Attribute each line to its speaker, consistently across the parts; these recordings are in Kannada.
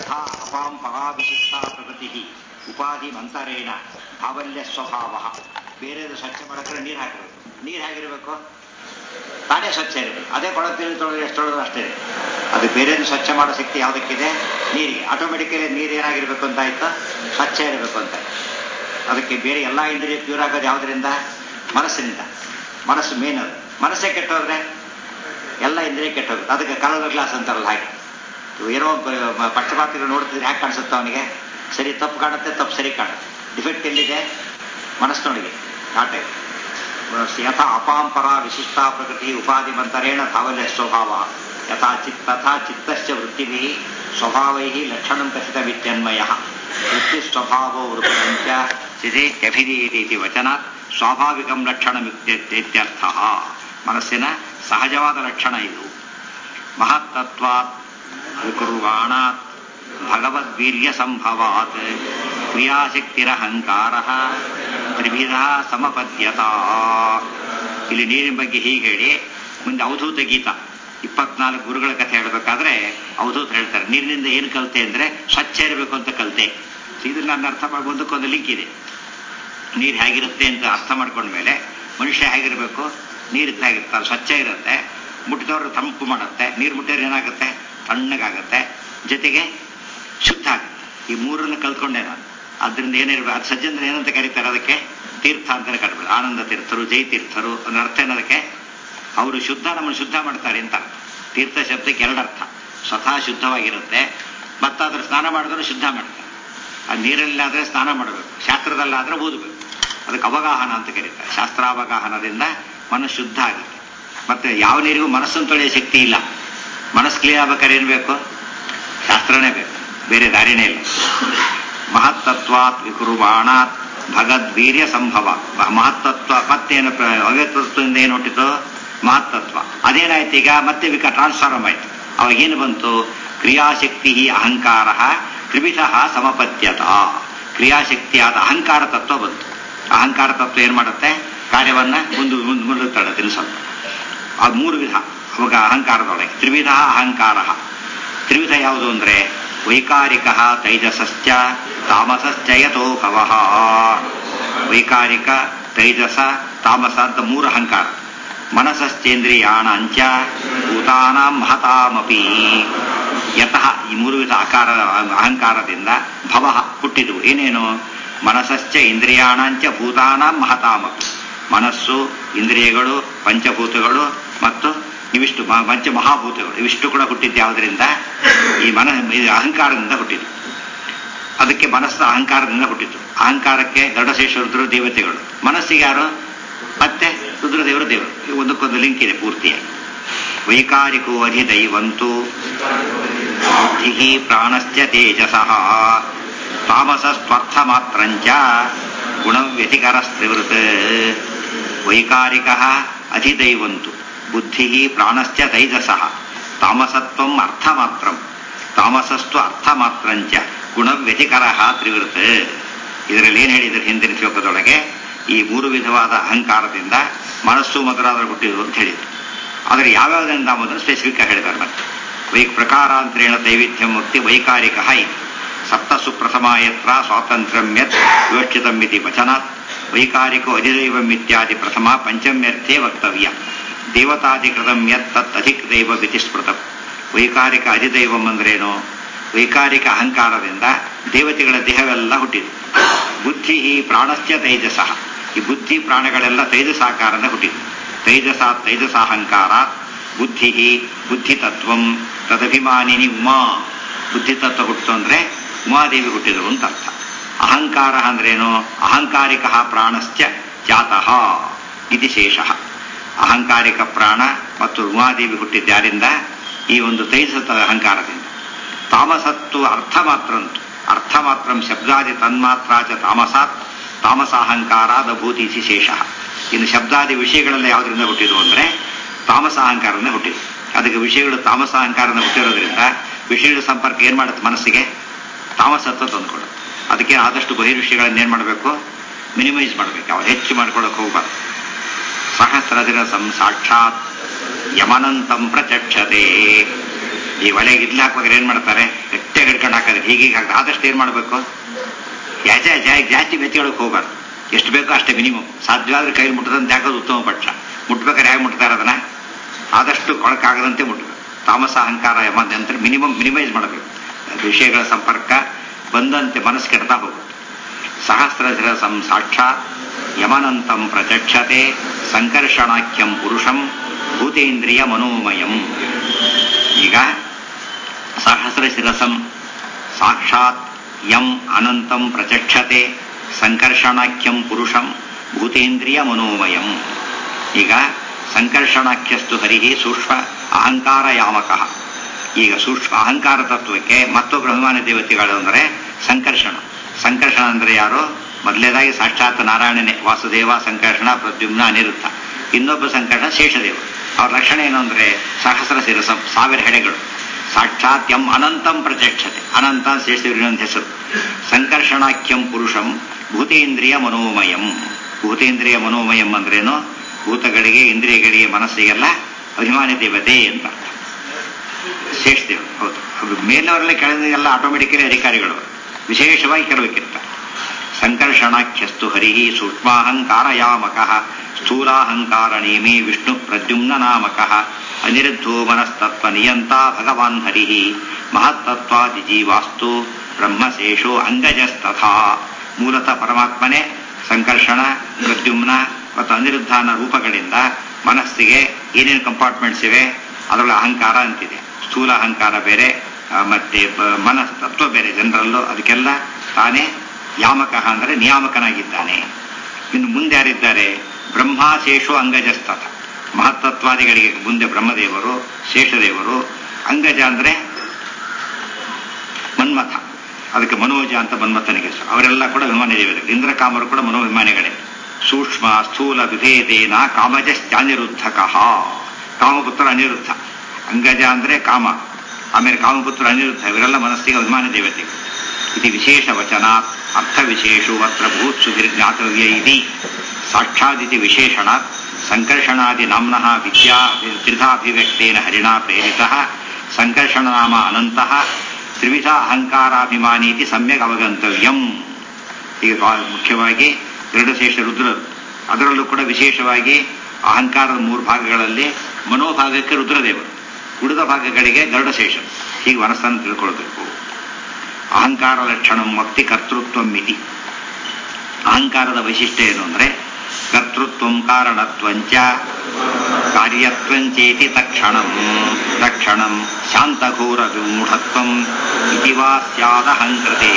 Speaker 1: ಯಥಾ ಅಪಾಂ ಪರಾವಿಶಿಷ್ಟ ಪ್ರಕೃತಿ ಉಪಾಧಿ ಮಂತರೇಣ ಭಾವಲ್ಯ ಸ್ವಭಾವ ಬೇರೆದು ಸ್ವಚ್ಛ ಮಾಡಕ್ಕೆ ನೀರು ಹಾಕಬೇಕು ನೀರು ಹೇಗಿರಬೇಕು ತಾನೇ ಸ್ವಚ್ಛ ಇರಬೇಕು ಅದೇ ಕೊಳ ತಿರುಗಿ ತೊಳೆದು ಎಷ್ಟು ತೊಳೆದು ಅಷ್ಟೇ ಇದೆ. ಅದು ಬೇರೆದು ಸ್ವಚ್ಛ ಮಾಡೋ ಶಕ್ತಿ ಯಾವುದಕ್ಕಿದೆ ನೀರಿಗೆ ಆಟೋಮೆಟಿಕಲಿ ನೀರು ಏನಾಗಿರ್ಬೇಕು ಅಂತ ಆಯ್ತು ಸ್ವಚ್ಛ ಇರಬೇಕು ಅಂತ ಅದಕ್ಕೆ ಬೇರೆ ಎಲ್ಲ ಇಂದ್ರಿಯ ಪ್ಯೂರ್ ಆಗೋದು ಯಾವುದರಿಂದ ಮನಸ್ಸಿನಿಂದ ಮನಸ್ಸು ಮೇನ್ ಅದು ಮನಸ್ಸೇ ಕೆಟ್ಟೋದ್ರೆ ಎಲ್ಲ ಇಂದ್ರಿಯ ಕೆಟ್ಟೋಗುತ್ತೆ ಅದಕ್ಕೆ ಕಲರ್ ಗ್ಲಾಸ್ ಅಂತಾರಲ್ಲ ಹಾಗೆ ಇವು ಏನೋ ಬ- ಪಕ್ಷಪಾತಿಗಳು ನೋಡ್ತಿದ್ರೆ ಹ್ಯಾಕೆ ಕಾಣಿಸುತ್ತೆ ಅವನಿಗೆ ಸರಿ ತಪ್ಪು ಕಾಣುತ್ತೆ ತಪ್ಪು ಸರಿ ಕಾಣುತ್ತೆ ಡಿಫೆಕ್ಟ್ ಎಲ್ಲಿದೆ ಮನಸ್ಸಿನೊಳಗೆ ನಾಟ ಯಥಾ ಅಪಾಂಪರ ವಿಶಿಷ್ಟ ಪ್ರಕೃತಿ ಉಪಾಧಿ ಮಂತರೇಣ ಧಾವಲ್ಯ ಸ್ವಭಾವ ಯಥಾ ಚಿತ್ ತಥಾ ಚಿತ್ತಶ್ಚ ವೃತ್ತಿಭಿ ಸ್ವಭಾವೈ ಲಕ್ಷಣಂ ಕಥಿತವಿತ್ಯನ್ಮಯ ವೃತ್ತಿ ಸ್ವಭಾವೋ ವೃಪಂಚ ಸ್ಥಿತಿತ್ಯಭಿಧೀಯತೆ ಇತಿ ವಚನಾತ್ ಸ್ವಾಭಾವಿಕಂ ಲಕ್ಷಣಮಿತ್ಯರ್ಥ ಮನಸ್ಸಿನ ಸಹಜವಾದ ಲಕ್ಷಣ ಇದು ಮಹತ್ತತ್ವಾತ್ ವಿಕುರ್ವಾಣಾತ್ ಭಗವದ್ವೀರ್ಯ ಸಂಭವಾತ್ ಕ್ರಿಯಾಶಕ್ತಿರಹಂಕಾರ ತ್ರಿವಿಧ ಸಮಪದ್ಯತ ಇಲ್ಲಿ ನೀರಿನ ಬಗ್ಗೆ ಹೀಗೆ ಹೇಳಿ ಮುಂದೆ ಅವಧೂತ ಗೀತ ಇಪ್ಪತ್ನಾಲ್ಕು ಗುರುಗಳ ಕಥೆ ಹೇಳಬೇಕಾದ್ರೆ ಅವಧೂತ ಹೇಳ್ತಾರೆ ನೀರಿನಿಂದ ಏನು ಕಲಿತೆ ಅಂದ್ರೆ ಸ್ವಚ್ಛ ಇರಬೇಕು ಅಂತ ಕಲಿತೆ ಇದು ನನ್ನ ಅರ್ಥ ಮಾಡಿ ಮುಂದಕ್ಕೊಂದು ಲಿಂಕ್ ಇದೆ ನೀರು ಹೇಗಿರುತ್ತೆ ಅಂತ ಅರ್ಥ ಮಾಡ್ಕೊಂಡ್ಮೇಲೆ ಮನುಷ್ಯ ಹೇಗಿರಬೇಕು ನೀರು ಹೇಗಿರ್ತಾರೆ ಸ್ವಚ್ಛ ಇರುತ್ತೆ ಮುಟ್ಟಿದವರು ತಂಪು ಮಾಡುತ್ತೆ ನೀರು ಮುಟ್ಟಿದ್ರೆ ಏನಾಗುತ್ತೆ ತಣ್ಣಗಾಗುತ್ತೆ ಜೊತೆಗೆ ಶುದ್ಧ ಆಗುತ್ತೆ ಈ ಮೂರನ್ನು ಕಲ್ತ್ಕೊಂಡೆ ನಾನು ಅದರಿಂದ ಏನಿರ್ಬೇಕು ಅದು ಸಜ್ಜಂದ್ರೆ ಏನಂತ ಕರೀತಾರೆ ಅದಕ್ಕೆ ತೀರ್ಥ ಅಂತಾನೆ ಕರಿಬೇಕು ಆನಂದ ತೀರ್ಥರು ಜೈ ತೀರ್ಥರು ಅನ್ನೋ ಅರ್ಥ ಏನದಕ್ಕೆ ಅವರು ಶುದ್ಧ ನಮ್ಮನ್ನು ಶುದ್ಧ ಮಾಡ್ತಾರೆ ಅಂತ ಅರ್ಥ. ತೀರ್ಥ ಶಬ್ದಕ್ಕೆ ಎರಡು ಅರ್ಥ ಸ್ವತಃ ಶುದ್ಧವಾಗಿರುತ್ತೆ ಮತ್ತಾದ್ರೆ ಸ್ನಾನ ಮಾಡಿದ್ರು ಶುದ್ಧ ಮಾಡ್ತಾರೆ ಆ ನೀರಲ್ಲಾದ್ರೆ ಸ್ನಾನ ಮಾಡಬೇಕು ಶಾಸ್ತ್ರದಲ್ಲಾದ್ರೆ ಓದಬೇಕು ಅದಕ್ಕೆ ಅವಗಾಹನ ಅಂತ ಕರೀತಾರೆ ಶಾಸ್ತ್ರಾವಗಾಹನದಿಂದ ಮನಸ್ಸು ಶುದ್ಧ ಆಗುತ್ತೆ ಮತ್ತೆ ಯಾವ ನೀರಿಗೂ ಮನಸ್ಸನ್ನು ತೊಳೆಯೋ ಶಕ್ತಿ ಇಲ್ಲ ಮನಸ್ಸು ಕ್ಲಿಯರ್ ಆಗ್ಬೇಕಾದ್ರೆ ಏನ್ ಬೇಕು ಶಾಸ್ತ್ರನೇ ಬೇಕು ಬೇರೆ ದಾರಿನೇ ಇಲ್ಲ ಮಹತ್ತತ್ವಾತ್ ವಿಕುರ್ವಾಣಾತ್ ಭಗದ್ವೀರ್ಯ ಸಂಭವ ಮಹತ್ತತ್ವ ಮತ್ತೇನು ಪ್ರ- ಅವ್ಯಕ್ತತ್ವದಿಂದ ಏನು ಹುಟ್ಟಿತು ಮಹತ್ತತ್ವ ಅದೇನಾಯ್ತು ಈಗ ಮತ್ತೆ ವಿಕ ಟ್ರಾನ್ಸ್ಫಾರ್ಮ್ ಆಯ್ತು ಅವಾಗ ಏನು ಬಂತು ಕ್ರಿಯಾಶಕ್ತಿ ಅಹಂಕಾರ ತ್ರಿವಿಧ ಸಮಪದ್ಯತ ಕ್ರಿಯಾಶಕ್ತಿಯಾದ ಅಹಂಕಾರ ತತ್ವ ಬಂತು ಅಹಂಕಾರ ತತ್ವ ಏನ್ ಮಾಡುತ್ತೆ ಕಾರ್ಯವನ್ನ ಮುಂದೆ ಮುಂದೆ ಮುಂದುತ್ತಾಳೆ ತಿಳಿಸಲ್ಲ ಆ ಮೂರು ವಿಧ ಅವಾಗ ಅಹಂಕಾರದೊಳಗೆ ತ್ರಿವಿಧ ಅಹಂಕಾರ ತ್ರಿವಿಧ ಯಾವುದು ಅಂದ್ರೆ ವೈಕಾರಿಕ ತೈಜಸಶ್ಚ ತಾಮಸಶ್ಚ ಯಥೋ ಭವಃ ವೈಕಾರಿಕ ತೈಜಸ ತಾಮಸ ಅಂತ ಮೂರು ಅಹಂಕಾರ ಮನಸಶ್ಚೇಂದ್ರಿಯಾಣಂಚ ಭೂತಾನಾಂ ಮಹತಾಮಪಿ ಯತಃ ಈ ಮೂರು ವಿಧ ಆಕಾರ ಅಹಂಕಾರದಿಂದ ಭವ ಹುಟ್ಟಿದವು ಏನೇನು ಮನಸಶ್ಚ ಇಂದ್ರಿಯಾಣಂಚ ಭೂತಾನಾಂ ಮಹತಾಮಪಿ ಮನಸ್ಸು ಇಂದ್ರಿಯಗಳು ಪಂಚಭೂತಗಳು ಮತ್ತು ಇವಿಷ್ಟು ಮ- ಪಂಚ ಮಹಾಭೂತಗಳು ಇವಿಷ್ಟು ಕೂಡ ಹುಟ್ಟಿದ್ದು ಯಾವುದರಿಂದ ಈ ಮನ ಇದು ಅಹಂಕಾರದಿಂದ ಹುಟ್ಟಿದ್ದು ಅದಕ್ಕೆ ಮನಸ್ಸು ಅಹಂಕಾರದಿಂದ ಹುಟ್ಟಿತು ಅಹಂಕಾರಕ್ಕೆ ದೊಡ್ಡಶೇಷ ರುದ್ರ ದೇವತೆಗಳು ಮನಸ್ಸಿಗೆ ಯಾರು ಮತ್ತೆ ರುದ್ರದೇವರು ದೇವರು ಇದು ಒಂದಕ್ಕೊಂದು ಲಿಂಕ್ ಇದೆ ಪೂರ್ತಿಯಾಗಿ ವೈಕಾರಿಕೋ ಅಧಿದೈವಂತು ಬುದ್ಧಿ ಪ್ರಾಣಶ್ಚ ತೇಜಸಃ ತಾಮಸಸ್ತ್ವರ್ಥ ಮಾತ್ರಂಚ ಗುಣವ್ಯತಿಕರಸ್ತ್ರಿವೃತ್ ವೈಕಾರಿಕ ಅಧಿದೈವಂತು ಬುದ್ಧಿ ಪ್ರಾಣಶ್ಚ ತೈಜಸಃ ತಾಮಸತ್ವಂ ಅರ್ಥ ಮಾತ್ರಂ ತಾಮಸಸ್ತು ಅರ್ಥ ಮಾತ್ರಂಚ ಗುಣವ್ಯತಿಕರ ತ್ರಿವೃತ್ ಇದರಲ್ಲಿ ಏನು ಹೇಳಿದ್ರೆ ಹಿಂದಿನ ಶ್ಲೋಕದೊಳಗೆ ಈ ಮೂರು ವಿಧವಾದ ಅಹಂಕಾರದಿಂದ ಮನಸ್ಸು ಮೊದಲಾದ ಹುಟ್ಟಿದ್ರು ಅಂತ ಹೇಳಿದ್ರು ಆದರೆ ಯಾವ್ಯಾವುದರಿಂದ ಎಂಬುದನ್ನು ಸ್ಪೆಸಿಫಿಕ್ ಆಗಿ ಹೇಳಿದ್ದಾರೆ ಮತ್ತೆ ವೈ ಪ್ರಕಾರಾಂತರೇಣ ದೈವಿಧ್ಯ ಮುಕ್ತಿ ವೈಕಾರಿಕ ಇತಿ ಸಪ್ತಸು ಪ್ರಥಮ ಯತ್ರ ಸ್ವಾತಂತ್ರ್ಯಂ ಯತ್ ವಿವಕ್ಷಿತಂ ಇತಿ ವಚನಾತ್ ವೈಕಾರಿಕೋ ಅಧಿದೈವಂ ಇತ್ಯಾದಿ ಪ್ರಥಮ ಪಂಚಮ್ಯರ್ಥೇ ವಕ್ತವ್ಯ ದೇವತಾಧಿಕೃತಂ ಯತ್ ತತ್ ಅಧಿಕೃತೈವ ವಿತಿಸ್ಮೃತಂ ವೈಕಾರಿಕ ಅಧಿದೈವಂ ಅಂದ್ರೇನು ವೈಕಾರಿಕ ಅಹಂಕಾರದಿಂದ ದೇವತೆಗಳ ದೇಹವೆಲ್ಲ ಹುಟ್ಟಿತು ಬುದ್ಧಿ ಪ್ರಾಣಶ್ಚ ತೈಜಸ ಈ ಬುದ್ಧಿ ಪ್ರಾಣಗಳೆಲ್ಲ ತೈಜಸಾಕಾರದಿಂದ ಹುಟ್ಟಿತು ತೈಜಸ ತೈಜಸಾಹಂಕಾರ ಬುದ್ಧಿ ಬುದ್ಧಿತತ್ವಂ ತದಭಿಮಾನಿನಿ ಉಮಾ ಬುದ್ಧಿತತ್ವ ಹುಟ್ಟಿತು ಅಂದ್ರೆ ಉಮಾದೇವಿ ಹುಟ್ಟಿದರು ಅಂತ ಅರ್ಥ ಅಹಂಕಾರ ಅಂದ್ರೇನು ಅಹಂಕಾರಿಕ ಪ್ರಾಣಶ್ಚ ಜಾತಃ ಇದು ಶೇಷ ಅಹಂಕಾರಿಕ ಪ್ರಾಣ ಮತ್ತು ಉಮಾದೇವಿ ಹುಟ್ಟಿದ್ಯಾರಿಂದ ಈ ಒಂದು ತೈಜಸ ಅಹಂಕಾರದಿಂದ ತಾಮಸತ್ತು ಅರ್ಥ ಮಾತ್ರಂತು ಅರ್ಥ ಮಾತ್ರಂ ಶಬ್ದಾದಿ ತನ್ಮಾತ್ರ ಚ ತಾಮಸಾತ್ ತಾಮಸಾಹಂಕಾರಾದ ಭೂತಿ ಇತಿ ಶೇಷ ಇನ್ನು ಶಬ್ದಾದಿ ವಿಷಯಗಳೆಲ್ಲ ಯಾವುದರಿಂದ ಹುಟ್ಟಿದ್ವು ಅಂದ್ರೆ ತಾಮಸ ಅಹಂಕಾರದಿಂದ ಹುಟ್ಟಿದ್ವು ಅದಕ್ಕೆ ವಿಷಯಗಳು ತಾಮಸ ಅಹಂಕಾರದಿಂದ ಹುಟ್ಟಿರೋದ್ರಿಂದ ವಿಷಯಗಳ ಸಂಪರ್ಕ ಏನ್ ಮಾಡುತ್ತೆ ಮನಸ್ಸಿಗೆ ತಾಮಸತ್ವ ತಂದ್ಕೊಡುತ್ತೆ ಅದಕ್ಕೆ ಆದಷ್ಟು ಬಹಿರ್ವಿಷಯಗಳನ್ನ ಏನ್ ಮಾಡಬೇಕು ಮಿನಿಮೈಸ್ ಮಾಡಬೇಕು ಅವ್ರು ಹೆಚ್ಚು ಮಾಡ್ಕೊಳಕ್ ಹೋಗ್ಬಾರ್ದು ಸಹಸ್ರದಿನ ಸಂ ಸಾಕ್ಷಾತ್ ಯಮನಂತಂ ಪ್ರಚಕ್ಷತೆ ಈ ಒಲೆಗೆ ಇಡ್ಲಿ ಹಾಕುವಾಗ ಏನ್ ಮಾಡ್ತಾರೆ ಗಟ್ಟಿ ಗಟ್ಟಿಯಾಗಿ ಹಿಡ್ಕೊಂಡು ಹಾಕಿದ್ರೆ ಹೀಗೀಗೆ ಹಾಕಿದ್ರೆ ಆದಷ್ಟು ಏನು ಮಾಡಬೇಕು ಯಾಚೆ ಜಾಸ್ತಿ ಜಾಸ್ತಿ ಮೆತ್ತಿಯೊಳಗೆ ಹೋಗಬಾರ್ದು ಎಷ್ಟು ಬೇಕೋ ಅಷ್ಟೇ ಮಿನಿಮಮ್ ಸಾಧ್ಯವಾದ್ರೆ ಕೈಲಿ ಮುಟ್ಟದಂತೆ ಹಾಕೋದು ಉತ್ತಮ ಪಕ್ಷ ಮುಟ್ಬೇಕಾದ್ರೆ ಹೇಗೆ ಮುಟ್ತಾರೆ ಅದನ್ನ ಆದಷ್ಟು ಕೊಳಕಾಗದಂತೆ ಮುಟ್ಟಬೇಕು ತಾಮಸ ಅಹಂಕಾರ ಎಂಬಂತೆ ಮಿನಿಮಮ್ ಮಿನಿಮೈಸ್ ಮಾಡಬೇಕು ವಿಷಯಗಳ ಸಂಪರ್ಕ ಬಂದಂತೆ ಮನಸ್ಸು ಕೆಡ್ತಾ ಹೋಗುತ್ತೆ ಸಹಸ್ರಶಿರಸಂ ಸಾಕ್ಷಾತ್ ಯಮನಂತಂ ಪ್ರಚಕ್ಷತೆ ಸಂಕರ್ಷಣಾಖ್ಯಂ ಪುರುಷಂ ಭೂತೇಂದ್ರಿಯ ಮನೋಮಯಂ ಈಗ ಸಹಸ್ರಶಿರಸಂ ಸಾಕ್ಷಾತ್ ಯಂ ಅನಂತಂ ಪ್ರಚಕ್ಷತೆ ಸಂಕರ್ಷಣಾಖ್ಯಂ ಪುರುಷಂ ಭೂತೇಂದ್ರಿಯ ಮನೋಮಯಂ ಈಗ ಸಂಕರ್ಷಣಾಖ್ಯಸ್ತು ಹರಿಹಿ ಸೂಕ್ಷ್ಮ ಅಹಂಕಾರ ಯಾಮಕಃ ಈಗ ಸೂಕ್ಷ್ಮ ಅಹಂಕಾರ ತತ್ವಕ್ಕೆ ಮತ್ತೊಬ್ಬ ಅಭಿಮಾನ ದೇವತೆಗಳು ಅಂದರೆ ಸಂಕರ್ಷಣ ಸಂಕರ್ಷಣ ಅಂದರೆ ಯಾರು ಮೊದಲೇದಾಗಿ ಸಾಕ್ಷಾತ್ ನಾರಾಯಣನೇ ವಾಸುದೇವ ಸಂಕರ್ಷಣ ಪ್ರದ್ಯುಮ್ನ ಅನಿರುದ್ಧ ಇನ್ನೊಬ್ಬ ಸಂಕರ್ಷಣ ಶೇಷದೇವ ಅವ್ರ ಲಕ್ಷಣ ಏನು ಅಂದರೆ ಸಹಸ್ರ ಶಿರಸ ಸಾವಿರ ಹೆಡೆಗಳು ಸಾಕ್ಷಾತ್ ಎಂ ಅನಂತಂ ಪ್ರತ್ಯಕ್ಷತೆ ಅನಂತ ಶೇಷದೇವರ ಇನ್ನೊಂದು ಹೆಸರು ಸಂಕರ್ಷಣಾಖ್ಯಂ ಪುರುಷಂ ಭೂತೇಂದ್ರಿಯ ಮನೋಮಯಂ ಭೂತೇಂದ್ರಿಯ ಮನೋಮಯಂ ಅಂದ್ರೇನು ಭೂತಗಳಿಗೆ ಇಂದ್ರಿಯಗಳಿಗೆ ಮನಸ್ಸಿಗೆಲ್ಲ ಅಭಿಮಾನಿ ದೇವತೆ ಅಂತ ಶೇಷದೇವ ಹೌದು ಮೇಲವರೆಲ್ಲ ಕೆಳಗೆಲ್ಲ ಆಟೋಮೆಟಿಕಲಿ ಅಧಿಕಾರಿಗಳು ವಿಶೇಷವಾಗಿ ಕೆಲವಕ್ಕಿರ್ತಾರೆ ಸಂಕರ್ಷಣಾಖ್ಯಸ್ತು ಹರಿ ಸೂಕ್ಷ್ಮಾಹಂಕಾರಯಾಮಕಃ ಸ್ಥೂಲಾಹಂಕಾರ ನೇಮಿ ವಿಷ್ಣು ಪ್ರದ್ಯುಮ್ನ ನಾಮಕಃ ಅನಿರುದ್ಧೋ ಮನಸ್ತತ್ವ ನಿಯಂತ ಭಗವಾನ್ ಹರಿ ಮಹತ್ತತ್ವಾದಿ ಜೀವಾಸ್ತು ಬ್ರಹ್ಮಶೇಷೋ ಅಂಗಜಸ್ತಥಾ ಮೂಲತಃ ಪರಮಾತ್ಮನೇ ಸಂಕರ್ಷಣ ಪ್ರದ್ಯುಮ್ನ ಮತ್ತು ಅನಿರುದ್ಧಾನ ರೂಪಗಳಿಂದ ಮನಸ್ಸಿಗೆ ಏನೇನು ಕಂಪಾರ್ಟ್ಮೆಂಟ್ಸ್ ಇವೆ ಅದರೊಳಗೆ ಅಹಂಕಾರ ಅಂತಿದೆ ಸ್ಥೂಲ ಅಹಂಕಾರ ಬೇರೆ ಮತ್ತೆ ಮನಸ್ ತತ್ವ ಬೇರೆ ಜನರಲ್ಲೂ ಅದಕ್ಕೆಲ್ಲ ತಾನೇ ಯಾಮಕ ಅಂದರೆ ನಿಯಾಮಕನಾಗಿದ್ದಾನೆ ಇನ್ನು ಮುಂದೆ ಯಾರಿದ್ದಾರೆ ಬ್ರಹ್ಮ ಶೇಷು ಅಂಗಜಸ್ತಥ ಮಹತ್ತತ್ವಾದಿಗಳಿಗೆ ಮುಂದೆ ಬ್ರಹ್ಮದೇವರು ಶೇಷದೇವರು ಅಂಗಜ ಅಂದರೆ ಮನ್ಮಥ ಅದಕ್ಕೆ ಮನೋಜ ಅಂತ ಮನ್ಮಥನಿಗೆ ಹೆಸರು ಅವರೆಲ್ಲ ಕೂಡ ಅಭಿಮಾನಿ ದೇವರು ಇಂದ್ರಕಾಮರು ಕೂಡ ಮನೋಭಿಮಾನಿಗಳೇ ಸೂಕ್ಷ್ಮ ಸ್ಥೂಲ ವಿಭೇದೇನ ಕಾಮಜಶ್ಚಾನಿರುದ್ಧಕಃ ಕಾಮಪುತ್ರ ಅನಿರುದ್ಧ ಅಂಗಜ ಅಂದರೆ ಕಾಮ ಆಮೇಲೆ ಕಾಮಪುತ್ರ ಅನಿರುದ್ಧ ಇವರೆಲ್ಲ ಮನಸ್ಸಿಗೆ ಅಭಿಮಾನ ದೇವತೆ ಇದು ವಿಶೇಷ ವಚನಾತ್ ಅರ್ಥ ವಿಶೇಷು ಅತ್ರ ಭೂತ್ ಸುಧಿರ್ಜ್ಞಾತವ್ಯ ಇತಿ ಸಾಕ್ಷಾದಿತಿ ವಿಶೇಷಣಾತ್ ಸಂಕರ್ಷಣಾದಿ ನಾಮ್ನಃ ವಿದ್ಯಾ ತ್ರಿಧಾಭಿವ್ಯಕ್ತೇನ ಹರಿಣಾ ಪ್ರೇರಿತ ಸಂಕರ್ಷಣ ನಾಮ ಅನಂತಃ ತ್ರಿವಿಧ ಅಹಂಕಾರಾಭಿಮಾನೀತಿ ಸಮ್ಯಕ್ ಅವಗಂತವ್ಯಂ ಈಗ ಮುಖ್ಯವಾಗಿ ಗರುಡಶೇಷ ರುದ್ರರು ಅದರಲ್ಲೂ ಕೂಡ ವಿಶೇಷವಾಗಿ ಅಹಂಕಾರದ ಮೂರು ಭಾಗಗಳಲ್ಲಿ ಮನೋಭಾಗಕ್ಕೆ ರುದ್ರದೇವರು ಉಳಿದ ಭಾಗಗಳಿಗೆ ಗರುಡಶೇಷ ಹೀಗೆ ಮನಸ್ಸನ್ನು ತಿಳ್ಕೊಳ್ಬೇಕು ಅಹಂಕಾರ ಲಕ್ಷಣ ಮಕ್ತಿ ಕರ್ತೃತ್ವ ಮಿತಿ ಅಹಂಕಾರದ ವೈಶಿಷ್ಟ್ಯ ಏನು ಅಂದರೆ ಕರ್ತೃತ್ವ ಕಾರಣತ್ವಂಚ ಕಾರ್ಯತ್ವಂಚೇತಿ ತಕ್ಷಣಂ ತಕ್ಷಣಂ ಶಾಂತಘೋರ ವಿಮೂಢತ್ವಂ ಇತಿ ವಾ ಸ್ಯಾದಹಂಕೃತೆ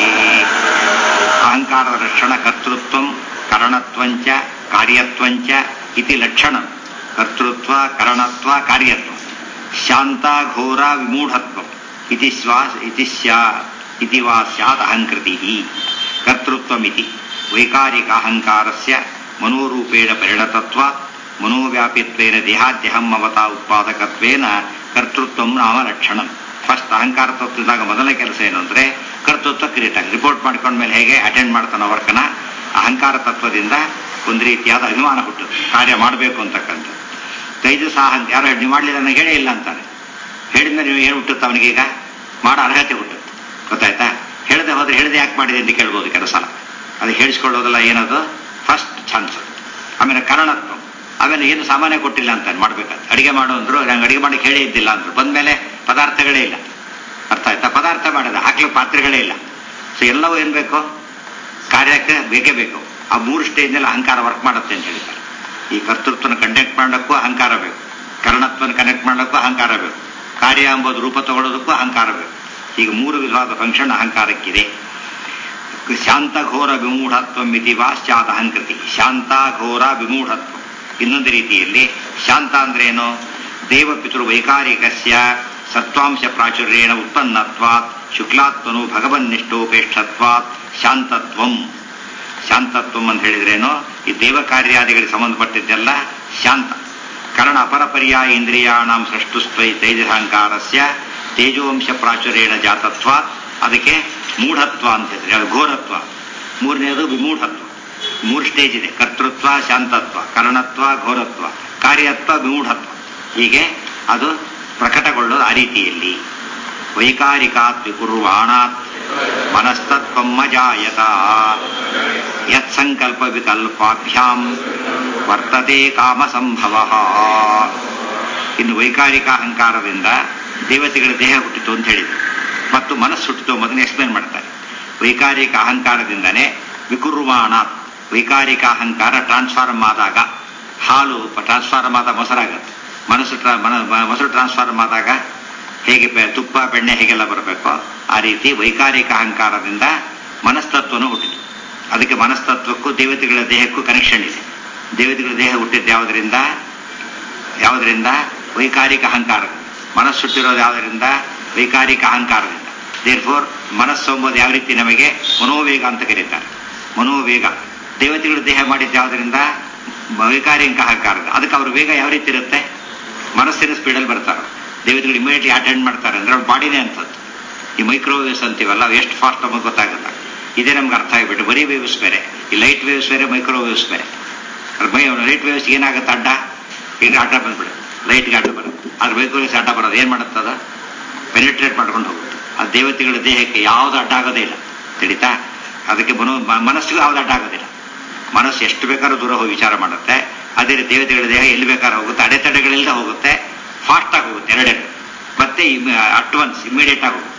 Speaker 1: ಅಹಂಕಾರದ ಲಕ್ಷಣ ಕರ್ತೃತ್ವ ಕರಣತ್ವಂಚ ಕಾರ್ಯತ್ವಂಚ ಇತಿ ಲಕ್ಷಣ ಕರ್ತೃತ್ವ ಕರಣತ್ವ ಕಾರ್ಯತ್ವ ಶಾಂತ ಘೋರ ವಿಮೂಢತ್ವ ಇತಿ ಸ್ವಾ ಇತಿ ಸ್ಯಾ ಇತಿ ವಾ ಸ್ಯಾತ್ ಅಹಂಕೃತಿ ಕರ್ತೃತ್ವಮಿತಿ ವೈಕಾರಿಕ ಅಹಂಕಾರಸ್ಯ ಮನೋರೂಪೇಣ ಪರಿಣತತ್ವ ಮನೋವ್ಯಾಪಿತ್ವೇನ ದೇಹಾದ್ಯಹಂ ಅವತಾ ಉತ್ಪಾದಕತ್ವೇನ ಕರ್ತೃತ್ವ ನಾಮ ಲಕ್ಷಣ ಫಸ್ಟ್ ಅಹಂಕಾರ ತತ್ವದಾಗ ಮೊದಲ ಕೆಲಸ ಏನು ಅಂದ್ರೆ ಕರ್ತೃತ್ವ ಕ್ರಿಯೇಟ್ ಆಗಿ ರಿಪೋರ್ಟ್ ಮಾಡ್ಕೊಂಡ್ಮೇಲೆ ಹೇಗೆ ಅಟೆಂಡ್ ಮಾಡ್ತಾನೆ ವರ್ಕನ ಅಹಂಕಾರ ತತ್ವದಿಂದ ಒಂದು ರೀತಿಯಾದ ಅಭಿಮಾನ ಹುಟ್ಟುತ್ತೆ ಕಾರ್ಯ ಮಾಡಬೇಕು ಅಂತಕ್ಕಂಥ ತೈಜಸ ಅಹಂಕಾರ ಯಾರು ನೀವು ಮಾಡಲಿಲ್ಲ ನನಗೆ ಹೇಳೇ ಇಲ್ಲ ಅಂತಾನೆ ಹೇಳಿದ್ಮೇಲೆ ನೀವು ಏನು ಹುಟ್ಟುತ್ತೆ ಅವನಿಗೀಗ ಮಾಡೋ ಅರ್ಹತೆ ಹುಟ್ಟುತ್ತೆ ಗೊತ್ತಾಯ್ತಾ ಹೇಳದೆ ಹೋದ್ರೆ ಹೇಳದೆ ಯಾಕೆ ಮಾಡಿದೆ ಅಂತ ಕೇಳ್ಬೋದು ಕೆಲಸ ಅದು ಹೇಳಿಸ್ಕೊಳ್ಳೋದಲ್ಲ ಏನದು ಫಸ್ಟ್ ಚಾನ್ಸ್ ಆಮೇಲೆ ಕರಣತ್ವ ಆಮೇಲೆ ಏನು ಸಾಮಾನ್ಯ ಕೊಟ್ಟಿಲ್ಲ ಅಂತ ಮಾಡ್ಬೇಕಂತ ಅಡಿಗೆ ಮಾಡು ಅಂದ್ರು ನಂಗೆ ಅಡಿಗೆ ಮಾಡಕ್ಕೆ ಹೇಳೇ ಇದ್ದಿಲ್ಲ ಅಂದ್ರು ಬಂದ್ಮೇಲೆ ಪದಾರ್ಥಗಳೇ ಇಲ್ಲ ಅರ್ಥ ಆಯ್ತಾ ಪದಾರ್ಥ ಮಾಡಿದ ಹಾಕ್ಲಿಕ್ಕೆ ಪಾತ್ರೆಗಳೇ ಇಲ್ಲ ಸೊ ಎಲ್ಲವೂ ಏನ್ ಬೇಕು ಕಾರ್ಯಕ್ಕೆ ಬೇಕೇ ಬೇಕು ಆ ಮೂರು ಸ್ಟೇಜ್ನಲ್ಲಿ ಅಹಂಕಾರ ವರ್ಕ್ ಮಾಡುತ್ತೆ ಅಂತ ಹೇಳ್ತಾರೆ ಈ ಕರ್ತೃತ್ವನ ಕಂಡಕ್ಟ್ ಮಾಡೋಕ್ಕೂ ಅಹಂಕಾರ ಬೇಕು ಕರ್ಣತ್ವನ ಕನೆಕ್ಟ್ ಮಾಡೋಕ್ಕೂ ಅಹಂಕಾರ ಬೇಕು ಕಾರ್ಯ ಎಂಬುದು ರೂಪ ತಗೊಳ್ಳೋದಕ್ಕೂ ಅಹಂಕಾರ ಬೇಕು ಈಗ ಮೂರು ವಿಧವಾದ ಫಂಕ್ಷನ್ ಅಹಂಕಾರಕ್ಕಿದೆ ಶಾಂತ ಘೋರ ವಿಮೂಢತ್ವ ಮಿತಿ ವಾ ಸ್ಯಾತ್ ಅಹಂಕೃತಿ ಶಾಂತ ಘೋರ ವಿಮೂಢತ್ವ ಇನ್ನೊಂದು ರೀತಿಯಲ್ಲಿ ಶಾಂತ ಅಂದ್ರೇನು ದೇವಪಿತೃ ವೈಕಾರಿಕಸ್ಯ ಸತ್ವಾಂಶ ಪ್ರಾಚುರ್ಯೇಣ ಉತ್ಪನ್ನತ್ವಾತ್ ಶುಕ್ಲಾತ್ಮನು ಭಗವನ್ನಿಷ್ಠೋಪೇಕ್ಷತ್ವಾತ್ ಶಾಂತತ್ವಂ ಶಾಂತತ್ವಂ ಅಂತ ಹೇಳಿದ್ರೇನು ಈ ದೇವ ಕಾರ್ಯಾದಿಗಳಿಗೆ ಸಂಬಂಧಪಟ್ಟಿದ್ದೆಲ್ಲ ಶಾಂತ ಕಾರಣ ಅಪರ ಪರ್ಯಾಯ ಇಂದ್ರಿಯಾಣಂ ಸೃಷ್ಟುಸ್ತ್ವೈ ತೇಜಸಂಕಾರಸ್ಯ ತೇಜೋಂಶ ಪ್ರಾಚುರ್ಯೇಣ ಜಾತತ್ವ ಅದಕ್ಕೆ ಮೂಢತ್ವ ಅಂತ ಹೇಳಿದ್ರೆ ಅದು ಘೋರತ್ವ ಮೂರನೇದು ವಿಮೂಢತ್ವ ಮೂರು ಸ್ಟೇಜ್ ಇದೆ ಕರ್ತೃತ್ವ ಶಾಂತತ್ವ ಕರ್ಣತ್ವ ಘೋರತ್ವ ಕಾರ್ಯತ್ವ ವಿಮೂಢತ್ವ ಹೀಗೆ ಅದು ಪ್ರಕಟಗೊಳ್ಳೋದು ಆ ರೀತಿಯಲ್ಲಿ ವೈಕಾರಿಕಾತ್ ವಿಕುರ್ವಾಣಾತ್ ಮನಸ್ತತ್ವಂ ಅಜಾಯತ ಯತ್ ಸಂಕಲ್ಪ ವಿಕಲ್ಪಾಭ್ಯಾಂ ವರ್ತತೆ ಕಾಮ ಸಂಭವ ಇನ್ನು ವೈಕಾರಿಕ ಅಹಂಕಾರದಿಂದ ದೇವತೆಗಳ ದೇಹ ಹುಟ್ಟಿತು ಅಂತ ಹೇಳಿದ್ರು ಮತ್ತು ಮನಸ್ಸು ಹುಟ್ಟಿತು ಮೊದಲು ಎಕ್ಸ್ಪ್ಲೇನ್ ಮಾಡ್ತಾರೆ ವೈಕಾರಿಕ ಅಹಂಕಾರದಿಂದನೇ ವಿಕುರ್ವಾಣ ವೈಕಾರಿಕ ಅಹಂಕಾರ ಟ್ರಾನ್ಸ್ಫಾರ್ಮ್ ಆದಾಗ ಹಾಲು ಟ್ರಾನ್ಸ್ಫಾರ್ಮ್ ಆದ ಮೊಸರಾಗತ್ತೆ ಮನಸ್ಸು ಟ್ರಾ ಮನ ಮೊಸರು ಟ್ರಾನ್ಸ್ಫಾರ್ಮ್ ಆದಾಗ ಹೇಗೆ ಬೆ- ತುಪ್ಪ ಬೆಣ್ಣೆ ಹೇಗೆಲ್ಲ ಬರಬೇಕೋ ಆ ರೀತಿ ವೈಕಾರಿಕ ಅಹಂಕಾರದಿಂದ ಮನಸ್ತತ್ವನು ಹುಟ್ಟಿತು ಅದಕ್ಕೆ ಮನಸ್ತತ್ವಕ್ಕೂ ದೇವತೆಗಳ ದೇಹಕ್ಕೂ ಕನೆಕ್ಷನ್ ಇದೆ ದೇವತೆಗಳ ದೇಹ ಹುಟ್ಟಿದ್ದು ಯಾವುದರಿಂದ ಯಾವುದರಿಂದ ವೈಕಾರಿಕ ಅಹಂಕಾರ ಮನಸ್ಸು ಹುಟ್ಟಿರೋದು ಯಾವುದರಿಂದ ವೈಕಾರಿಕ ಅಹಂಕಾರದಿಂದ ದೇರ್ ಫೋರ್ ಮನಸ್ಸು ಎಂಬುದು ಯಾವ ರೀತಿ ನಮಗೆ ಮನೋವೇಗ ಅಂತ ಕರೀತಾರೆ ಮನೋವೇಗ ದೇವತೆಗಳ ದೇಹ ಮಾಡಿದ್ದು ಯಾವುದರಿಂದ ವೈಕಾರಿಕ ಅಹಂಕಾರದ ಅದಕ್ಕೆ ಅವ್ರ ವೇಗ ಯಾವ ರೀತಿ ಇರುತ್ತೆ ಮನಸ್ಸಿನ ಸ್ಪೀಡಲ್ಲಿ ಬರ್ತಾರೆ ದೇವತೆಗಳು ಇಮಿಡಿಯೇಟ್ಲಿ ಅಟೆಂಡ್ ಮಾಡ್ತಾರೆ ಅಂದ್ರೆ ಅವ್ರ ಬಾಡಿನೇ ಅಂತದ್ದು ಈ ಮೈಕ್ರೋವೇವ್ಸ್ ಅಂತೀವಲ್ಲ ಅವು ಎಷ್ಟು ಫಾಸ್ಟ್ ನಮಗೆ ಗೊತ್ತಾಗಲ್ಲ ಇದೇ ನಮ್ಗೆ ಅರ್ಥ ಆಗಿಬಿಟ್ಟು ಬರೀ ವೇವ್ಸ್ ಬೇರೆ ಈ ಲೈಟ್ ವೇವ್ಸ್ ಬೇರೆ ಮೈಕ್ರೋವೇವ್ಸ್ ಬೇರೆ ಲೈಟ್ ವೇವ್ಸ್ ಏನಾಗುತ್ತೆ ಅಡ್ಡ ಈಗ ಅಡ್ಡ ಬಂದ್ಬಿಡು ಲೈಟ್ಗೆ ಅಡ್ಡ ಬರುತ್ತೆ ಅದ್ರ ಮೈಕ್ರೋವೇವ್ಸ್ ಅಡ್ಡ ಬರೋದು ಏನು ಮಾಡುತ್ತದ ಪೆನಿಟ್ರೇಟ್ ಮಾಡ್ಕೊಂಡು ಹೋಗುತ್ತೆ ಆ ದೇವತೆಗಳ ದೇಹಕ್ಕೆ ಯಾವುದು ಅಡ್ಡ ಆಗೋದೇ ಇಲ್ಲ ತಿಳಿತಾ ಅದಕ್ಕೆ ಮನೋ ಮ- ಮನಸ್ಸಿಗೂ ಯಾವ್ದು ಅಡ್ಡ ಆಗೋದಿಲ್ಲ ಮನಸ್ಸು ಎಷ್ಟು ಬೇಕಾದ್ರೂ ದೂರ ಹೋಗಿ ವಿಚಾರ ಮಾಡುತ್ತೆ ಅದೇ ರೀತಿ ದೇವತೆಗಳ ದೇಹ ಎಲ್ಲಿ ಬೇಕಾದ್ರೂ ಹೋಗುತ್ತೆ ಅಡೆತಡೆಗಳಿಂದ ಹೋಗುತ್ತೆ ಫಾಸ್ಟ್ ಆಗಿ ಹೋಗುತ್ತೆ ಎರಡೆರಡು ಮತ್ತೆ ಅಟ್ ಒನ್ಸ್ ಇಮಿಡಿಯೇಟ್ ಆಗಿ ಹೋಗುತ್ತೆ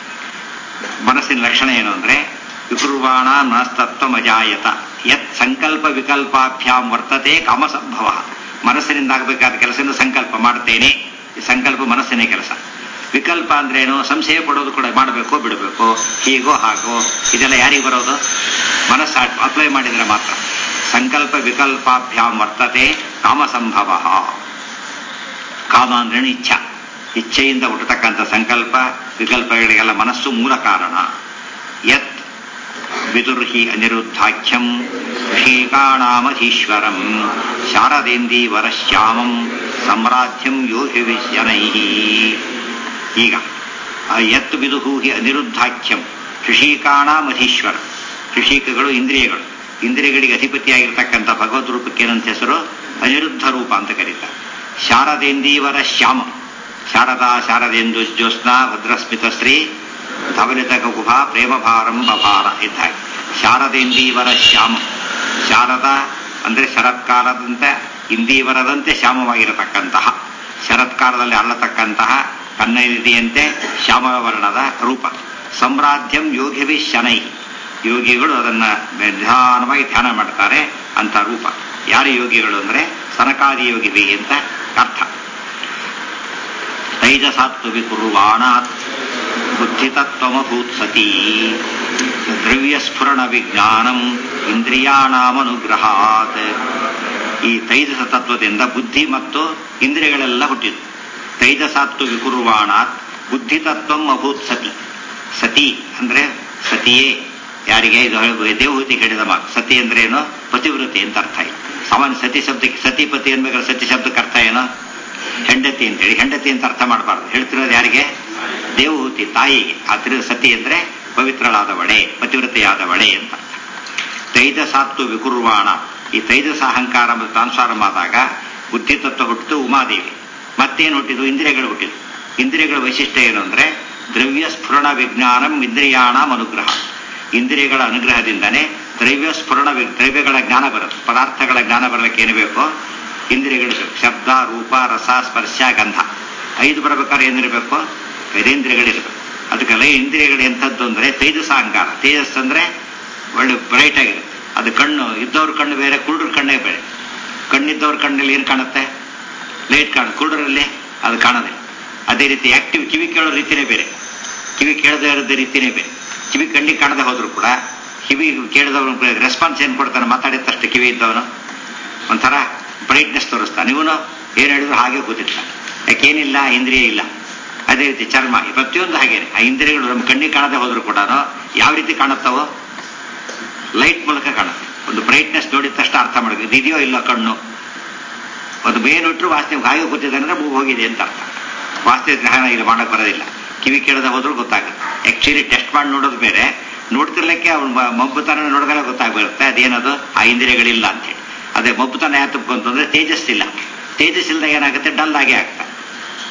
Speaker 1: ಮನಸ್ಸಿನ ಲಕ್ಷಣ ಏನು ಅಂದ್ರೆ ವಿಕುರ್ವಾಣ ಮನಸ್ತತ್ವ ಮಜಾಯತ ಯತ್ ಸಂಕಲ್ಪ ವಿಕಲ್ಪಾಭ್ಯಾಂ ವರ್ತತೆ ಕಾಮಸಂಭವ ಮನಸ್ಸಿನಿಂದ ಆಗಬೇಕಾದ ಕೆಲಸದಿಂದ ಸಂಕಲ್ಪ ಮಾಡ್ತೇನೆ ಈ ಸಂಕಲ್ಪ ಮನಸ್ಸಿನ ಕೆಲಸ ವಿಕಲ್ಪ ಅಂದ್ರೇನು ಸಂಶಯ ಪಡೋದು ಕೂಡ ಮಾಡಬೇಕು ಬಿಡಬೇಕು ಹೀಗೋ ಹಾಗೋ ಇದೆಲ್ಲ ಯಾರಿಗೆ ಬರೋದು ಮನಸ್ಸು ಅಪ್ಲೈ ಮಾಡಿದ್ರೆ ಮಾತ್ರ ಸಂಕಲ್ಪ ವಿಕಲ್ಪಾಭ್ಯಾಂ ವರ್ತತೆ ಕಾಮಸಂಭವ ಕಾಮ ಅಂದ್ರೇನು ಇಚ್ಛಾ ಇಚ್ಛೆಯಿಂದ ಹುಟ್ಟತಕ್ಕಂಥ ಸಂಕಲ್ಪ ವಿಕಲ್ಪಗಳಿಗೆಲ್ಲ ಮನಸ್ಸು ಮೂಲ ಕಾರಣ ಯತ್ ವಿದುರ್ಹಿ ಅನಿರುದ್ಧಾಖ್ಯಂ ಶ್ರೀಕಾಣಾಮಧೀಶ್ವರಂ ಶಾರದೇಂದೀವರಶ್ಯಾಮಂ ಸಾಮ್ರಾಜ್ಯಂ ಯೋಹಿ ವಿಶ್ಯನೈ ಈಗ ಆ ಯತ್ ವಿದುಹು ಹಿ ಅನಿರುದ್ಧಾಖ್ಯಂ ಋಷಿಕಾಣಾಮಧೀಶ್ವರ ಋಷಿಕಗಳು ಇಂದ್ರಿಯಗಳು ಇಂದ್ರಿಯಗಳಿಗೆ ಅಧಿಪತಿಯಾಗಿರ್ತಕ್ಕಂಥ ಭಗವದ್ ರೂಪಕ್ಕೆ ಏನಂತ ಹೆಸರು ಅನಿರುದ್ಧ ರೂಪ ಅಂತ ಕರೀತಾರೆ ಶಾರದೇಂದೀವರ ಶ್ಯಾಮ ಶಾರದಾ ಶಾರದೇಂದು ಜ್ಯೋತ್ಸ್ನಾ ಭದ್ರಸ್ಮಿತ ಶ್ರೀ ಧವಲಿತ ಗುಭಾ ಪ್ರೇಮ ಭಾರಂ ಬಭಾರ ಇದ್ದಾಗೆ ಶಾರದೇಂದೀವರ ಶ್ಯಾಮ ಶಾರದಾ ಅಂದ್ರೆ ಶರತ್ಕಾಲದಂತೆ ಇಂದೀವರದಂತೆ ಶ್ಯಾಮವಾಗಿರತಕ್ಕಂತಹ ಶರತ್ಕಾಲದಲ್ಲಿ ಅರಳತಕ್ಕಂತಹ ಕನ್ನಡಿಯಂತೆ ಶ್ಯಾಮ ವರ್ಣದ ರೂಪ ಸಮ್ರಾಜ್ಯಂ ಯೋಗಿವಿ ಶನೈ ಯೋಗಿಗಳು ಅದನ್ನ ನಿಧಾನವಾಗಿ ಧ್ಯಾನ ಮಾಡ್ತಾರೆ ಅಂತ ರೂಪ ಯಾರು ಯೋಗಿಗಳು ಅಂದ್ರೆ ಸನಕಾದಿ ಯೋಗಿವಿ ಅಂತ ಅರ್ಥ ತೈಜಸಾತ್ತು ವಿಕುರ್ವಾಣಾತ್ ಬುದ್ಧಿತತ್ವಮಭೂತ್ ಸತಿ ದ್ರವ್ಯಸ್ಫುರಣ ವಿಜ್ಞಾನಂ ಇಂದ್ರಿಯಾಣಾಮನುಗ್ರಹಾತ್ ಈ ತೈಜಸ ತತ್ವದಿಂದ ಬುದ್ಧಿ ಮತ್ತು ಇಂದ್ರಿಯಗಳೆಲ್ಲ ಹುಟ್ಟಿತು ತೈಜಸಾತ್ತು ವಿಕುರ್ವಾಣಾತ್ ಬುದ್ಧಿತತ್ವಂ ಅಭೂತ್ ಸತಿ ಸತಿ ಅಂದ್ರೆ ಸತಿಯೇ ಯಾರಿಗೆ ಇದು ದೇವಹೂತಿ ಹೇಳಿದ ಮಾತು ಸತಿ ಅಂದ್ರೆ ಏನು ಪತಿವ್ರತೆ ಅಂತ ಅರ್ಥ ಇಲ್ಲ ಸಾಮಾನ್ಯ ಸತಿ ಶಬ್ದಕ್ಕೆ ಸತಿಪತಿ ಅನ್ಬೇಕಾದ್ರೆ ಸತಿ ಶಬ್ದಕ್ಕೆ ಅರ್ಥ ಏನು ಹೆಂಡತಿ ಅಂತೇಳಿ ಹೆಂಡತಿ ಅಂತ ಅರ್ಥ ಮಾಡಬಾರ್ದು ಹೇಳ್ತಿರೋದು ಯಾರಿಗೆ ದೇವಹೂತಿ ತಾಯಿಗೆ ಆದ್ರಿಂದ ಸತಿ ಅಂದ್ರೆ ಪವಿತ್ರಳಾದವಳೆ ಪತಿವ್ರತೆಯಾದವಳೆ ಅಂತ ಅರ್ಥ ತೈಜಸಾತ್ತು ವಿಕುರ್ವಾಣ ಈ ತೈಜಸ ಅಹಂಕಾರ ಟ್ರಾನ್ಸ್ಫಾರ್ಮ್ ಆದಾಗ ಬುದ್ಧಿ ತತ್ವ ಹುಟ್ಟಿತು ಉಮಾದೇವಿ ಮತ್ತೇನು ಹುಟ್ಟಿದು ಇಂದ್ರಿಯಗಳು ಹುಟ್ಟಿದು ಇಂದ್ರಿಯಗಳ ವೈಶಿಷ್ಟ್ಯ ಏನು ಅಂದ್ರೆ ದ್ರವ್ಯ ಸ್ಫುರಣ ವಿಜ್ಞಾನಂ ಇಂದ್ರಿಯಾಣಂ ಅನುಗ್ರಹ ಇಂದ್ರಿಯಗಳ ಅನುಗ್ರಹದಿಂದನೇ ದ್ರವ್ಯ ಸ್ಫುರಣ ವಿ- ದ್ರವ್ಯಗಳ ಜ್ಞಾನ ಬರುತ್ತೆ ಪದಾರ್ಥಗಳ ಜ್ಞಾನ ಬರಲಿಕ್ಕೆ ಏನು ಬೇಕು ಇಂದ್ರಿಯಗಳು ಬೇಕು. ಶಬ್ದ ರೂಪ ರಸ ಸ್ಪರ್ಶ ಗಂಧ ಐದು ಬರಬೇಕಾದ್ರೆ ಏನಿರಬೇಕು ಐದೇಂದ್ರಿಯಗಳಿರಬೇಕು ಅದಕ್ಕೆಲ್ಲ ಇಂದ್ರಿಯಗಳು ಎಂಥದ್ದು ಅಂದ್ರೆ ತೇಜಸ ಅಹಂಕಾರ ತೇಜಸ್ ಅಂದ್ರೆ ಒಳ್ಳೆ ಬ್ರೈಟ್ ಆಗಿರುತ್ತೆ ಅದು ಕಣ್ಣು ಇದ್ದವ್ರ ಕಣ್ಣು ಬೇರೆ ಕುರುಡ್ರ ಕಣ್ಣೇ ಬೇರೆ ಕಣ್ಣಿದ್ದವ್ರ ಕಣ್ಣಲ್ಲಿ ಏನು ಕಾಣುತ್ತೆ ಲೈಟ್ ಕಾಣುತ್ತೆ ಕುರುಡರಲ್ಲಿ ಅದು ಕಾಣೋದಿಲ್ಲ ಅದೇ ರೀತಿ ಆಕ್ಟಿವ್ ಕಿವಿ ಕೇಳೋ ರೀತಿನೇ ಬೇರೆ ಕಿವಿ ಕೇಳದೇ ಇರೋದ ರೀತಿನೇ ಬೇರೆ ಕಿವಿ ಕಣ್ಣಿಗೆ ಕಾಣದೆ ಹೋದ್ರು ಕೂಡ ಕಿವಿ ಕೇಳಿದವನು ರೆಸ್ಪಾನ್ಸ್ ಏನು ಕೊಡ್ತಾನೆ ಮಾತಾಡಿದ ತಕ್ಷಣ ಕಿವಿ ಇದ್ದವನು ಒಂಥರ ಬ್ರೈಟ್ನೆಸ್ ತೋರಿಸ್ತಾನೆ ಇವನು ಏನು ಹೇಳಿದ್ರು ಹಾಗೆ ಕೂತಿರ್ತಾನೆ ಯಾಕೇನಿಲ್ಲ ಇಂದ್ರಿಯ ಇಲ್ಲ ಅದೇ ರೀತಿ ಚರ್ಮ ಈ ಪ್ರತಿಯೊಂದು ಹಾಗೇನೆ ಆ ಇಂದ್ರಿಯಗಳು ನಮ್ಮ ಕಣ್ಣಿಗೆ ಕಾಣದೆ ಹೋದ್ರು ಕೂಡ ಯಾವ ರೀತಿ ಕಾಣುತ್ತವೋ ಲೈಟ್ ಮೂಲಕ ಕಾಣುತ್ತೆ ಒಂದು ಬ್ರೈಟ್ನೆಸ್ ನೋಡಿದ ತಕ್ಷಣ ಅರ್ಥ ಮಾಡಬೇಕು ಇದು ಇದೆಯೋ ಇಲ್ಲ ಕಣ್ಣು ಒಂದು ಮೇಲಿಟ್ರು ವಾಸನೆ ಹಾಗೆ ಕೂತಿದ್ದಾನೆ ಅಂದ್ರೆ ಮೂಗು ಹೋಗಿದೆ ಅಂತ ಅರ್ಥ ವಾಸನೆ ಗ್ರಹಣ ಇಲ್ಲಿ ಮಾಡಕ್ ಬರೋದಿಲ್ಲ ಕಿವಿ ಕೇಳದೆ ಹೋದ್ರೂ ಗೊತ್ತಾಗುತ್ತೆ ಆಕ್ಚುಲಿ ಟೆಸ್ಟ್ ಮಾಡಿ ನೋಡೋದು ಬೇರೆ ನೋಡ್ತಿರ್ಲಿಕ್ಕೆ ಅವ್ನು ಮಬ್ಬುತನ ನೋಡಿದ್ರೆ ಗೊತ್ತಾಗ್ಬಿಡುತ್ತೆ ಅದೇನದು ಆ ಇಂದ್ರಿಯಗಳಿಲ್ಲ ಅಂತೇಳಿ ಅದೇ ಮಬ್ಬುತನ ಯಾತಕ್ಕೆ ಅಂತಂದ್ರೆ ತೇಜಸ್ ಇಲ್ಲ ತೇಜಸ್ ಇಲ್ಲದಾಗ ಏನಾಗುತ್ತೆ ಡಲ್ ಆಗೇ ಆಗ್ತಾ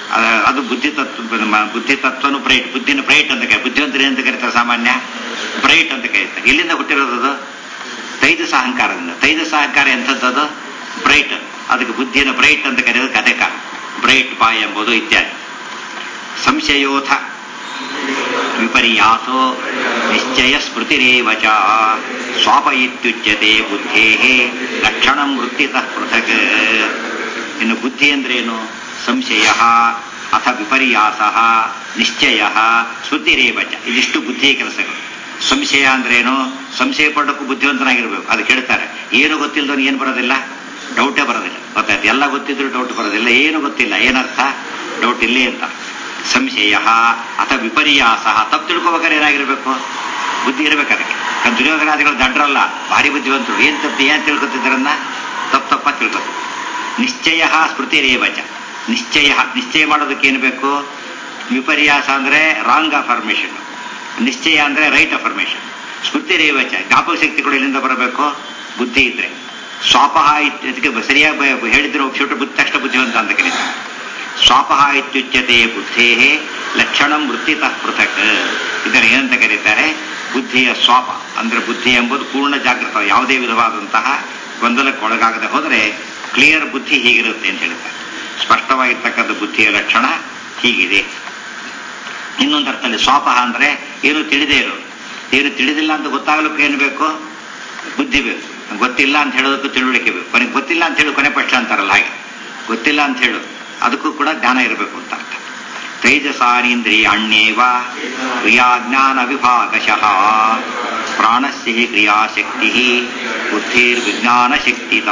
Speaker 1: ಅದ- ಅದು ಬುದ್ಧಿ ತತ್ವ ನಮ್ಮ ಬುದ್ಧಿ ತತ್ವನು ಬ್ರೈಟ್ ಬುದ್ಧಿನ ಬ್ರೈಟ್ ಅಂತ ಕರಿ ಬುದ್ಧಿವಂತರು ಅಂತ ಕರೀತಾರೆ ಸಾಮಾನ್ಯ ಬ್ರೈಟ್ ಅಂತ ಕರೀತಾರೆ ಎಲ್ಲಿಂದ ಹುಟ್ಟಿರೋದು ಅದು ತೈಜಸ ಅಹಂಕಾರದಿಂದ ತೈಜಸ ಅಹಂಕಾರ ಎಂಥದ್ದು ಬ್ರೈಟ್ ಅದಕ್ಕೆ ಬುದ್ಧಿಯನ್ನು ಬ್ರೈಟ್ ಅಂತ ಕರೆಯೋದು ಕಥೆಕಾರ ಬ್ರೈಟ್ ಬಾಯ್ ಎಂಬುದು ಇತ್ಯಾದಿ ಸಂಶಯೋಥ ವಿಪರ್ಯಾಸೋ ನಿಶ್ಚಯ ಸ್ಮೃತಿರೇವ ಚ ಸ್ವಾಪ ಇತ್ಯುಚ್ಯತೆ ಬುದ್ಧೇ ಲಕ್ಷಣಂ ವೃತ್ತಿತಃ ಪೃಥಕ್ ಇನ್ನು ಬುದ್ಧಿ ಅಂದ್ರೇನು ಸಂಶಯ ಅಥ ವಿಪರ್ಯಾಸ ನಿಶ್ಚಯ ಸ್ಮೃತಿರೇವ ಚ ಇದಿಷ್ಟು ಬುದ್ಧಿಯ ಕೆಲಸಗಳು ಸಂಶಯ ಅಂದ್ರೇನು ಸಂಶಯ ಪಡೋಕ್ಕೂ ಬುದ್ಧಿವಂತನಾಗಿರ್ಬೇಕು ಅದು ಕೇಳ್ತಾರೆ ಏನು ಗೊತ್ತಿಲ್ಲದವನು ಏನು ಬರೋದಿಲ್ಲ ಡೌಟೇ ಬರೋದಿಲ್ಲ ಗೊತ್ತಾಯ್ತು ಎಲ್ಲ ಗೊತ್ತಿದ್ರು ಡೌಟ್ ಬರೋದಿಲ್ಲ ಏನು ಗೊತ್ತಿಲ್ಲ ಏನರ್ಥ ಡೌಟ್ ಇಲ್ಲೇ ಅಂತ ಸಂಶಯ ಅಥ ವಿಪರ್ಯಾಸ ತಪ್ಪು ತಿಳ್ಕೊಬೇಕಾದ್ರೆ ಏನಾಗಿರ್ಬೇಕು ಬುದ್ಧಿ ಇರಬೇಕು ಅದಕ್ಕೆ ಯಾಕಂದ್ರೆ ದುರ್ಯೋಧನಾದಿಗಳು ದಡ್ರಲ್ಲ ಭಾರಿ ಬುದ್ಧಿವಂತರು ಏನ್ ತಪ್ಪು ಏನ್ ತಿಳ್ಕೊತಿದ್ದಾರನ್ನ ತಪ್ಪು ತಪ್ಪ ತಿಳ್ಕೊತ ನಿಶ್ಚಯ ಸ್ಮೃತಿ ರೇವಚ ನಿಶ್ಚಯ ನಿಶ್ಚಯ ಮಾಡೋದಕ್ಕೆ ಏನು ಬೇಕು ವಿಪರ್ಯಾಸ ಅಂದ್ರೆ ರಾಂಗ್ ಅಫರ್ಮೇಷನ್ ನಿಶ್ಚಯ ಅಂದ್ರೆ ರೈಟ್ ಅಫರ್ಮೇಷನ್ ಸ್ಮೃತಿ ರೇವಚ ಜ್ಞಾಪಕ ಶಕ್ತಿಗಳು ಎಲ್ಲಿಂದ ಬರಬೇಕು ಬುದ್ಧಿ ಇದ್ರೆ ಸ್ವಾಪಹ ಇದಕ್ಕೆ ಸರಿಯಾಗಿ ಬ- ಹೇಳಿದ್ರೆ ಒಪ್ಪಿಟ್ಟು ಬುದ್ಧಿ ತಕ್ಷಣ ಬುದ್ಧಿವಂತ ಅಂತ ಕರೀತಾರೆ ಸ್ವಾಪಹ ಇತ್ಯುಚ್ಯತೆ ಬುದ್ಧೇ ಲಕ್ಷಣಂ ವೃತ್ತಿತಃ ಪೃಥಕ್ ಇದನ್ನು ಏನಂತ ಕರೀತಾರೆ ಬುದ್ಧಿಯ ಸ್ವಾಪ ಅಂದ್ರೆ ಬುದ್ಧಿ ಎಂಬುದು ಪೂರ್ಣ ಜಾಗೃತ ಯಾವುದೇ ವಿಧವಾದಂತಹ ಗೊಂದಲಕ್ಕೆ ಒಳಗಾಗದೆ ಹೋದರೆ ಕ್ಲಿಯರ್ ಬುದ್ಧಿ ಹೀಗಿರುತ್ತೆ ಅಂತ ಹೇಳ್ತಾರೆ ಸ್ಪಷ್ಟವಾಗಿರ್ತಕ್ಕಂಥ ಬುದ್ಧಿಯ ಲಕ್ಷಣ ಹೀಗಿದೆ ಇನ್ನೊಂದು ಅರ್ಥದಲ್ಲಿ ಸ್ವಾಪಹ ಅಂದ್ರೆ ಏನು ತಿಳಿದೇ ಇರೋದು ಏನು ತಿಳಿದಿಲ್ಲ ಅಂತ ಗೊತ್ತಾಗಲಿಕ್ಕೆ ಏನು ಬೇಕು ಬುದ್ಧಿ ಬೇಕು ಗೊತ್ತಿಲ್ಲ ಅಂತ ಹೇಳೋದಕ್ಕೂ ತಿಳುವಳಿಕೆ ಬೇಕು ಕೊನೆಗೆ ಗೊತ್ತಿಲ್ಲ ಅಂತ ಹೇಳು ಕೊನೆ ಪಕ್ಷ ಅಂತಾರಲ್ಲ ಹಾಗೆ ಗೊತ್ತಿಲ್ಲ ಅಂತ ಹೇಳು ಅದಕ್ಕೂ ಕೂಡ ಜ್ಞಾನ ಇರಬೇಕು ಅಂತ ಅರ್ಥ ತೈಜಸಾನೇಂದ್ರಿಯಾಣ್ಯೇವ ಕ್ರಿಯಾಜ್ಞಾನ ವಿಭಾಗಶಃ ಪ್ರಾಣಸ್ಯ ಹಿ ಕ್ರಿಯಾಶಕ್ತಿ ಬುದ್ಧಿರ್ವಿಜ್ಞಾನ ಶಕ್ತಿತ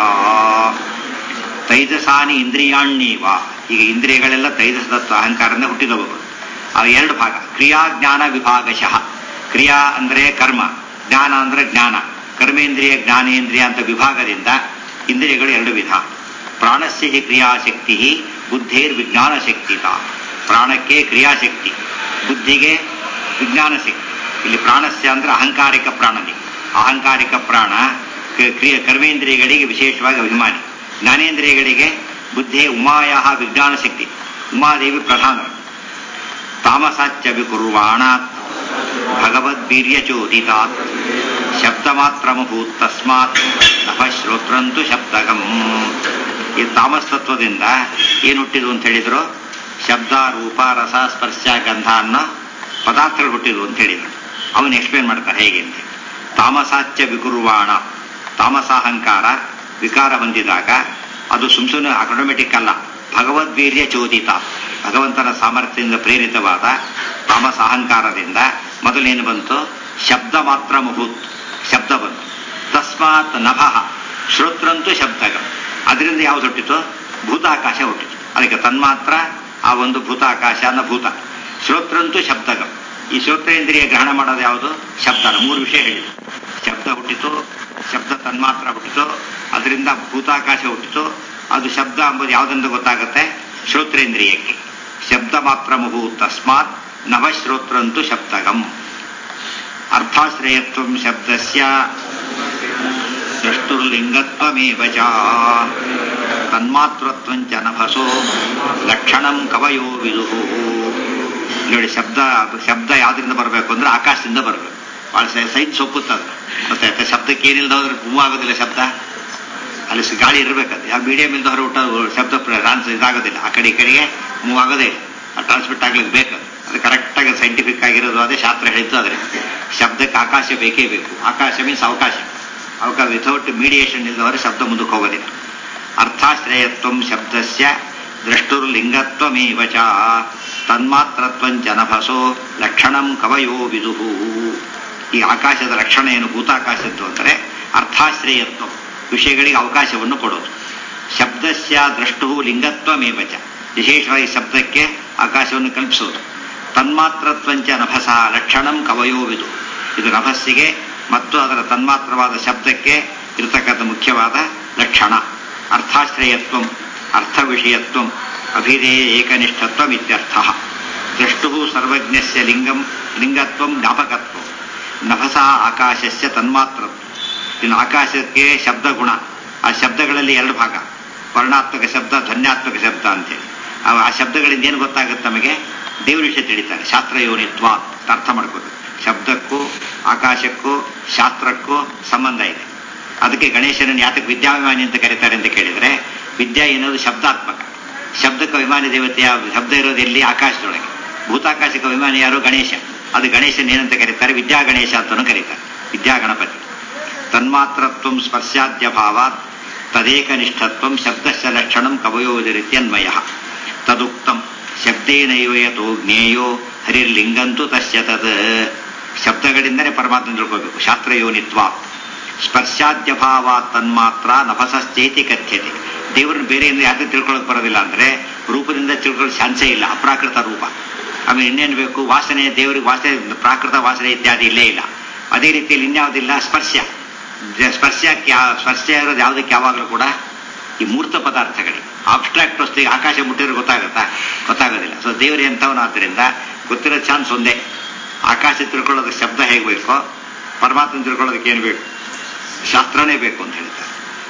Speaker 1: ತೈಜಸಾನಿ ಇಂದ್ರಿಯಾಣ್ಯೇವ ಈಗ ಇಂದ್ರಿಯಗಳೆಲ್ಲ ತೈಜಸದತ್ತ ಅಹಂಕಾರದಿಂದ ಹುಟ್ಟಿದವುಗಳು ಅವು ಎರಡು ಭಾಗ ಕ್ರಿಯಾ ಜ್ಞಾನ ವಿಭಾಗಶಃ ಕ್ರಿಯಾ ಅಂದ್ರೆ ಕರ್ಮ ಜ್ಞಾನ ಅಂದ್ರೆ ಜ್ಞಾನ ಕರ್ಮೇಂದ್ರಿಯ ಜ್ಞಾನೇಂದ್ರಿಯ ಅಂತ ವಿಭಾಗದಿಂದ ಇಂದ್ರಿಯಗಳು ಎರಡು ವಿಧ ಪ್ರಾಣಸ್ಯ ಹಿ ಕ್ರಿಯಾಶಕ್ತಿ ಬುದ್ಧೇರ್ ವಿಜ್ಞಾನ ಶಕ್ತಿತ ಪ್ರಾಣಕ್ಕೆ ಕ್ರಿಯಾಶಕ್ತಿ ಬುದ್ಧಿಗೆ ವಿಜ್ಞಾನ ಶಕ್ತಿ ಇಲ್ಲಿ ಪ್ರಾಣಸ್ಯ ಅಂದ್ರೆ ಅಹಂಕಾರಿಕ ಪ್ರಾಣನಿ ಅಹಂಕಾರಿಕ ಪ್ರಾಣ ಕ- ಕ್ರಿಯೆ ಕರ್ಮೇಂದ್ರಿಯಗಳಿಗೆ ವಿಶೇಷವಾಗಿ ಅಭಿಮಾನಿ ಜ್ಞಾನೇಂದ್ರಿಯಗಳಿಗೆ ಬುದ್ಧಿ ಉಮಾಯ ವಿಜ್ಞಾನ ಶಕ್ತಿ ಉಮಾದೇವಿ ಪ್ರಧಾನರು ತಾಮಸಾಚ್ಯ ವಿಕುರ್ವಾಣಾತ್ ಭಗವದ್ವೀರ್ಯಚೋದಿತಾತ್ ಶಬ್ದಮಾತ್ರಮಭೂತ್ ತಸ್ಮಾತ್ ನಭಶ್ರೋತ್ರಂತು ಶಬ್ದಗಂ ಈ ತಾಮಸ್ತತ್ವದಿಂದ ಏನು ಹುಟ್ಟಿದು ಅಂತ ಹೇಳಿದ್ರು ಶಬ್ದ ರೂಪ ರಸ ಸ್ಪರ್ಶ ಗಂಧ ಅನ್ನೋ ಪದಾರ್ಥಗಳು ಹುಟ್ಟಿದ್ವು ಅಂತ ಹೇಳಿದ್ರು ಅವನು ಎಕ್ಸ್ಪ್ಲೇನ್ ಮಾಡ್ತಾರೆ ಹೇಗೆ ಅಂತ ತಾಮಸಾಚ್ಯ ವಿಕುರ್ವಾಣ ತಾಮಸಾಹಂಕಾರ ವಿಕಾರ ಹೊಂದಿದಾಗ ಅದು ಸುಮ್ ಸುಮ್ಮನೆ ಆಟೋಮೆಟಿಕ್ ಅಲ್ಲ ಭಗವದ್ವೀರ್ಯ ಚೋದಿತ ಭಗವಂತನ ಸಾಮರ್ಥ್ಯದಿಂದ ಪ್ರೇರಿತವಾದ ತಾಮಸ ಅಹಂಕಾರದಿಂದ ಮೊದಲೇನು ಬಂತು ಶಬ್ದ ಮಾತ್ರ ಮುಹೂತ್ ಶಬ್ದ ಬಂತು ತಸ್ಮಾತ್ ನಭಃ ಶ್ರೋತ್ರಂತು ಶಬ್ದಗ ಅದರಿಂದ ಯಾವ್ದು ಹುಟ್ಟಿತು ಭೂತಾಕಾಶ ಹುಟ್ಟಿತು ಅದಕ್ಕೆ ತನ್ಮಾತ್ರ ಆ ಒಂದು ಭೂತಾಕಾಶ ಅನ್ನೋ ಭೂತ ಶ್ರೋತ್ರಂತು ಶಬ್ದಗಂ ಈ ಶ್ರೋತ್ರೇಂದ್ರಿಯ ಗ್ರಹಣ ಮಾಡೋದು ಯಾವುದು ಶಬ್ದನ ಮೂರು ವಿಷಯ ಹೇಳಿತು ಶಬ್ದ ಹುಟ್ಟಿತು ಶಬ್ದ ತನ್ಮಾತ್ರ ಹುಟ್ಟಿತು ಅದರಿಂದ ಭೂತಾಕಾಶ ಹುಟ್ಟಿತು ಅದು ಶಬ್ದ ಎಂಬುದು ಯಾವುದೆಂದು ಗೊತ್ತಾಗುತ್ತೆ ಶ್ರೋತ್ರೇಂದ್ರಿಯಕ್ಕೆ ಶಬ್ದ ಮಾತ್ರ ಮುಹು ತಸ್ಮಾತ್ ನವಶ್ರೋತ್ರಂತು ಶಬ್ದಗಂ ಅರ್ಥಾಶ್ರಯತ್ವ ಶಬ್ದಸ್ಯ ದ್ರಷ್ಟುರ್ಲಿಂಗತ್ವಮೇವ ಚ ತನ್ಮಾತ್ರತ್ವಂಚ ನಭಸೋ ಲಕ್ಷಣಂ ಕವಯೋ ವಿದುಹು ನೋಡಿ ಶಬ್ದ ಶಬ್ದ ಯಾವ್ದ್ರಿಂದ ಬರಬೇಕು ಅಂದ್ರೆ ಆಕಾಶದಿಂದ ಬರಬೇಕು ಭಾಳ ಸೈನ್ಸ್ ಒಪ್ಪುತ್ತದ ಮತ್ತೆ ಶಬ್ದಕ್ಕೆ ಏನಿಲ್ಲದ ಹೋದ್ರೆ ಮೂವ್ ಆಗೋದಿಲ್ಲ ಶಬ್ದ ಅಲ್ಲಿ ಸ- ಗಾಳಿ ಇರಬೇಕದು ಯಾವ ಮೀಡಿಯಂ ಇಲ್ದ ಹೊರ ಊಟ ಶಬ್ದ ಟ್ರಾನ್ಸ್ ಇದಾಗೋದಿಲ್ಲ ಆ ಕಡೆ ಈ ಕಡೆಗೆ ಮೂವ್ ಆಗೋದೇ ಇಲ್ಲ ಟ್ರಾನ್ಸ್ಮಿಟ್ ಆಗ್ಲಿಕ್ಕೆ ಬೇಕು ಅದು ಕರೆಕ್ಟಾಗಿ ಸೈಂಟಿಫಿಕ್ ಆಗಿರೋದು ಅದೇ ಶಾಸ್ತ್ರ ಹೇಳಿದ್ದು ಆದರೆ ಶಬ್ದಕ್ಕೆ ಆಕಾಶ ಬೇಕೇ ಬೇಕು ಆಕಾಶ ಮೀನ್ಸ್ ಅವಕಾಶ ಅವಕಾಶ ವಿಥೌಟ್ ಮೀಡಿಯೇಷನ್ ಇಲ್ಲದವರೆ ಶಬ್ದ ಮುಂದಕ್ಕೆ ಹೋಗೋದಿಲ್ಲ ಅರ್ಥಾಶ್ರಯತ್ವ ಶಬ್ದಸ್ಯ ದ್ರಷ್ಟುರ್ಲಿಂಗತ್ವಮೇವ ಚ ತನ್ಮಾತ್ರತ್ವಂಚ ನಭಸೋ ಲಕ್ಷಣಂ ಕವಯೋ ವಿದುಹು ಈ ಆಕಾಶದ ಲಕ್ಷಣ ಏನು ಭೂತಾಕಾಶದ್ದು ಅಂದರೆ ಅರ್ಥಾಶ್ರಯತ್ವ ವಿಷಯಗಳಿಗೆ ಅವಕಾಶವನ್ನು ಕೊಡೋದು ಶಬ್ದಸ್ಯ ದ್ರಷ್ಟು ಲಿಂಗತ್ವಮೇವ ಚ ವಿಶೇಷವಾಗಿ ಶಬ್ದಕ್ಕೆ ಆಕಾಶವನ್ನು ಕಲ್ಪಿಸೋದು ತನ್ಮಾತ್ರತ್ವಂಚ ನಭಸ ಲಕ್ಷಣಂ ಕವಯೋ ವಿದು ಇದು ನಭಸ್ಸಿಗೆ ಮತ್ತು ಅದರ ತನ್ಮಾತ್ರವಾದ ಶಬ್ದಕ್ಕೆ ಇರತಕ್ಕಂಥ ಮುಖ್ಯವಾದ ಲಕ್ಷಣ ಅರ್ಥಾಶ್ರಯತ್ವ ಅರ್ಥ ವಿಷಯತ್ವ ಅಭಿಧೇಯ ಏಕನಿಷ್ಠತ್ವ ಇತ್ಯರ್ಥ ದ್ರಷ್ಟು ಸರ್ವಜ್ಞಸ್ಯ ಲಿಂಗಂ ಲಿಂಗತ್ವ ಜ್ಞಾಪಕತ್ವ ನಭಸ ಆಕಾಶಸ್ಯ ತನ್ಮಾತ್ರತ್ವ ಇನ್ನು ಆಕಾಶಕ್ಕೆ ಶಬ್ದ ಗುಣ ಆ ಶಬ್ದಗಳಲ್ಲಿ ಎರಡು ಭಾಗ ವರ್ಣಾತ್ಮಕ ಶಬ್ದ ಧ್ವನ್ಯಾತ್ಮಕ ಶಬ್ದ ಅಂತೇಳಿ ಆ- ಆ ಶಬ್ದಗಳಿಂದ ಏನು ಗೊತ್ತಾಗುತ್ತೆ ನಮಗೆ ದೇವ್ರ ವಿಷಯ ತಿಳಿತಾರೆ ಶಾಸ್ತ್ರ ಯೋನಿತ್ವ ಅಂತ ಅರ್ಥ ಮಾಡ್ಕೋಬೇಕು ಶಬ್ದಕ್ಕೂ ಆಕಾಶಕ್ಕೂ ಶಾಸ್ತ್ರಕ್ಕೂ ಸಂಬಂಧ ಇದೆ ಅದಕ್ಕೆ ಗಣೇಶನನ್ನು ಯಾತಕ್ಕೆ ವಿದ್ಯಾಭಿಮಾನಿ ಅಂತ ಕರೀತಾರೆ ಅಂತ ಕೇಳಿದ್ರೆ ವಿದ್ಯಾ ಎನ್ನುವುದು ಶಬ್ದಾತ್ಮಕ ಶಬ್ದಕ್ಕೆ ಅಭಿಮಾನಿ ದೇವತೆ ಯಾವುದು ಶಬ್ದ ಇರೋದು ಎಲ್ಲಿ ಆಕಾಶದೊಳಗೆ ಭೂತಾಕಾಶಕ್ಕೆ ಅಭಿಮಾನಿ ಯಾರು ಗಣೇಶ ಅದು ಗಣೇಶನ್ ಏನಂತ ಕರೀತಾರೆ ವಿದ್ಯಾ ಗಣೇಶ ಅಂತಲೂ ಕರೀತಾರೆ ವಿದ್ಯಾ ಗಣಪತಿ ತನ್ಮಾತ್ರತ್ವ ಸ್ಪರ್ಶಾದ್ಯ ಭಾವಾತ್ ತದೇಕನಿಷ್ಠತ್ವ ಶಬ್ದಸ್ಯ ಲಕ್ಷಣಂ ಕವಯೋದಿರಿತ್ಯನ್ವಯ ತದುಕ್ತಂ ಶಬ್ದೇನೈವ ಯತೋ ಜ್ಞೇಯೋ ಹರಿರ್ಲಿಂಗಂತೂ ತಸ್ಯ ತದ್ ಶಬ್ದಗಳಿಂದಲೇ ಪರಮಾತ್ಮ ತಿಳ್ಕೋಬೇಕು ಶಾಸ್ತ್ರ ಯೋನಿತ್ವ ಸ್ಪರ್ಶಾದ್ಯ ಭಾವ ತನ್ಮಾತ್ರ ನಭಸಶ್ಚೈತಿ ಕಥ್ಯತೆ ದೇವರನ್ನ ಬೇರೆಯಿಂದ ಯಾಕೆ ತಿಳ್ಕೊಳಕ್ ಬರೋದಿಲ್ಲ ಅಂದ್ರೆ ರೂಪದಿಂದ ತಿಳ್ಕೊಳ್ಳೋ ಚಾನ್ಸೇ ಇಲ್ಲ ಅಪ್ರಾಕೃತ ರೂಪ ಆಮೇಲೆ ಇನ್ನೇನು ಬೇಕು ವಾಸನೆ ದೇವರಿಗೆ ವಾಸನೆ ಪ್ರಾಕೃತ ವಾಸನೆ ಇತ್ಯಾದಿ ಇಲ್ಲೇ ಇಲ್ಲ ಅದೇ ರೀತಿಯಲ್ಲಿ ಇನ್ಯಾವುದಿಲ್ಲ ಸ್ಪರ್ಶ ಜ- ಸ್ಪರ್ಶಕ್ಕೆ ಯಾ- ಸ್ಪರ್ಶ ಇರೋದು ಯಾವುದಕ್ಕೆ ಯಾವಾಗಲೂ ಕೂಡ ಈ ಮೂರ್ತ ಪದಾರ್ಥಗಳಿಗೆ ಆಬ್ಸ್ಟ್ರಾಕ್ಟ್ ವಸ್ತು ಆಕಾಶ ಮುಟ್ಟಿದ್ರೆ ಗೊತ್ತಾಗುತ್ತಾ ಗೊತ್ತಾಗೋದಿಲ್ಲ ಸೊ ದೇವರು ಎಂಥವನು ಆದ್ದರಿಂದ ಗೊತ್ತಿರೋ ಚಾನ್ಸ್ ಒಂದೇ ಆಕಾಶ ತಿಳ್ಕೊಳ್ಳೋದಕ್ಕೆ ಶಬ್ದ ಹೇಗೆ ಬೇಕೋ ಪರಮಾತ್ಮ ತಿಳ್ಕೊಳ್ಳೋದಕ್ಕೆ ಏನು ಬೇಕು ಶಾಸ್ತ್ರನೇ ಬೇಕು ಅಂತ ಹೇಳ್ತಾರೆ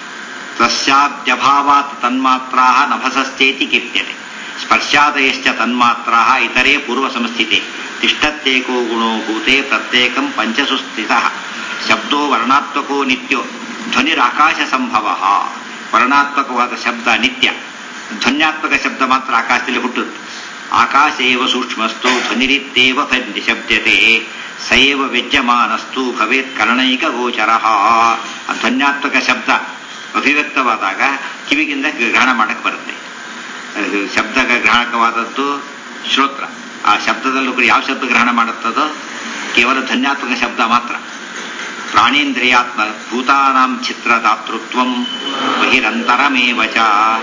Speaker 1: ತಸ್ಯಾದ್ಯಭಾವಾತ್ ತನ್ಮಾತ್ರಾ ನಭಸಶ್ಚೇತಿ ಕೀರ್ತ್ಯತೆ ಸ್ಪರ್ಶಾದಯಶ್ಚ ತನ್ಮಾತ್ರಾ ಇತರೇ ಪೂರ್ವ ಸಂಸ್ಥಿತೆ ತಿಷ್ಟತ್ಯೇಕೋ ಗುಣೋ ಭೂತೆ ಪ್ರತ್ಯೇಕಂ ಪಂಚಸು ಸ್ಥಿತ ಶಬ್ದೋ ವರ್ಣಾತ್ಮಕೋ ನಿತ್ಯೋ ಧ್ವನಿರಾಕಾಶ ಸಂಭವ ವರ್ಣಾತ್ಮಕವಾದ ಶಬ್ದ ನಿತ್ಯ ಧ್ವನ್ಯಾತ್ಮಕ ಶಬ್ದ ಮಾತ್ರ ಆಕಾಶದಲ್ಲಿ ಹುಟ್ಟುತ್ತೆ ಆಕಾಶ ಏವ ಸೂಕ್ಷ್ಮಸ್ತು ಧ್ವನಿರಿತ್ಯೇವ ಫ- ಶಬ್ದತೆ ಸೈವ ವ್ಯಜ್ಯಮಾನಸ್ತು ಭವೇತ್ ಕರ್ಣೈಕ ಗೋಚರ ಧ್ವನ್ಯಾತ್ಮಕ ಶಬ್ದ ಅಭಿವ್ಯಕ್ತವಾದಾಗ ಕಿವಿಗಿಂದ ಗ್ರಹಣ ಮಾಡಕ್ಕೆ ಬರುತ್ತೆ ಅದು ಶಬ್ದ ಗ್ರಹಣಕವಾದದ್ದು ಶ್ರೋತ್ರ ಆ ಶಬ್ದದಲ್ಲೂ ಕೂಡ ಯಾವ ಶಬ್ದ ಗ್ರಹಣ ಮಾಡುತ್ತದೋ ಕೇವಲ ಧ್ವನ್ಯಾತ್ಮಕ ಶಬ್ದ ಮಾತ್ರ ಪ್ರಾಣೇಂದ್ರಿಯಾತ್ಮ ಭೂತಾನಾಂ ಚಿತ್ರದಾತೃತ್ವಂ ಬಹಿರಂತರಮೇವ ಚ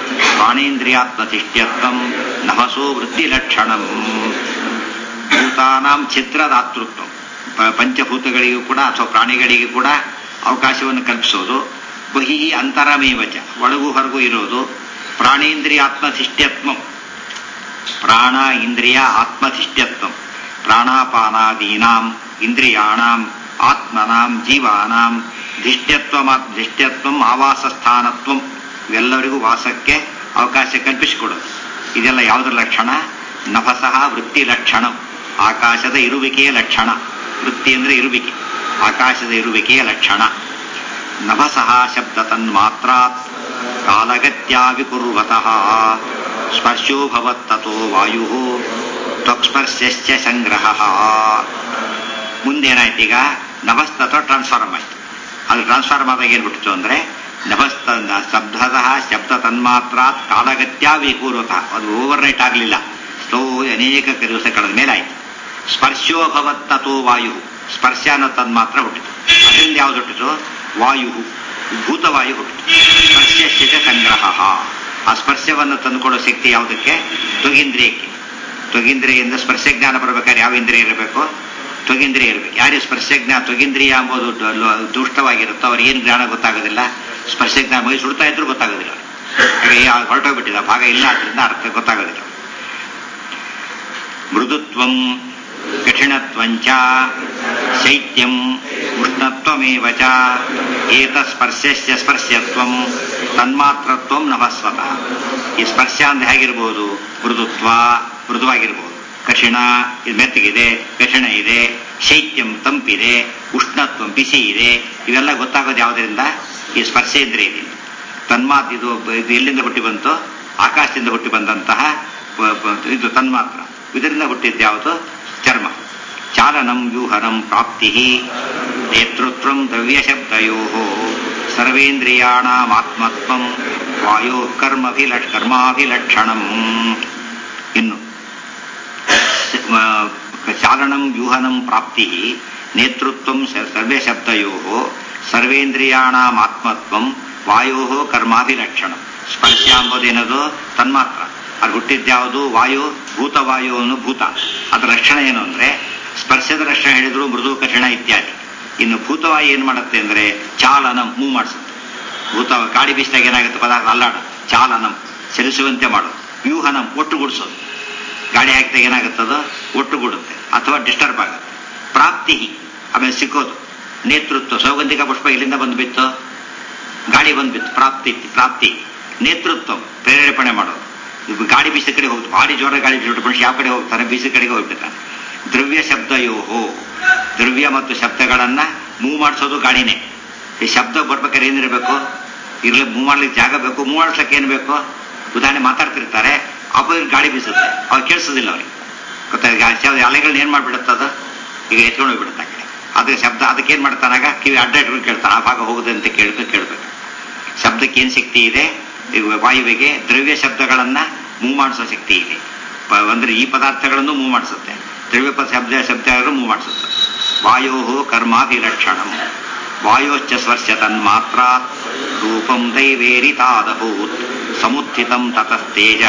Speaker 1: ಪ್ರಾಣೇಂದ್ರಿಯಾತ್ಮತಿಷ್ಠ್ಯತ್ವಂ ನಮಸೋ ವೃತ್ತಿಲಕ್ಷಣಂ ಭೂತಾನಾಂ ಛಿದ್ರದಾತೃತ್ವ ಪ- ಪಂಚಭೂತಗಳಿಗೂ ಕೂಡ ಅಥವಾ ಪ್ರಾಣಿಗಳಿಗೂ ಕೂಡ ಅವಕಾಶವನ್ನು ಕಲ್ಪಿಸೋದು ಬಹಿ ಅಂತರಮೇವಚ ಒಳಗೂ ಹೊರಗೂ ಇರೋದು ಪ್ರಾಣೇಂದ್ರಿಯಾತ್ಮಧಿಷ್ಠ್ಯತ್ವ ಪ್ರಾಣ ಇಂದ್ರಿಯ ಆತ್ಮಧಿಷ್ಠ್ಯತ್ವ ಪ್ರಾಣಾಪಾನಾದೀನಾಂ ಇಂದ್ರಿಯಾಣಾಂ ಆತ್ಮನಾಂ ಜೀವಾನಾಂ ಧಿಷ್ಟ್ಯತ್ವ ಧಿಷ್ಟ್ಯತ್ವ ಆವಾಸ ಸ್ಥಾನತ್ವ ಇವೆಲ್ಲರಿಗೂ ವಾಸಕ್ಕೆ ಅವಕಾಶ ಕಲ್ಪಿಸಿಕೊಡೋದು ಇದೆಲ್ಲ ಯಾವುದರ ಲಕ್ಷಣ ನಭಸಃ ವೃತ್ತಿ ಲಕ್ಷಣ ಆಕಾಶದ ಇರುವಿಕೆಯ ಲಕ್ಷಣ ವೃತ್ತಿ ಅಂದ್ರೆ ಇರುವಿಕೆ ಆಕಾಶದ ಇರುವಿಕೆಯ ಲಕ್ಷಣ ನಭಸಃ ಶಬ್ದ ತನ್ಮಾತ್ರಾತ್ ಕಾಲಗತ್ಯಾ ವಿಕುರ್ವತಃ ಸ್ಪರ್ಶೋ ಭವತ್ತತೋ ವಾಯು ತ್ವಕ್ಸ್ಪರ್ಶ್ಯಶ್ಚ ಸಂಗ್ರಹ ಮುಂದೇನಾಯ್ತು ಈಗ ನಭಸ್ತತ್ವ ಟ್ರಾನ್ಸ್ಫಾರ್ಮ್ ಆಯ್ತು ಅದು ಟ್ರಾನ್ಸ್ಫಾರ್ಮ್ ಆದಾಗ ಏನ್ ಬಿಟ್ಟಿತು ಅಂದ್ರೆ ನಭಸ್ತ ಶಬ್ದತಃ ಶಬ್ದ ತನ್ಮಾತ್ರಾತ್ ಕಾಲಗತ್ಯಾ ವಿಕೂರ್ವತಃ ಅದು ಓವರ್ ನೈಟ್ ಆಗಲಿಲ್ಲ ಸ್ಲೋ ಅನೇಕ ದಿವಸ ಕಳೆದ ಮೇಲೆ ಆಯ್ತು ಸ್ಪರ್ಶೋ ಭವತ್ತತೋ ವಾಯು ಸ್ಪರ್ಶ ಅನ್ನೋ ತನ್ಮಾತ್ರ ಹುಟ್ಟಿತು ಅದರಿಂದ ಯಾವ್ದು ಹುಟ್ಟಿತು ವಾಯು ಭೂತವಾಯು ಹುಟ್ಟಿತು ಸ್ಪರ್ಶಶ್ಚಿತ ಸಂಗ್ರಹ ಆ ಸ್ಪರ್ಶವನ್ನು ತಂದುಕೊಡೋ ಶಕ್ತಿ ಯಾವುದಕ್ಕೆ ತ್ವಗಿಂದ್ರಿಯಕ್ಕೆ ತ್ವಗಿಂದ್ರಿಯಿಂದ ಸ್ಪರ್ಶ ಜ್ಞಾನ ಬರಬೇಕಾದ್ರೆ ಯಾವ ಇಂದ್ರಿಯ ಇರಬೇಕು ತ್ವಗಿಂದ್ರಿಯ ಇರಬೇಕು ಯಾರಿಗೆ ಸ್ಪರ್ಶ ಜ್ಞಾನ ತ್ವಗಿಂದ್ರಿಯ ಎಂಬುದು ದ- ಲ- ದುಷ್ಟವಾಗಿರುತ್ತೋ ಅವ್ರಿಗೆ ಏನು ಜ್ಞಾನ ಗೊತ್ತಾಗೋದಿಲ್ಲ ಸ್ಪರ್ಶ ಜ್ಞಾನ ಮೈ ಸುಡ್ತಾ ಇದ್ರೂ ಗೊತ್ತಾಗೋದಿಲ್ಲ ಹಾಗೆ ಯಾ- ಹೊರಟೋಗ್ಬಿಟ್ಟಿದೆ ಆ ಭಾಗ ಇಲ್ಲ ಅದರಿಂದ ಅರ್ಥ ಗೊತ್ತಾಗೋದಿಲ್ಲ ಮೃದುತ್ವಂ ಕಠಿಣತ್ವಂಚ ಶೈತ್ಯಂ ಉಷ್ಣತ್ವಮೇವ ಚ ಏತಸ್ಪರ್ಶಸ್ಯ ಸ್ಪರ್ಶತ್ವಂ ತನ್ಮಾತ್ರತ್ವಂ ನಭಸ್ವತಃ ಈ ಸ್ಪರ್ಶ ಅಂದ್ರೆ ಹೇಗಿರ್ಬೋದು ಮೃದುತ್ವ ಮೃದುವಾಗಿರ್ಬೋದು ಕಠಿಣ ಇದು ಮೆತ್ತಗಿದೆ ಕಠಿಣ ಇದೆ ಶೈತ್ಯಂ ತಂಪಿದೆ ಉಷ್ಣತ್ವ ಬಿಸಿ ಇದೆ ಇವೆಲ್ಲ ಗೊತ್ತಾಗೋದು ಯಾವುದರಿಂದ ಈ ಸ್ಪರ್ಶ ಇದ್ರೆ ಇದೆ ತನ್ಮಾತ್ ಇದು ಇದು ಎಲ್ಲಿಂದ ಹುಟ್ಟಿ ಬಂತು ಆಕಾಶದಿಂದ ಹುಟ್ಟಿ ಬಂದಂತಹ ಪ- ಪ- ಇದು ತನ್ಮಾತ್ರ ಇದರಿಂದ ಹುಟ್ಟಿದ್ದು ಯಾವುದು ಚರ್ಮ ಚಾಲನಂ ವ್ಯೂಹನಂ ಪ್ರಾಪ್ತಿ ನೇತೃತ್ವಂ ದ್ರವ್ಯಶಬ್ದಯೋ ಸರ್ವೇಂದ್ರಿಯಾಣಾತ್ಮತ್ವಂ ವಾಯೋ ಕರ್ಮಭಿಲಕ್ಷ ಕರ್ಮಾಭಿಲಕ್ಷಣಂ ಇನ್ನು ಸ- ಚಾಲನಂ ವ್ಯೂಹನಂ ಪ್ರಾಪ್ತಿ ನೇತೃತ್ವಂ ಸ- ಸರ್ವ್ಯಶಬ್ದಯೋ ಸರ್ವೇಂದ್ರಿಯಾಣಾತ್ಮತ್ವಂ ವಾಯೋ ಕರ್ಮಾಭಿಲಕ್ಷಣ ಸ್ಪರ್ಶ ಎಂಬುದೇನದು ತನ್ಮಾತ್ರ ಅದು ಹುಟ್ಟಿದ್ಯಾವುದು ವಾಯು ಭೂತವಾಯು ಅನ್ನೋ ಭೂತ ಅದರ ಲಕ್ಷಣ ಏನು ಅಂದ್ರೆ ಸ್ಪರ್ಶದ ಲಕ್ಷಣ ಹೇಳಿದ್ರು ಮೃದು ಕಠಿಣ ಇತ್ಯಾದಿ ಇನ್ನು ಭೂತವಾಯು ಏನ್ ಮಾಡುತ್ತೆ ಅಂದ್ರೆ ಚಾಲನಂ ಮೂವ್ ಮಾಡಿಸುತ್ತೆ ಭೂತ ಗಾಡಿ ಬೀಸಿದಾಗ ಏನಾಗುತ್ತೆ ಪದಾರ್ಥ ಅಲ್ಲಾಡ ಚಾಲನಂ ಚಲಿಸುವಂತೆ ಮಾಡೋದು ವ್ಯೂಹನಂ ಒಟ್ಟುಗೂಡಿಸೋದು ಗಾಡಿ ಹಾಕಿದಾಗ ಏನಾಗುತ್ತದೋ ಒಟ್ಟುಗೂಡುತ್ತೆ ಅಥವಾ ಡಿಸ್ಟರ್ಬ್ ಆಗುತ್ತೆ ಪ್ರಾಪ್ತಿ ಆಮೇಲೆ ಸಿಕ್ಕೋದು ನೇತೃತ್ವ ಸೌಗಂಧಿಕ ಪುಷ್ಪ ಇಲ್ಲಿಂದ ಬಂದು ಬಿತ್ತು ಗಾಳಿ ಬಂದು ಬಿತ್ತು ಪ್ರಾಪ್ತಿ ಪ್ರಾಪ್ತಿ ನೇತೃತ್ವ ಪ್ರೇರೇಪಣೆ ಮಾಡೋದು ಇದು ಗಾಡಿ ಬೀಸಿದ ಕಡೆ ಹೋಗ್ತು ಭಾರಿ ಜೋರ ಗಾಳಿ ಬೀಸಿಬಿಟ್ಟು ಮನುಷ್ಯ ಯಾವ ಕಡೆ ಹೋಗ್ತಾನೆ ಬೀಸಿದ ಕಡೆಗೆ ಹೋಗ್ಬಿಡ್ತಾನೆ ದ್ರವ್ಯ ಶಬ್ದಯೋಹೋ ದ್ರವ್ಯ ಮತ್ತು ಶಬ್ದಗಳನ್ನ ಮೂವ್ ಮಾಡಿಸೋದು ಗಾಡಿನೇ ಈ ಶಬ್ದ ಬರ್ಬೇಕಾದ್ರೆ ಏನಿರಬೇಕು ಇರ್ಲಿ ಮೂವ್ ಮಾಡ್ಲಿಕ್ಕೆ ಜಾಗ ಬೇಕು ಮೂವ್ ಮಾಡಿಸ್ಲಿಕ್ಕೆ ಏನು ಬೇಕು ಉದಾಹರಣೆ ಮಾತಾಡ್ತಿರ್ತಾರೆ ಅಪೋಸಿಟ್ ಗಾಳಿ ಬೀಸುತ್ತೆ ಅವ್ರು ಕೇಳಿಸೋದಿಲ್ಲ ಅವ್ರಿಗೆ ಗೊತ್ತಾಗ ಅಲೆಗಳನ್ನ ಏನ್ ಮಾಡ್ಬಿಡುತ್ತದ ಈಗ ಎತ್ಕೊಂಡು ಹೋಗ್ಬಿಡುತ್ತೆ ಆ ಕಡೆ ಅದು ಶಬ್ದ ಅದಕ್ಕೆ ಏನ್ ಮಾಡ್ತಾನಾಗ ಕಿವಿ ಅಡ್ಡ ಇಟ್ಕೊಂಡು ಕೇಳ್ತಾನೆ ಆ ಭಾಗ ಹೋಗುದು ಅಂತ ಕೇಳ್ಬೇಕು ಕೇಳ್ಬೇಕು ಶಬ್ದಕ್ಕೆ ಏನ್ ಶಕ್ತಿ ಇದೆ ಈಗ ವಾಯುವಿಗೆ ದ್ರವ್ಯ ಶಬ್ದಗಳನ್ನ ಮೂವ್ ಮಾಡಿಸೋ ಶಕ್ತಿ ಇದೆ ಪ- ಅಂದ್ರೆ ಈ ಪದಾರ್ಥಗಳನ್ನು ಮೂವ್ ಮಾಡಿಸುತ್ತೆ ದ್ರವ್ಯ ಪ- ಶಬ್ದ ಶಬ್ದಗಳನ್ನು ಮೂವ್ ಮಾಡಿಸುತ್ತೆ ವಾಯೋ ಕರ್ಮಾಭಿಲಕ್ಷಣಂ ವಾಯೋಶ್ಚ ಸ್ಪರ್ಶ ತನ್ಮಾತ್ರ ರೂಪಂ ದೈವೇರಿತಾದಭೂತ್ ಸಮುತ್ಥಿತಂ ತತಸ್ತೇಜ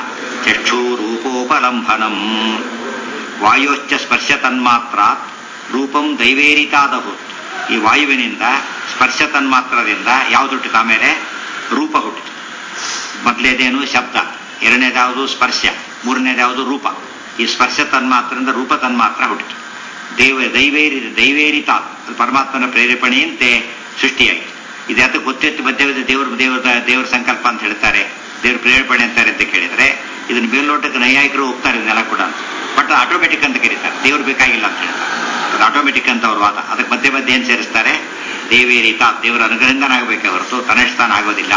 Speaker 1: ಚಕ್ಷೂರೂಪೋಪಲಂಭನಂ ವಾಯೋಶ್ಚ ಸ್ಪರ್ಶ ತನ್ಮಾತ್ರಾತ್ ರೂಪಂ ದೈವೇರಿತಾದಭೂತ್ ಈ ವಾಯುವಿನಿಂದ ಸ್ಪರ್ಶ ತನ್ಮಾತ್ರದಿಂದ ಯಾವ್ದು ಹುಟ್ಟಿತು ಆಮೇಲೆ ರೂಪ ಹುಟ್ಟಿತು ಮೊದಲೇದೇನು ಶಬ್ದ ಎರಡನೇದಾವುದು ಸ್ಪರ್ಶ ಮೂರನೇದಾವುದು ರೂಪ ಈ ಸ್ಪರ್ಶ ತನ್ಮಾತ್ರದಿಂದ ರೂಪ ತನ್ಮಾತ್ರ ಹುಟ್ಟಿತು ದೇವ ದೈವೇರಿ ದೈವೇರಿತ ಅದು ಪರಮಾತ್ಮನ ಪ್ರೇರೇಪಣೆಯಂತೆ ಸೃಷ್ಟಿಯಾಯಿತು ಇದು ಯಾತ ಗೊತ್ತೆತ್ತು ಮಧ್ಯವದ ದೇವರ ದೇವರ ದೇವರ ಸಂಕಲ್ಪ ಅಂತ ಹೇಳ್ತಾರೆ ದೇವ್ರ ಪ್ರೇರೇಪಣೆ ಅಂತಾರೆ ಅಂತ ಕೇಳಿದ್ರೆ ಇದನ್ನ ಮೇಲ್ನೋಟಕ್ಕೆ ನೈಯಾಯಿಕರು ಹೋಗ್ತಾರೆ ಇದನ್ನೆಲ್ಲ ಕೂಡ ಬಟ್ ಆಟೋಮೆಟಿಕ್ ಅಂತ ಕರೀತಾರೆ ದೇವ್ರು ಬೇಕಾಗಿಲ್ಲ ಅಂತ ಹೇಳ್ತಾರೆ ಅದು ಆಟೋಮೆಟಿಕ್ ಅಂತ ಅವ್ರ ವಾದ ಅದಕ್ಕೆ ಮಧ್ಯೆ ಮಧ್ಯೆ ಏನ್ ಸೇರಿಸ್ತಾರೆ ದೇವೇರಿತ ದೇವರ ಅನುಗ್ರಹದಿಂದನಾಗಬೇಕೆ ಹೊರತು ತನ್ನಷ್ಟತಾನ ಆಗೋದಿಲ್ಲ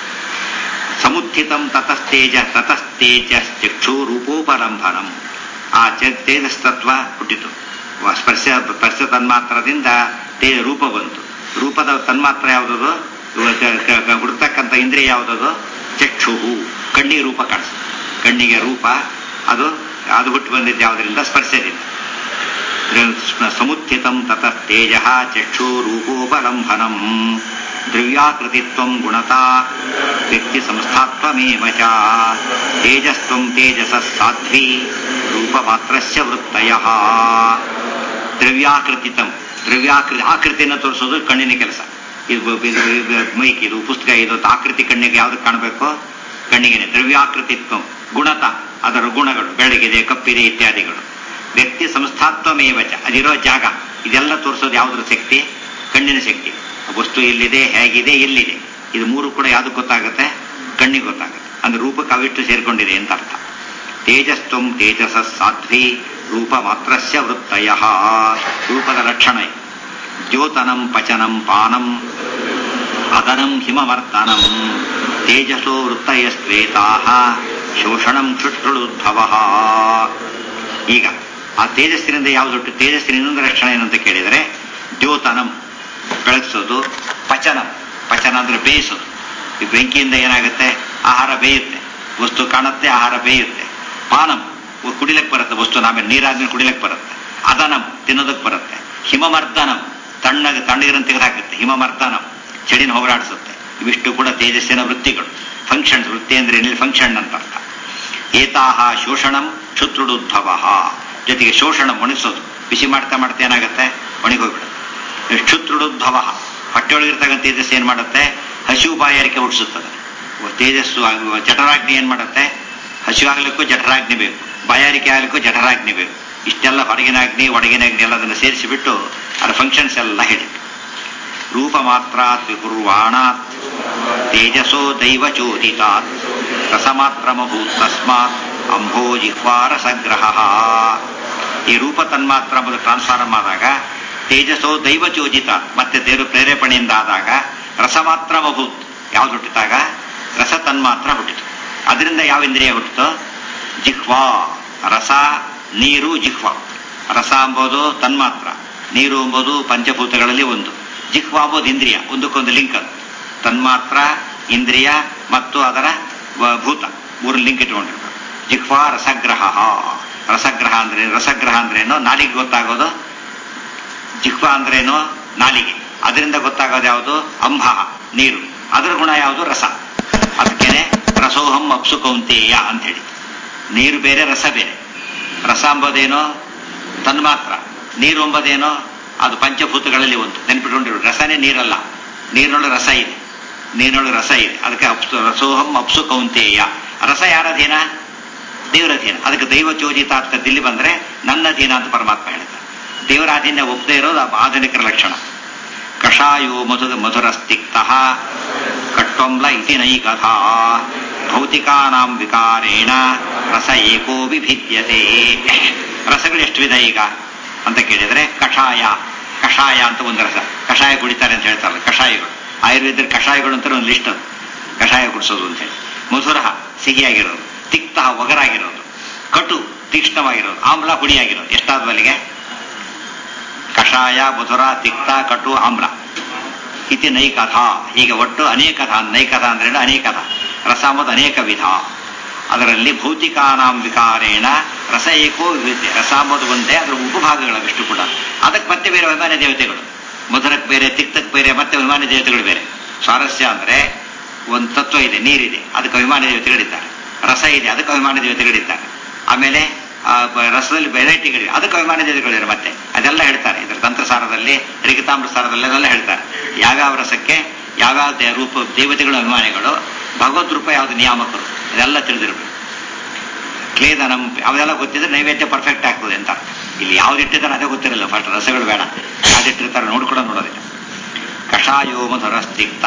Speaker 1: ಸಮುತ್ಥಿತಂ ತತಸ್ತೇಜ ತತಸ್ತೇಜ ಚಕ್ಷು ರೂಪೋಪಲಂಬನಂ ಆ ಚ- ತೇಜಸ್ತತ್ವ ಹುಟ್ಟಿತು ವ- ಸ್ಪರ್ಶ ಸ್ಪರ್ಶ ತನ್ಮಾತ್ರದಿಂದ ತೇಜ ರೂಪ ಬಂತು ರೂಪದ ತನ್ಮಾತ್ರ ಯಾವುದದು ಹುಡ್ತಕ್ಕಂಥ ಇಂದ್ರಿಯ ಯಾವುದದು ಚಕ್ಷುಹು ಕಣ್ಣಿಗೆ ರೂಪ ಕಾಣಿಸ್ತದೆ ಕಣ್ಣಿಗೆ ರೂಪ ಅದು ಅದು ಹುಟ್ಟು ಬಂದಿದ್ದು ಯಾವುದರಿಂದ ಸ್ಪರ್ಶದಿಂದ ಸಮುತ್ಥಿತಂ ತತಃ ತೇಜ ಚಕ್ಷುರೂಪೋಪಲಂಬನಂ ದ್ರವ್ಯಾಕೃತಿತ್ವಂ ಗುಣತಾ ವ್ಯಕ್ತಿ ಸಂಸ್ಥಾತ್ವಮೇವ ಚ ತೇಜಸ್ತ್ವಂ ತೇಜಸ ಸಾಧ್ವಿ ರೂಪಮಾತ್ರಸ್ಯ ವೃತ್ತಯ ದ್ರವ್ಯಾಕೃತಿತಂ ದ್ರವ್ಯಾಕೃತಿ ಆಕೃತಿಯನ್ನು ತೋರಿಸೋದು ಕಣ್ಣಿನ ಕೆಲಸ ಇದು ಇದು- ಇದು ಮೈಕ್ ಇದು ಪುಸ್ತಕ ಇದು ಅಂತ ಆಕೃತಿ ಕಣ್ಣಿಗೆ ಯಾವ್ದು ಕಾಣಬೇಕು ಕಣ್ಣಿಗೆನೆ ದ್ರವ್ಯಾಕೃತಿತ್ವ ಗುಣತ ಅದರ ಗುಣಗಳು ಬೆಳಗಿದೆ ಕಪ್ಪಿದೆ ಇತ್ಯಾದಿಗಳು ವ್ಯಕ್ತಿ ಸಂಸ್ಥಾತ್ವಮೇವಚ ಅದಿರೋ ಜಾಗ ಇದೆಲ್ಲ ತೋರಿಸೋದು ಯಾವುದ್ರ ಶಕ್ತಿ ಕಣ್ಣಿನ ಶಕ್ತಿ ಆ ವಸ್ತು ಎಲ್ಲಿದೆ ಹೇಗಿದೆ ಎಲ್ಲಿದೆ ಇದು ಮೂರು ಕೂಡ ಯಾವ್ದು ಗೊತ್ತಾಗುತ್ತೆ ಕಣ್ಣಿಗೆ ಗೊತ್ತಾಗುತ್ತೆ ಅಂದ್ರೆ ರೂಪಕ್ಕೆ ಅವಿಷ್ಟು ಸೇರ್ಕೊಂಡಿದೆ ಅಂತ ಅರ್ಥ ತೇಜಸ್ತ್ವಂ ತೇಜಸ ಸಾಧ್ವಿ ರೂಪ ಮಾತ್ರಸ್ಯ ವೃತ್ತಯ ರೂಪದ ಲಕ್ಷಣ ಇದು. ದ್ಯೋತನಂ ಪಚನಂ ಪಾನಂ ಅದನಂ ಹಿಮವರ್ಧನಂ ತೇಜಸೋ ವೃತ್ತಯಸ್ವೇತಾ ಶೋಷಣಂ ಕ್ಷುಟ್ರುಳುದ್ಭವ ಈಗ ಆ ತೇಜಸ್ಸಿನಿಂದ ಯಾವ್ದು ಹುಟ್ಟು ತೇಜಸ್ಸಿನ ಇನ್ನೊಂದು ಲಕ್ಷಣ ಏನಂತ ಕೇಳಿದರೆ ದ್ಯೋತನಂ ಬೆಳಗಿಸೋದು ಪಚನಂ ಪಚನ ಅಂದ್ರೆ ಬೇಯಿಸೋದು ಈ ಬೆಂಕಿಯಿಂದ ಏನಾಗುತ್ತೆ ಆಹಾರ ಬೇಯುತ್ತೆ ವಸ್ತು ಕಾಣುತ್ತೆ ಆಹಾರ ಬೇಯುತ್ತೆ ಪಾನಂ ಉ- ಕುಡಿಲಕ್ಕೆ ಬರುತ್ತೆ ವಸ್ತು ನಾವೇ ನೀರಾದ್ಮೇಲೆ ಕುಡಿಲಕ್ಕೆ ಬರುತ್ತೆ ಅದನಂ ತಿನ್ನೋದಕ್ಕೆ ಬರುತ್ತೆ ಹಿಮಮರ್ದನಂ ತಣ್ಣಗೆ ತಣ್ಣಗಿರನ್ನು ತೆಗೆದಾಕುತ್ತೆ ಹಿಮಮರ್ದನಂ ಚಳಿನ ಹೋಗಲಾಡಿಸುತ್ತೆ ಇವಿಷ್ಟು ಕೂಡ ತೇಜಸ್ಸಿನ ವೃತ್ತಿಗಳು ಫಂಕ್ಷನ್ಸ್ ವೃತ್ತಿ ಅಂದ್ರೆ ಏನಿಲ್ಲ ಫಂಕ್ಷನ್ ಅಂತ ಅರ್ಥ ಏತಾಹ ಶೋಷಣಂ ಕ್ಷುತ್ರುಡುದ್ಭವ ಜೊತೆಗೆ ಶೋಷಣ ಒಣಗಿಸೋದು ಬಿಸಿ ಮಾಡ್ತಾ ಮಾಡ್ತಾ ಏನಾಗುತ್ತೆ ಒಣಗೋಗ್ಬಿಡುತ್ತೆ ಕ್ಷುತ್ರುಡುದ್ಭವ ಹೊಟ್ಟೆಯೊಳಗಿರ್ತಕ್ಕಂಥ ತೇಜಸ್ಸು ಏನ್ ಮಾಡುತ್ತೆ ಹಸಿವು ಬಾಯಾರಿಕೆ ಹುಟ್ಟಿಸುತ್ತದೆ ತೇಜಸ್ಸು ಆಗುವ ಜಠರಾಗ್ನಿ ಏನ್ ಮಾಡುತ್ತೆ ಹಸಿವು ಆಗ್ಲಿಕ್ಕೂ ಜಠರಾಗ್ನಿ ಬೇಕು ಬಾಯಾರಿಕೆ ಆಗ್ಲಿಕ್ಕೂ ಜಠರಾಗ್ನಿ ಬೇಕು ಇಷ್ಟೆಲ್ಲ ಹೊರಗಿನ ಅಗ್ನಿ ಒಳಗಿನ ಅಗ್ನಿ ಎಲ್ಲ ಅದನ್ನು ಸೇರಿಸಿಬಿಟ್ಟು ಅದರ ಫಂಕ್ಷನ್ಸ್ ಎಲ್ಲ ಹೇಳಿ ರೂಪ ಮಾತ್ರಾತ್ ವಿಕುರ್ವಾಣಾತ್ ತೇಜಸೋ ದೈವ ಚೋದಿತಾತ್ ರಸಮಾತ್ರಮಭೂತ್ ತಸ್ಮಾತ್ ಅಂಭೋ ಜಿಹ್ವಾರ ಸಂಗ್ರಹ ಈ ರೂಪ ತನ್ಮಾತ್ರ ಎಂಬುದು ಟ್ರಾನ್ಸ್ಫಾರ್ಮ್ ಆದಾಗ ತೇಜಸೋ ದೈವ ಚೋದಿತ ಮತ್ತೆ ದೇವರು ಪ್ರೇರೇಪಣೆಯಿಂದ ಆದಾಗ ರಸ ಮಾತ್ರ ಅಭೂತ್ ಯಾವ್ದು ಹುಟ್ಟಿದಾಗ ರಸ ತನ್ಮಾತ್ರ ಹುಟ್ಟಿತು ಅದರಿಂದ ಯಾವ ಇಂದ್ರಿಯ ಹುಟ್ಟಿತು ಜಿಹ್ವಾ ರಸ ನೀರು ಜಿಹ್ವಾ ರಸ ಎಂಬುದು ತನ್ಮಾತ್ರ ನೀರು ಎಂಬುದು ಪಂಚಭೂತಗಳಲ್ಲಿ ಒಂದು ಜಿಹ್ವಾ ಎಂಬುದು ಇಂದ್ರಿಯ ಒಂದಕ್ಕೊಂದು ಲಿಂಕ್ ಅದು ತನ್ಮಾತ್ರ ಇಂದ್ರಿಯ ಮತ್ತು ಅದರ ವ- ಭೂತ ಮೂರು ಲಿಂಕ್ ಇಟ್ಕೊಂಡಿರ್ಬೇಕು ಜಿಹ್ವಾ ರಸಗ್ರಹ ರಸಗ್ರಹ ಅಂದ್ರೆ ರಸಗ್ರಹ ಅಂದ್ರೇನು ನಾಲಿಗೆ ಗೊತ್ತಾಗೋದು ಜಿಹ್ವ ಅಂದ್ರೇನು ನಾಲಿಗೆ ಅದರಿಂದ ಗೊತ್ತಾಗೋದು ಯಾವುದು ಅಂಬ ನೀರು ಅದರ ಗುಣ ಯಾವುದು ರಸ ಅದಕ್ಕೇನೆ ರಸೋಹಂ ಅಪ್ಸು ಕೌಂತೇಯ ಅಂತ ಹೇಳಿ ನೀರು ಬೇರೆ ರಸ ಬೇರೆ ರಸ ಎಂಬುದೇನು ತನ್ಮಾತ್ರ ನೀರು ಎಂಬುದೇನು ಅದು ಪಂಚಭೂತಗಳಲ್ಲಿ ಒಂದು ನೆನಪಿಟ್ಕೊಂಡಿರು ರಸನೇ ನೀರಲ್ಲ ನೀರಿನೊಳಗೆ ರಸ ಇದೆ ನೀರಿನೊಳಗೆ ರಸ ಇದೆ ಅದಕ್ಕೆ ಅಪ್ಸು ರಸೋಹಂ ಅಪ್ಸು ಕೌಂತೇಯ ರಸ ಯಾರ ಅಧೀನ ದೇವರ ಅಧೀನ ಅದಕ್ಕೆ ದೈವ ಚೋದಿತ ಅಂತ ದಿಲ್ಲಿ ಬಂದ್ರೆ ನನ್ನ ಅಧೀನ ಅಂತ ಪರಮಾತ್ಮ ಹೇಳ್ತಾರೆ ದೇವರ ಅಧೀನ ಒಪ್ಪದೇ ಇರೋದು ಆ ಆಧುನಿಕರ ಲಕ್ಷಣ ಕಷಾಯೋ ಮಧುರ ಮಧುರಸ್ತಿಕ್ತ ಕಟ್ವಂಬ್ಲ ಇತಿ ನೈ ಕಥಾ ಭೌತಿಕಾನಾಂ ವಿಕಾರೇಣ ರಸ ಏಕೋ ವಿಭಿದ್ಯತೆ ರಸಗಳು ಎಷ್ಟು ವಿಧ ಈಗ ಅಂತ ಕೇಳಿದ್ರೆ ಕಷಾಯ ಕಷಾಯ ಅಂತ ಒಂದು ರಸ ಕಷಾಯ ಕುಡಿತಾರೆ ಅಂತ ಹೇಳ್ತಾರಲ್ಲ ಕಷಾಯಗಳು ಆಯುರ್ವೇದ ಕಷಾಯಗಳು ಅಂತ ಒಂದು ಲಿಸ್ಟ್ ಅದು ಕಷಾಯ ಕುಡಿಸೋದು ಅಂತ ಹೇಳಿ ಮಧುರ ಸಿಹಿಯಾಗಿರೋದು ತಿಕ್ತ ಒಗರಾಗಿರೋದು ಕಟು ತೀಕ್ಷ್ಣವಾಗಿರೋದು ಆಮ್ಲ ಹುಡಿಯಾಗಿರೋದು ಎಷ್ಟಾದ್ವಲ್ಲಿಗೆ ಕಷಾಯ ಮಧುರ ತಿಕ್ತ ಕಟು ಆಮ್ಲ ಇತಿ ನೈಕಥ ಹೀಗೆ ಒಟ್ಟು ಅನೇಕಥ ನೈಕಥ ಅಂದ್ರೆ ಅನೇಕಥ ರಸ ಎಂಬುದು ಅನೇಕ ವಿಧ ಅದರಲ್ಲಿ ಭೌತಿಕಾನಾಂ ವಿಕಾರೇಣ ರಸ ಏಕೋ ವಿವಿಧ ರಸ ಎಂಬುದು ಒಂದೇ ಅದರ ಉಪಭಾಗಗಳವಿಷ್ಟು ಕೂಡ ಅದಕ್ಕೆ ಮತ್ತೆ ಬೇರೆ ವಿಮಾನ ದೇವತೆಗಳು ಮಧುರಕ್ಕೆ ಬೇರೆ ತಿಕ್ತಕ್ಕೆ ಬೇರೆ ಮತ್ತೆ ವಿಮಾನ ದೇವತೆಗಳು ಬೇರೆ ಸ್ವಾರಸ್ಯ ಅಂದ್ರೆ ಒಂದು ತತ್ವ ಇದೆ ನೀರಿದೆ ಅದಕ್ಕೆ ಅಭಿಮಾನ ದೇವತೆಗಳಿದ್ದಾರೆ ರಸ ಇದೆ ಅದಕ್ಕೆ ಅಭಿಮಾನ ದೇವತೆಗಳಿದ್ದಾರೆ ಆಮೇಲೆ ಆ, ಬ- ರಸದಲ್ಲಿ ವೆರೈಟಿಗಳಿವೆ ಅದಕ್ಕೆ ಅಭಿಮಾನ ದೇವತೆಗಳಿದ್ದಾರೆ ಮತ್ತೆ ಅದೆಲ್ಲ ಹೇಳ್ತಾರೆ ಇದರ ತಂತ್ರಸಾರದಲ್ಲಿ ರಿಗಿತಾಮ್ರ ಸಾರದಲ್ಲಿ ಅದೆಲ್ಲ ಹೇಳ್ತಾರೆ ಯಾವ್ಯಾವ ರಸಕ್ಕೆ ಯಾವ್ಯಾವ ದೇ- ರೂಪ ದೇವತೆಗಳು ಅಭಿಮಾನಿಗಳು ಭಗವದ್ ರೂಪ ಯಾವ್ದು ನಿಯಾಮಕರು ಅದೆಲ್ಲ ತಿಳಿದಿರಬೇಕು ಕ್ಲೇದನಂ ಅವೆಲ್ಲ ಗೊತ್ತಿದ್ರೆ ನೈವೇದ್ಯ ಪರ್ಫೆಕ್ಟ್ ಆಗ್ತದೆ ಅಂತ ಅರ್ಥ. ಇಲ್ಲಿ ಯಾವ್ದು ಇಟ್ಟಿದ್ದಾರೆ ಅದೇ ಗೊತ್ತಿರಲ್ಲ ಫಸ್ಟ್ ರಸಗಳು ಬೇಡ ಯಾವ್ದಿಟ್ಟಿರ್ತಾರೆ ನೋಡ್ಕೊಂಡು ನೋಡೋದಿಲ್ಲ ಕಷಾಯೋ ಮಧುರಸ್ತಿಕ್ತ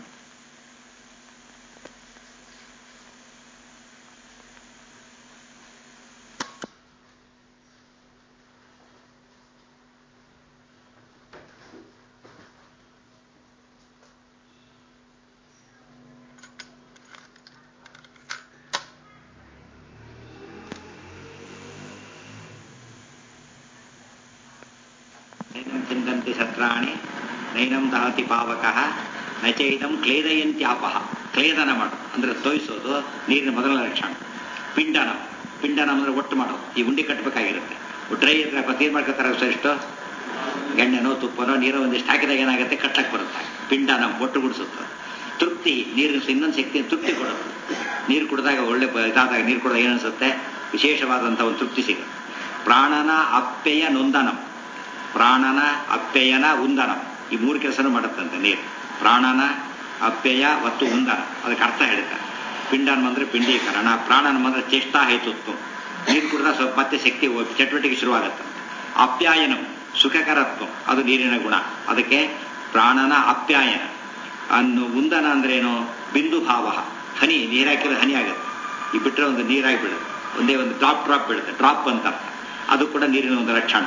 Speaker 1: ನೈನಂ ಚಿಂತಂತಿ ಶಸ್ತ್ರಾಣಿ ನೈನಂ ದಹತಿ ಪಾವಕಃ ನಚೈದಂ ಕ್ಲೇದಯಂತ್ಯಾಪಹ ಕ್ಲೇದನ ಮಾಡು ಅಂದ್ರೆ ತೋಯಿಸೋದು ನೀರಿನ ಮೊದಲ ಲಕ್ಷಣ ಪಿಂಡನ ಪಿಂಡನ ಅಂದ್ರೆ ಒಟ್ಟು ಮಾಡೋದು ಈ ಉಂಡಿ ಕಟ್ಟಬೇಕಾಗಿರುತ್ತೆ ಡ್ರೈ ಇದ್ರೆ ತೀರ್ ಮಾಡ್ಕೊತಾರೆ ಎಷ್ಟು ಎಣ್ಣೆನೋ ತುಪ್ಪನೋ ನೀರೋ ಒಂದಿಷ್ಟು ಹಾಕಿದಾಗ ಏನಾಗುತ್ತೆ ಕಟ್ಟಕ್ಕೆ ಬರುತ್ತೆ ಪಿಂಡನ ಒಟ್ಟುಗೂಡಿಸುತ್ತೆ ತೃಪ್ತಿ ನೀರಿನ ಇನ್ನೊಂದು ಶಕ್ತಿ ತೃಪ್ತಿ ಕೊಡುತ್ತೆ ನೀರು ಕುಡಿದಾಗ ಒಳ್ಳೆ ಬ- ಇದಾದಾಗ ನೀರು ಕುಡಿದಾಗ ಏನನ್ಸುತ್ತೆ ವಿಶೇಷವಾದಂಥ ಒಂದು ತೃಪ್ತಿ ಸಿಗುತ್ತೆ ಪ್ರಾಣನ ಅಪ್ಪೆಯ ನೊಂದನಂ ಪ್ರಾಣನ ಅಪ್ಪೆಯನ ಉಂದನ ಈ ಮೂರು ಕೆಲಸನೂ ಮಾಡುತ್ತಂತೆ ನೀರು ಪ್ರಾಣನ ಅಪ್ಪೆಯ ಮತ್ತು ಉಂದನ ಅದಕ್ಕೆ ಅರ್ಥ ಹೇಳ್ತಾರೆ ಪಿಂಡನ ಅಂದ್ರೆ ಪಿಂಡೀಕರಣ ಪ್ರಾಣನ ಅಂದ್ರೆ ಚೇಷ್ಟಾ ಹೇತುತ್ವ ನೀರು ಕುಡಿದ ಸ್ವಲ್ಪ ಮತ್ತೆ ಶಕ್ತಿ ಹೋ- ಚಟುವಟಿಕೆ ಶುರುವಾಗುತ್ತೆ ಅಪ್ಯಾಯನಂ ಸುಖಕರತ್ವ ಅದು ನೀರಿನ ಗುಣ ಅದಕ್ಕೆ ಪ್ರಾಣನ ಅಪ್ಯಾಯನ ಅನ್ನು ಉಂದನ ಅಂದ್ರೇನು ಬಿಂದು ಭಾವ ಹನಿ ನೀರಾಕಿದ್ರೆ ಹನಿ ಆಗುತ್ತೆ ಈ ಬಿಟ್ಟರೆ ಒಂದು ನೀರಾಗಿ ಬಿಡುತ್ತೆ ಒಂದೇ ಒಂದು ಡ್ರಾಪ್ ಡ್ರಾಪ್ ಬೀಳುತ್ತೆ ಡ್ರಾಪ್ ಅಂತ ಅರ್ಥ ಅದು ಕೂಡ ನೀರಿನ ಒಂದು ಲಕ್ಷಣ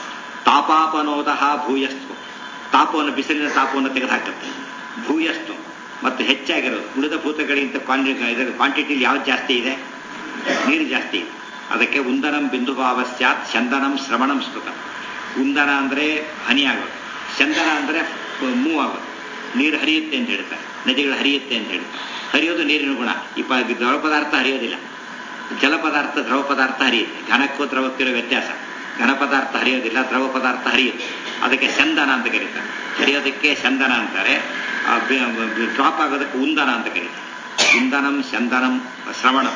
Speaker 1: ತಾಪಾಪನೋದ ಭೂಯಸ್ತು ತಾಪವನ್ನು ಬಿಸಿಲಿನ ತಾಪವನ್ನು ತೆಗೆದುಹಾಕುತ್ತೆ ಭೂಯಸ್ತು ಮತ್ತು ಹೆಚ್ಚಾಗಿರೋದು ಉಳಿದ ಭೂತಗಳಿಗಿಂತ ಕ್ವಾಂಟಿ ಇದರ ಕ್ವಾಂಟಿಟಿಲಿ ಯಾವ್ದು ಜಾಸ್ತಿ ಇದೆ ನೀರು ಜಾಸ್ತಿ ಇದೆ ಅದಕ್ಕೆ ಉಂದನಂ ಬಿಂದು ಭಾವಸ್ಯಾತ್ ಚಂದನಂ ಶ್ರವಣಂ ಸ್ಮೃತ ಉಂದನ ಅಂದ್ರೆ ಹನಿ ಆಗೋದು ಚಂದನ ಅಂದ್ರೆ ಮೂವ್ ಆಗೋದು ನೀರು ಹರಿಯುತ್ತೆ ಅಂತ ಹೇಳ್ತಾರೆ ನದಿಗಳು ಹರಿಯುತ್ತೆ ಅಂತ ಹೇಳ್ತಾರೆ ಹರಿಯೋದು ನೀರಿನ ಗುಣ ಈ ಪ ದ್ರವ ಪದಾರ್ಥ ಹರಿಯೋದಿಲ್ಲ ಜಲ ಪದಾರ್ಥ ದ್ರವ ಪದಾರ್ಥ ಹರಿಯುತ್ತೆ ಘನಕ್ಕೂ ದ್ರವಕ್ಕಿರೋ ವ್ಯತ್ಯಾಸ ಘನ ಪದಾರ್ಥ ಹರಿಯೋದಿಲ್ಲ ದ್ರವ ಪದಾರ್ಥ ಹರಿಯುತ್ತೆ ಅದಕ್ಕೆ ಚಂದನ ಅಂತ ಕರೀತಾರೆ ಹರಿಯೋದಕ್ಕೆ ಚಂದನ ಅಂತಾರೆ ಡ್ರಾಪ್ ಆಗೋದಕ್ಕೆ ಉಂದನ ಅಂತ ಕರೀತಾರೆ ಇಂಧನಂ ಚಂದನಂ ಶ್ರವಣಂ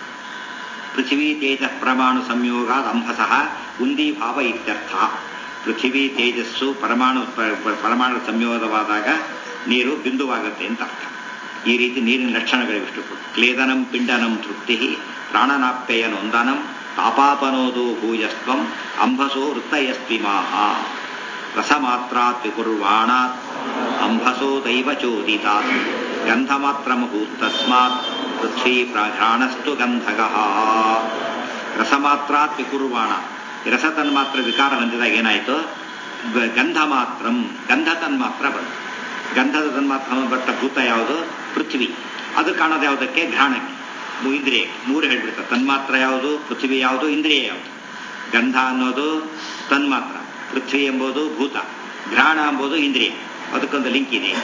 Speaker 1: ಪೃಥಿವೀ ತೇಜ ಪರಮಾಣು ಸಂಯೋಗಾದ ಅಂಹಸಃ ಉಂದಿ ಭಾವ ಇತ್ಯರ್ಥ ಪೃಥಿವೀ ತೇಜಸ್ಸು ಪರಮಾಣು ಪ- ಪ- ಪರಮಾಣು ಸಂಯೋಗವಾದಾಗ ನೀರು ಬಿಂದುವಾಗುತ್ತೆ ಅಂತ ಅರ್ಥ ಈ ರೀತಿ ನೀರಿನ ಲಕ್ಷಣಗಳಿವಿಷ್ಟು ಕ್ಲೇದನಂ ಪಿಂಡನಂ ತೃಪ್ತಿ ಪ್ರಾಣನಾಪ್ಯಯ ನೊಂದನಂ ತಾಪಾಪನೋದು ಭೂಯಸ್ತ್ವಂ ಅಂಬಸೋ ವೃತ್ತಯಸ್ವಿಮಾಹ ರಸಮಾತ್ರಾತ್ ವಿಕುರ್ವಾಣಾತ್ ಅಂಬಸೋ ದೈವ ಚೋದಿತಾತ್ ಗಂಧಮಾತ್ರಮಭೂತ್ತಸ್ಮಾತ್ ಪೃಥ್ವೀ ಪ್ರಾಘ್ರಾಣಸ್ತು ಗಂಧಗಃ ರಸಮಾತ್ರಾತ್ ವಿಕುರ್ವಾಣ ರಸ ತನ್ಮಾತ್ರ ವಿಕಾರ ಹೊಂದಿದಾಗ ಏನಾಯಿತು ಗ- ಗಂಧ ಮಾತ್ರಂ ಗಂಧ ತನ್ಮಾತ್ರ ಬಂತು ಗಂಧದ ತನ್ಮಾತ್ರ ಬಟ್ಟ ಭೂತ ಯಾವುದು ಪೃಥ್ವಿ ಅದು ಕಾಣೋದು ಯಾವುದಕ್ಕೆ ಘ್ರಾಣಕ್ಕೆ ಮೂ- ಇಂದ್ರಿಯ ಮೂರು ಹೇಳ್ಬಿಡ್ತಾರೆ ತನ್ಮಾತ್ರ ಯಾವುದು ಪೃಥ್ವಿ ಯಾವುದು ಇಂದ್ರಿಯ ಯಾವುದು ಗಂಧ ಅನ್ನೋದು ತನ್ಮಾತ್ರ ಪೃಥ್ವಿ ಎಂಬುದು ಭೂತ ಘ್ರಾಣ ಎಂಬುದು ಇಂದ್ರಿಯ ಅದಕ್ಕೊಂದು ಲಿಂಕ್ ಇದೆ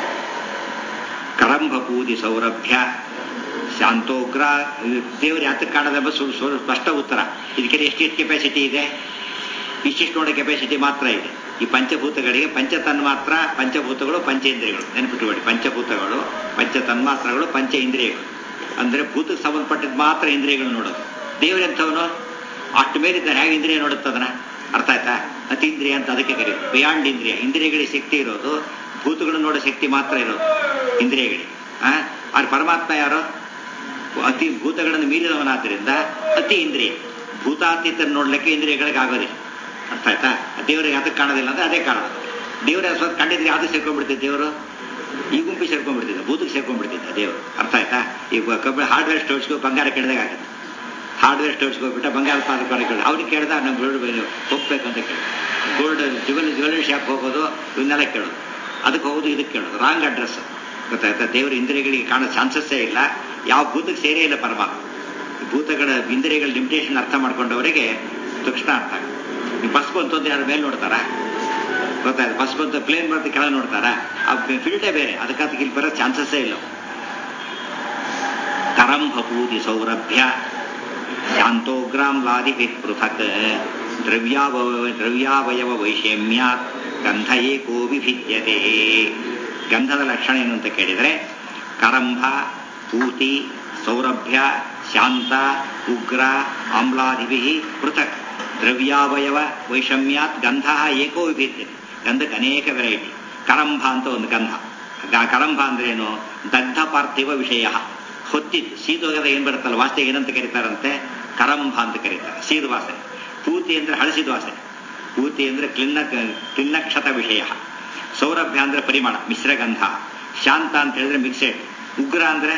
Speaker 1: ಕರಂಭ ಪೂದಿ ಸೌರಭ್ಯ ಶಾಂತೋಗ್ರ ದೇವರು ಯಾತಕ್ಕೆ ಕಾಣದೆಂಬ ಸುಳ್ಳು ಸುಳ್ಳು ಸ್ಪಷ್ಟ ಉತ್ತರ ಇದಕ್ಕೆಲ್ಲ ಎಷ್ಟೆಷ್ಟು ಕೆಪಾಸಿಟಿ ಇದೆ ಇಷ್ಟಿಷ್ಟು ನೋಡೋ ಕೆಪಾಸಿಟಿ ಮಾತ್ರ ಇದೆ ಈ ಪಂಚಭೂತಗಳಿಗೆ ಪಂಚ ತನ್ಮಾತ್ರ ಪಂಚಭೂತಗಳು ಪಂಚೇಂದ್ರಿಯಗಳು ನೆನಪಿಟ್ಟುಕೊಳ್ಳಿ ಪಂಚಭೂತಗಳು ಪಂಚ ತನ್ಮಾತ್ರಗಳು ಪಂಚ ಇಂದ್ರಿಯಗಳು ಅಂದ್ರೆ ಭೂತಕ್ಕೆ ಸಂಬಂಧಪಟ್ಟಿದ್ದು ಮಾತ್ರ ಇಂದ್ರಿಯಗಳು ನೋಡೋದು ದೇವರೆಂಥವನು ಅಷ್ಟು ಮೇಲಿದ್ದಾರೆ ಹೇಗೆ ಇಂದ್ರಿಯ ನೋಡುತ್ತೆ ಅದನ್ನ ಅರ್ಥ ಆಯ್ತಾ ಅತೀಂದ್ರಿಯ ಅಂತ ಅದಕ್ಕೆ ಕರೆಯೋದು ಬಿಯಾಂಡ್ ಇಂದ್ರಿಯ ಇಂದ್ರಿಯಗಳಿಗೆ ಶಕ್ತಿ ಇರೋದು ಭೂತಗಳನ್ನು ನೋಡೋ ಶಕ್ತಿ ಮಾತ್ರ ಇರೋದು ಇಂದ್ರಿಯಗಳಿಗೆ ಆ ಆದ್ರೆ ಪರಮಾತ್ಮ ಯಾರು ಅತಿ ಭೂತಗಳನ್ನು ಮೀರಿದವನಾದ್ರಿಂದ ಅತಿ ಇಂದ್ರಿಯ ಭೂತಾತೀತ ನೋಡ್ಲಿಕ್ಕೆ ಇಂದ್ರಿಯಗಳಿಗೆ ಆಗೋದಿಲ್ಲ ಅರ್ಥ ಆಯ್ತಾ ದೇವರು ಯಾತಕ್ಕೆ ಕಾಣೋದಿಲ್ಲ ಅಂದ್ರೆ ಅದೇ ಕಾರಣ ದೇವರ ಸ್ವಲ್ಪ ಕಂಡಿದ್ರೆ ಯಾವ್ದು ಸೇರ್ಕೊಂಡ್ಬಿಡ್ತೀವಿ ದೇವರು ಈ ಗುಂಪಿಗೆ ಸೇರ್ಕೊಂಡ್ಬಿಡ್ತಿದ್ದ ಭೂತಕ್ಕೆ ಸೇರ್ಕೊಂಡ್ಬಿಡ್ತಿದ್ದ ದೇವರು ಅರ್ಥ ಆಯ್ತಾ ಈಗ ಕಬ್ಬ ಹಾರ್ಡ್ವೇರ್ ಸ್ಟೋರ್ಸ್ಗೆ ಬಂಗಾರ ಕೇಳಿದಾಗ ಆಗುತ್ತೆ ಹಾರ್ಡ್ವೇರ್ ಸ್ಟೋರ್ಸ್ಗೆ ಹೋಗ್ಬಿಟ್ಟ ಬಂಗಾರ ಪಾದಕ ಕೇಳಿ ಅವ್ರಿಗೆ ಕೇಳ್ದ ನಂಗೆ ಗೋಲ್ಡ್ ಹೋಗ್ಬೇಕು ಅಂತ ಕೇಳಿ ಗೋಲ್ಡ್ ಜ್ಯುವೆಲ್ ಜ್ಯುವೆಲರಿ ಶಾಪ್ ಹೋಗೋದು ಇವನ್ನೆಲ್ಲ ಕೇಳೋದು ಅದಕ್ಕೆ ಹೋಗೋದು ಇದಕ್ಕೆ ಕೇಳೋದು ರಾಂಗ್ ಅಡ್ರೆಸ್ ಗೊತ್ತಾಯ್ತಾ ದೇವರ ಇಂದ್ರಿಯಗಳಿಗೆ ಕಾಣೋ ಚಾನ್ಸಸ್ಸೇ ಇಲ್ಲ ಯಾವ ಭೂತಕ್ಕೆ ಸೇರೇ ಇಲ್ಲ ಪರಮಾತ್ಮ ಈ ಭೂತಗಳ ಇಂದ್ರಿಯಗಳ ಲಿಮಿಟೇಷನ್ ಅರ್ಥ ಮಾಡ್ಕೊಂಡವರಿಗೆ ತಕ್ಷಣ ಅರ್ಥ ಆಗುತ್ತೆ ಈ ಬಸ್ ಬಂತು ಅಂತ ಯಾರು ಮೇಲೆ ನೋಡ್ತಾರ ಗೊತ್ತಾಯ್ತು ಬಸ್ ಬಂತು ಪ್ಲೇನ್ ಬರುತ್ತೆ ಕೆಳಗೆ ನೋಡ್ತಾರ ಆ ಫೀಲ್ಡೇ ಬೇರೆ ಅದಕ್ಕೆ ಇಲ್ಲಿ ಬರೋ ಚಾನ್ಸಸ್ಸೇ ಇಲ್ಲ ಕರಂಭಪೂತಿ ಸೌರಭ್ಯ ಶಾಂತೋಗ್ರಾಂ ಲಾದಿಭಿ ಪೃಥಕ್ ದ್ರವ್ಯಾವಯ ದ್ರವ್ಯಾವಯವ ವೈಷಮ್ಯಾತ್ ಗಂಧ ಏಕೋ ವಿಭಿದ್ಯತೆ ಗಂಧದ ಲಕ್ಷಣ ಏನು ಅಂತ ಕೇಳಿದರೆ ಕರಂಭ ಪೂತಿ ಸೌರಭ್ಯ ಶಾಂತ ಉಗ್ರ ಆಮ್ಲಾದಿಭಿ ಪೃಥಕ್ ದ್ರವ್ಯಾವಯವ ವೈಷಮ್ಯಾತ್ ಗಂಧ ಏಕೋ ವಿಭಿದ್ಯತೆ ಗಂಧಕ್ಕೆ ಅನೇಕ ವೆರೈಟಿ ಕರಂಭ ಅಂತ ಒಂದು ಗಂಧ ಕರಂಭ ಅಂದ್ರೇನು ದಗ್ಧ ಪಾರ್ಥಿವ ವಿಷಯ ಹೊತ್ತಿದ್ದು ಶೀತೋಗದ ಏನ್ ಬರುತ್ತಲ್ಲ ವಾಸನೆ ಏನಂತ ಕರೀತಾರಂತೆ ಕರಂಭ ಅಂತ ಕರೀತಾರೆ ಸೀದ ವಾಸನೆ ಪೂತಿ ಅಂದ್ರೆ ಹಳಸಿದ ವಾಸನೆ ಪೂತಿ ಅಂದ್ರೆ ಕ್ಲಿನ್ನ ಕ್ಲಿನ್ನಕ್ಷತ ವಿಷಯ ಸೌರಭ್ಯ ಅಂದ್ರೆ ಪರಿಮಾಣ ಮಿಶ್ರಗಂಧ ಶಾಂತ ಅಂತ ಹೇಳಿದ್ರೆ ಮಿಕ್ಸೆಡ್ ಉಗ್ರ ಅಂದ್ರೆ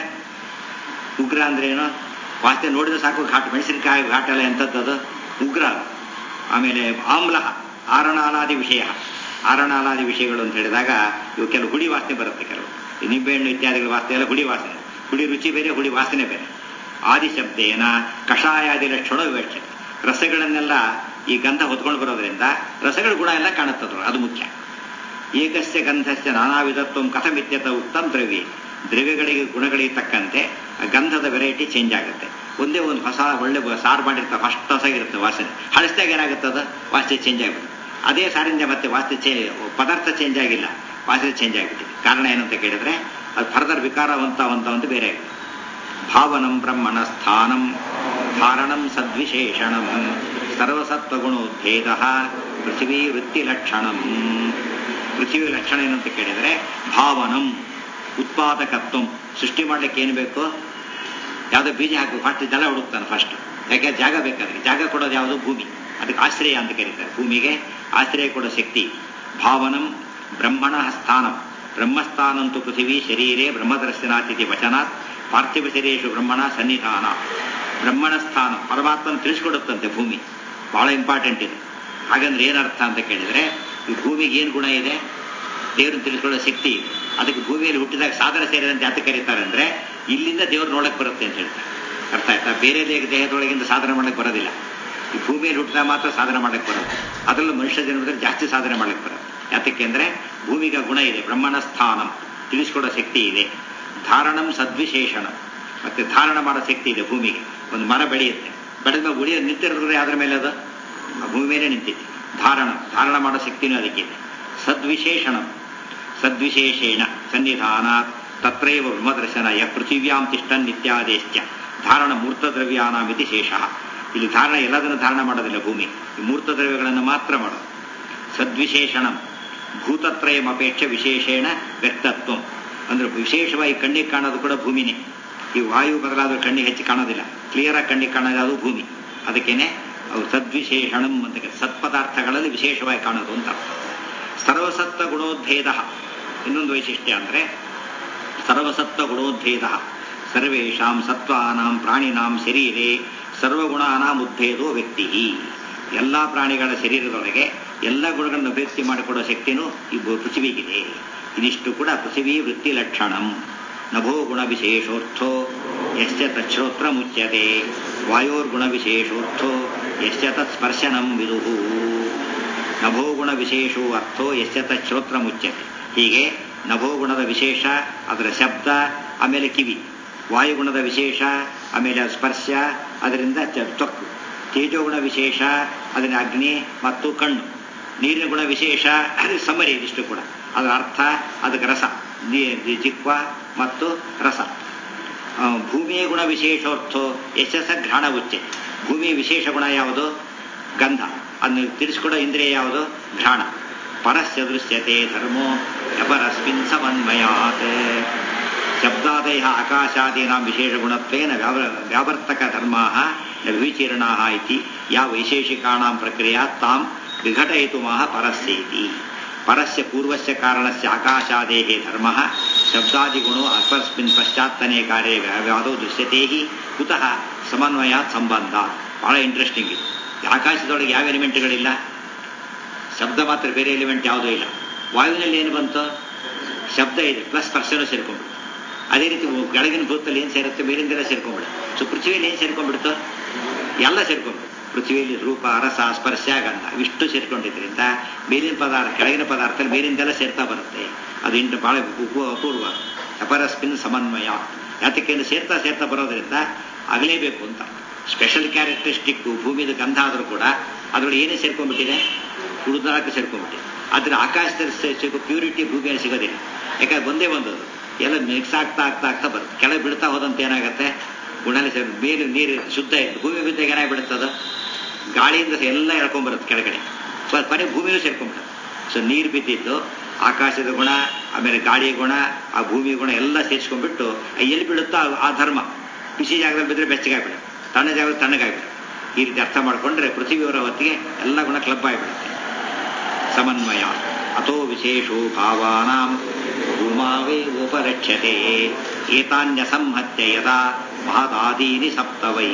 Speaker 1: ಉಗ್ರ ಅಂದ್ರೆ ಏನು ವಾಸನೆ ನೋಡಿದ್ರೆ ಸಾಕು ಘಾಟ್ ಮೆಣಸಿನಕಾಯಿ ಘಾಟ್ ಎಲ್ಲ ಎಂಥದ್ದು ಉಗ್ರ ಆಮೇಲೆ ಆಮ್ಲ ಆರಣಾಲಾದಿ ವಿಷಯ ಆರಣಾಲಾದಿ ವಿಷಯಗಳು ಅಂತ ಹೇಳಿದಾಗ ಇವು ಕೆಲವು ಹುಡಿ ವಾಸನೆ ಬರುತ್ತೆ ಕೆಲವು ನಿಂಬೆಹಣ್ಣು ಇತ್ಯಾದಿಗಳ ವಾಸನೆ ಎಲ್ಲ ಹುಡಿ ವಾಸನೆ ಹುಡಿ ರುಚಿ ಬೇರೆ ಹುಡಿ ವಾಸನೆ ಬೇರೆ ಆದಿಶಬ್ದೇನ ಕಷಾಯಾದಿ ಲಕ್ಷಣ ವಿವಕ್ಷೆ ರಸಗಳನ್ನೆಲ್ಲ ಈ ಗಂಧ ಹೊತ್ಕೊಂಡು ಬರೋದ್ರಿಂದ ರಸಗಳ ಗುಣ ಎಲ್ಲ ಕಾಣುತ್ತದ್ರು ಅದು ಮುಖ್ಯ ಏಕಸ್ಯ ಗಂಧಸ್ಯ ನಾನಾ ವಿಧತ್ವ ಕಥಮಿತ್ಯತ ಉತ್ತಮ ದ್ರವ್ಯ ದ್ರವ್ಯಗಳಿಗೆ ಗುಣಗಳಿಗೆ ತಕ್ಕಂತೆ ಆ ಗಂಧದ ವೆರೈಟಿ ಚೇಂಜ್ ಆಗುತ್ತೆ ಒಂದೇ ಒಂದು ಹೊಸ ಒಳ್ಳೆ ಸಾರು ಮಾಡಿರ್ತಾರೆ ಫಸ್ಟ್ ಹೊಸಾಗಿರುತ್ತೆ ವಾಸನೆ ಹಳಸಿದಾಗ ಏನಾಗುತ್ತದ ವಾಸನೆ ಚೇಂಜ್ ಆಗುತ್ತೆ ಅದೇ ಸಾರಿಂದ ಮತ್ತೆ ವಾಸನೆ ಚೇ ಪದಾರ್ಥ ಚೇಂಜ್ ಆಗಿಲ್ಲ ವಾಸನೆ ಚೇಂಜ್ ಆಗಿಬಿಟ್ಟಿದೆ ಕಾರಣ ಏನಂತ ಕೇಳಿದ್ರೆ ಅದು ಫರ್ದರ್ ವಿಕಾರವಂತ ಅಂತ ಒಂದು ಬೇರೆ ಆಗಿದೆ ಭಾವನಂ ಬ್ರಹ್ಮಣ ಸ್ಥಾನಂ ಧಾರಣಂ ಸದ್ವಿಶೇಷಣಂ ಸರ್ವಸತ್ವಗುಣೋದ್ಭೇದ ಪೃಥ್ವೀ ವೃತ್ತಿ ಲಕ್ಷಣಂ ಪೃಥ್ವಿ ಲಕ್ಷಣ ಏನಂತ ಕೇಳಿದರೆ ಭಾವನಂ ಉತ್ಪಾದಕತ್ವ ಸೃಷ್ಟಿ ಮಾಡ್ಲಿಕ್ಕೆ ಏನು ಬೇಕು ಯಾವುದೋ ಬೀಜ ಹಾಕು ಫಸ್ಟ್ ಜಲ ಹುಡುಕ್ತಾನೆ ಫಸ್ಟ್ ಯಾಕೆ ಜಾಗ ಬೇಕಾದ್ರೆ ಜಾಗ ಕೊಡೋದು ಯಾವುದು ಭೂಮಿ ಅದಕ್ಕೆ ಆಶ್ರಯ ಅಂತ ಕರೀತಾರೆ ಭೂಮಿಗೆ ಆಶ್ರಯ ಕೊಡೋ ಶಕ್ತಿ ಭಾವನಂ ಬ್ರಹ್ಮಣ ಸ್ಥಾನಂ ಬ್ರಹ್ಮಸ್ಥಾನಂತು ಪೃಥಿವೀ ಶರೀರೇ ಬ್ರಹ್ಮದರ್ಶನಾತಿಥಿ ವಚನಾತ್ ಪಾರ್ಥಿವ ಶರೀರೇಶು ಬ್ರಹ್ಮಣ ಸನ್ನಿಧಾನ ಬ್ರಹ್ಮಣ ಸ್ಥಾನ ಪರಮಾತ್ಮನ ತಿಳಿಸ್ಕೊಡುತ್ತಂತೆ ಭೂಮಿ ಬಹಳ ಇಂಪಾರ್ಟೆಂಟ್ ಇದೆ ಹಾಗಂದ್ರೆ ಏನರ್ಥ ಅಂತ ಕೇಳಿದ್ರೆ ಈ ಭೂಮಿಗೆ ಏನು ಗುಣ ಇದೆ ದೇವ್ರನ್ನ ತಿಳಿಸ್ಕೊಳ್ಳೋ ಶಕ್ತಿ ಇದೆ ಅದಕ್ಕೆ ಭೂಮಿಯಲ್ಲಿ ಹುಟ್ಟಿದಾಗ ಸಾಧನ ಸೇರಿದಂತೆ ಯಾತ ಕರೀತಾರೆ ಅಂದ್ರೆ ಇಲ್ಲಿಂದ ದೇವ್ರು ನೋಡಕ್ ಬರುತ್ತೆ ಅಂತ ಹೇಳ್ತಾರೆ ಅರ್ಥ ಆಯ್ತಾ ಬೇರೆ ದೇಹದೊಳಗಿಂದ ಸಾಧನೆ ಮಾಡಕ್ ಬರೋದಿಲ್ಲ ಈ ಭೂಮಿಯಲ್ಲಿ ಹುಟ್ಟಿದಾಗ ಮಾತ್ರ ಸಾಧನೆ ಮಾಡಕ್ ಬರುತ್ತೆ ಅದರಲ್ಲೂ ಮನುಷ್ಯ ಜನ್ಮದಲ್ಲಿ ಜಾಸ್ತಿ ಸಾಧನೆ ಮಾಡಕ್ ಬರುತ್ತೆ ಯಾತಕ್ಕೆ ಅಂದ್ರೆ ಭೂಮಿಗೆ ಗುಣ ಇದೆ ಬ್ರಹ್ಮಣ ಸ್ಥಾನಂ ತಿಳಿಸ್ಕೊಡೋ ಶಕ್ತಿ ಇದೆ ಧಾರಣಂ ಸದ್ವಿಶೇಷಣ ಮತ್ತೆ ಧಾರಣ ಮಾಡೋ ಶಕ್ತಿ ಇದೆ ಭೂಮಿಗೆ ಒಂದು ಮರ ಬೆಳೆಯುತ್ತೆ ಬೆಳೆದ ಮೇಲೆ ಉಳಿಯ ನಿಂತಿರೋದ್ರೆ ಯಾವ್ದ್ರ ಮೇಲೆ ಅದು ಆ ಭೂಮಿ ಮೇಲೆ ನಿಂತಿದೆ ಧಾರಣ ಧಾರಣ ಮಾಡೋ ಶಕ್ತಿನೂ ಅದಕ್ಕಿದೆ ಸದ್ವಿಶೇಷಣ ಸದ್ವಿಶೇಷೇಣ ಸನ್ನಿಧಾನ ತತ್ರೈವ ಬ್ರಹ್ಮದರ್ಶನ ಯ ಪೃಥಿವ್ಯಾಂ ತಿಷ್ಟನ್ ನಿತ್ಯಾದೇಶ್ಯ ಧಾರಣ ಮೂರ್ತದ್ರವ್ಯಾನಾಮಿತಿ ಶೇಷ ಇಲ್ಲಿ ಧಾರಣ ಎಲ್ಲದನ್ನು ಧಾರಣ ಮಾಡೋದಿಲ್ಲ ಭೂಮಿ ಈ ಮೂರ್ತ ದ್ರವ್ಯಗಳನ್ನು ಮಾತ್ರ ಮಾಡೋದು ಸದ್ವಿಶೇಷಣ ಭೂತತ್ರಯಂ ಅಪೇಕ್ಷೆ ವಿಶೇಷೇಣ ವ್ಯಕ್ತತ್ವ ಅಂದ್ರೆ ವಿಶೇಷವಾಗಿ ಕಣ್ಣಿಗೆ ಕಾಣೋದು ಕೂಡ ಭೂಮಿನೇ ಈ ವಾಯು ಬದಲಾದ್ರೂ ಕಣ್ಣಿಗೆ ಹೆಚ್ಚು ಕಾಣೋದಿಲ್ಲ ಕ್ಲಿಯರ್ ಆಗಿ ಕಣ್ಣಿಗೆ ಕಾಣೋದು ಅದು ಭೂಮಿ ಅದಕ್ಕೇನೆ ಅವು ಸದ್ವಿಶೇಷಣಂ ಅಂತ ಸತ್ಪದಾರ್ಥಗಳಲ್ಲಿ ವಿಶೇಷವಾಗಿ ಕಾಣೋದು ಅಂತ ಸರ್ವಸತ್ವ ಗುಣೋದ್ಭೇದ ಇನ್ನೊಂದು ವೈಶಿಷ್ಟ್ಯ ಅಂದ್ರೆ ಸರ್ವಸತ್ವ ಗುಣೋದ್ಭೇದ ಸರ್ವೇಷಾಂ ಸತ್ವಾನಾಂ ಪ್ರಾಣಿನಾಂ ಶರೀರೆ ಸರ್ವಗುಣಾನಾಂ ಉದ್ಭೇದೋ ವ್ಯಕ್ತಿ ಎಲ್ಲ ಪ್ರಾಣಿಗಳ ಶರೀರದೊಳಗೆ ಎಲ್ಲ ಗುಣಗಳನ್ನು ಅಭಿವ್ಯಕ್ತಿ ಮಾಡಿಕೊಡೋ ಶಕ್ತಿನೂ ಈ ಪೃಥ್ವಿಗಿದೆ ಇದಿಷ್ಟು ಕೂಡ ಪೃಥ್ವಿ ವೃತ್ತಿ ಲಕ್ಷಣಂ ನಭೋ ಗುಣ ವಿಶೇಷೋರ್ಥೋ ಯಶ್ಚ ತಚ್ಛ್ರೋತ್ರ ಮುಚ್ಯತೆ ವಾಯೋರ್ಗುಣ ವಿಶೇಷೋರ್ಥೋ ಯಶ್ಚ ತತ್ಸ್ಪರ್ಶನಂ ವಿದುಹು ನಭೋ ಗುಣ ವಿಶೇಷೋ ಅರ್ಥೋ ಯಶ್ಚ ತಚ್ಛ್ರೋತ್ರ ಮುಚ್ಯತೆ ಹೀಗೆ ನಭೋ ಗುಣದ ವಿಶೇಷ ಅದರ ಶಬ್ದ ಆಮೇಲೆ ಕಿವಿ ವಾಯುಗುಣದ ವಿಶೇಷ ಆಮೇಲೆ ಸ್ಪರ್ಶ ಅದರಿಂದ ತ್ವಕ್ಕು ತೇಜೋಗುಣ ವಿಶೇಷ ಅದರ ಅಗ್ನಿ ಮತ್ತು ಕಣ್ಣು ನೀರಿನ ಗುಣ ವಿಶೇಷ ಅದು ಸಮರಿ ಇದಿಷ್ಟು ಕೂಡ ಅದರ ಅರ್ಥ ಅದಕ್ಕೆ ರಸ ಜಿಕ್ವ ಮತ್ತು ರಸ ಭೂಮಿಯ ಗುಣ ವಿಶೇಷೋರ್ಥೋ ಯಶಸ್ಸ ಘ್ರಾಣ ಉಚ್ಚೆ ಭೂಮಿಯ ವಿಶೇಷ ಗುಣ ಯಾವುದು ಗಂಧ ಅದನ್ನು ತಿಳಿಸ್ಕೊಡೋ ಇಂದ್ರಿಯ ಯಾವುದು ಘ್ರಾಣ ಪರಸ್ಯ ದೃಶ್ಯತೆ ಧರ್ಮೋ ಯಪರಸ್ಮಿನ್ ಸಮನ್ಮಯಾತ್ ಶಬ್ದಾದಯ ಆಕಾಶಾದೀನಾಂ ವಿಶೇಷ ಗುಣತ್ವೇನ ವ್ಯಾವರ್ತಕ ಧರ್ಮಾ ವಿಚೀರ್ಣಾ ಇತಿ ಯಾ ವೈಶೇಷಿಕಾಣಾಂ ಪ್ರಕ್ರಿಯಾ ತಾಂ ವಿಘಟಯಿತು ಮಹ ಪರಸ್ಯೇತಿ ಪರಸ್ಯ ಪೂರ್ವಸ್ಯ ಕಾರಣಸ್ಯ ಆಕಾಶಾದೇಹೇ ಧರ್ಮ ಶಬ್ದಾದಿಗುಣೋ ಅಸ್ಪರ್ಸ್ಮಿನ್ ಪಶ್ಚಾತ್ತನೇ ಕಾರ್ಯ ವ್ಯಾದೋ ದೃಶ್ಯತೆ ಹಿ ಕುತಃ ಸಮನ್ವಯಾತ್ ಸಂಬಂಧ ಬಹಳ ಇಂಟ್ರೆಸ್ಟಿಂಗ್ ಇದೆ ಆಕಾಶದೊಳಗೆ ಯಾವ ಎಲಿಮೆಂಟ್ಗಳಿಲ್ಲ ಶಬ್ದ ಮಾತ್ರ ಬೇರೆ ಎಲಿಮೆಂಟ್ ಯಾವುದೂ ಇಲ್ಲ ವಾಯುವಿನಲ್ಲಿ ಏನು ಬಂತು ಶಬ್ದ ಇದೆ ಪ್ಲಸ್ ಸ್ಪರ್ಶನೂ ಸೇರ್ಕೊಂಡ್ಬಿಡ್ತು ಅದೇ ರೀತಿ ಕೆಳಗಿನ ಭೂತಲ್ಲಿ ಏನು ಸೇರುತ್ತೆ ಮೇಲಿಂದೆಲ್ಲ ಸೇರ್ಕೊಂಡ್ಬಿಡುತ್ತೆ ಸೊ ಪೃಥ್ವಿಯಲ್ಲಿ ಏನು ಸೇರ್ಕೊಂಡ್ಬಿಡ್ತು ಎಲ್ಲ ಸೇರ್ಕೊಂಡ್ಬಿಡ್ತು ಪೃಥ್ವಿಯಲ್ಲಿ ರೂಪ ರಸ ಸ್ಪರ್ಶ ಗಂಧ ಇವಿಷ್ಟು ಸೇರ್ಕೊಂಡಿದ್ರಿಂದ ಮೇಲಿನ ಪದಾರ್ಥ ಕೆಳಗಿನ ಪದಾರ್ಥ ಮೇಲಿಂದೆಲ್ಲ ಸೇರ್ತಾ ಬರುತ್ತೆ ಅದು ಇಂಟು ಬಹಳ ಉಪ- ಅಪೂರ್ವ ಅಪರಸ್ಮಿನ್ ಸಮನ್ವಯ ಯಾತಕ್ಕೆ ಸೇರ್ತಾ ಸೇರ್ತಾ ಬರೋದ್ರಿಂದ ಆಗಲೇಬೇಕು ಅಂತ ಸ್ಪೆಷಲ್ ಕ್ಯಾರೆಕ್ಟರಿಸ್ಟಿಕ್ ಭೂಮಿದ ಗಂಧ ಆದರೂ ಕೂಡ ಅದರೊಳಗೆ ಏನೇ ಸೇರ್ಕೊಂಡ್ಬಿಟ್ಟಿದೆ ಉಳಿದಾಕ ಸೇರ್ಕೊಂಡ್ಬಿಟ್ಟಿದೆ ಆದ್ರೆ ಆಕಾಶದಲ್ಲಿ ಸೇ- ಸಿಗೋ ಪ್ಯೂರಿಟಿ ಭೂಮಿಯಲ್ಲಿ ಸಿಗೋದಿಲ್ಲ ಯಾಕಂದ್ರೆ ಒಂದೇ ಬಂದದ್ದು ಎಲ್ಲ ಮಿಕ್ಸ್ ಆಗ್ತಾ ಆಗ್ತಾ ಆಗ್ತಾ ಬರುತ್ತೆ ಕೆಳಗೆ ಬೀಳ್ತಾ ಹೋದಂತೆ ಏನಾಗುತ್ತೆ ಗುಣಲಿ ಸೇರಿ ಮೇಲೆ ನೀರು ಶುದ್ಧ ಇತ್ತು ಭೂಮಿ ಬಿದ್ದಾಗ ಏನಾಗ್ಬಿಡುತ್ತದು ಗಾಳಿಯಿಂದ ಎಲ್ಲ ಎಳ್ಕೊಂಡ್ಬರುತ್ತೆ ಕೆಳಗಡೆ ಪ- ಕೊನೆ ಭೂಮಿಯೂ ಸೇರ್ಕೊಂಡ್ಬಿಡುತ್ತೆ ಸೊ ನೀರು ಬಿದ್ದಿದ್ದು ಆಕಾಶದ ಗುಣ ಆಮೇಲೆ ಗಾಳಿಯ ಗುಣ ಆ ಭೂಮಿ ಗುಣ ಎಲ್ಲ ಸೇರಿಸ್ಕೊಂಡ್ಬಿಟ್ಟು ಎಲ್ಲಿ ಬೀಳುತ್ತೋ ಆ- ಆ ಧರ್ಮ ಬಿಸಿ ಜಾಗದಲ್ಲಿ ಬಿದ್ದರೆ ಬೆಚ್ಚಗಾಗ್ಬಿಡುತ್ತೆ ತಣ್ಣ ಜಾಗದಲ್ಲಿ ತಣ್ಣಗಾಗ್ಬಿಡುತ್ತೆ ಈ ರೀತಿ ಅರ್ಥ ಮಾಡ್ಕೊಂಡ್ರೆ ಪೃಥ್ವಿಯವರ ಹೊತ್ತಿಗೆ ಎಲ್ಲ ಗುಣ ಕ್ಲಬ್ ಆಗಿಬಿಡುತ್ತೆ ಸಮನ್ವಯ ಅಥೋ ವಿಶೇಷೋ ಭಾವಾನಾಂ ಭೂಮಾವೇ ಉಪಲಕ್ಷ್ಯತೆ ಏತಾನ್ಯಸಂಹತ್ಯ ಯದಾ ಮಹದಾದೀನಿ ಸಪ್ತವೈ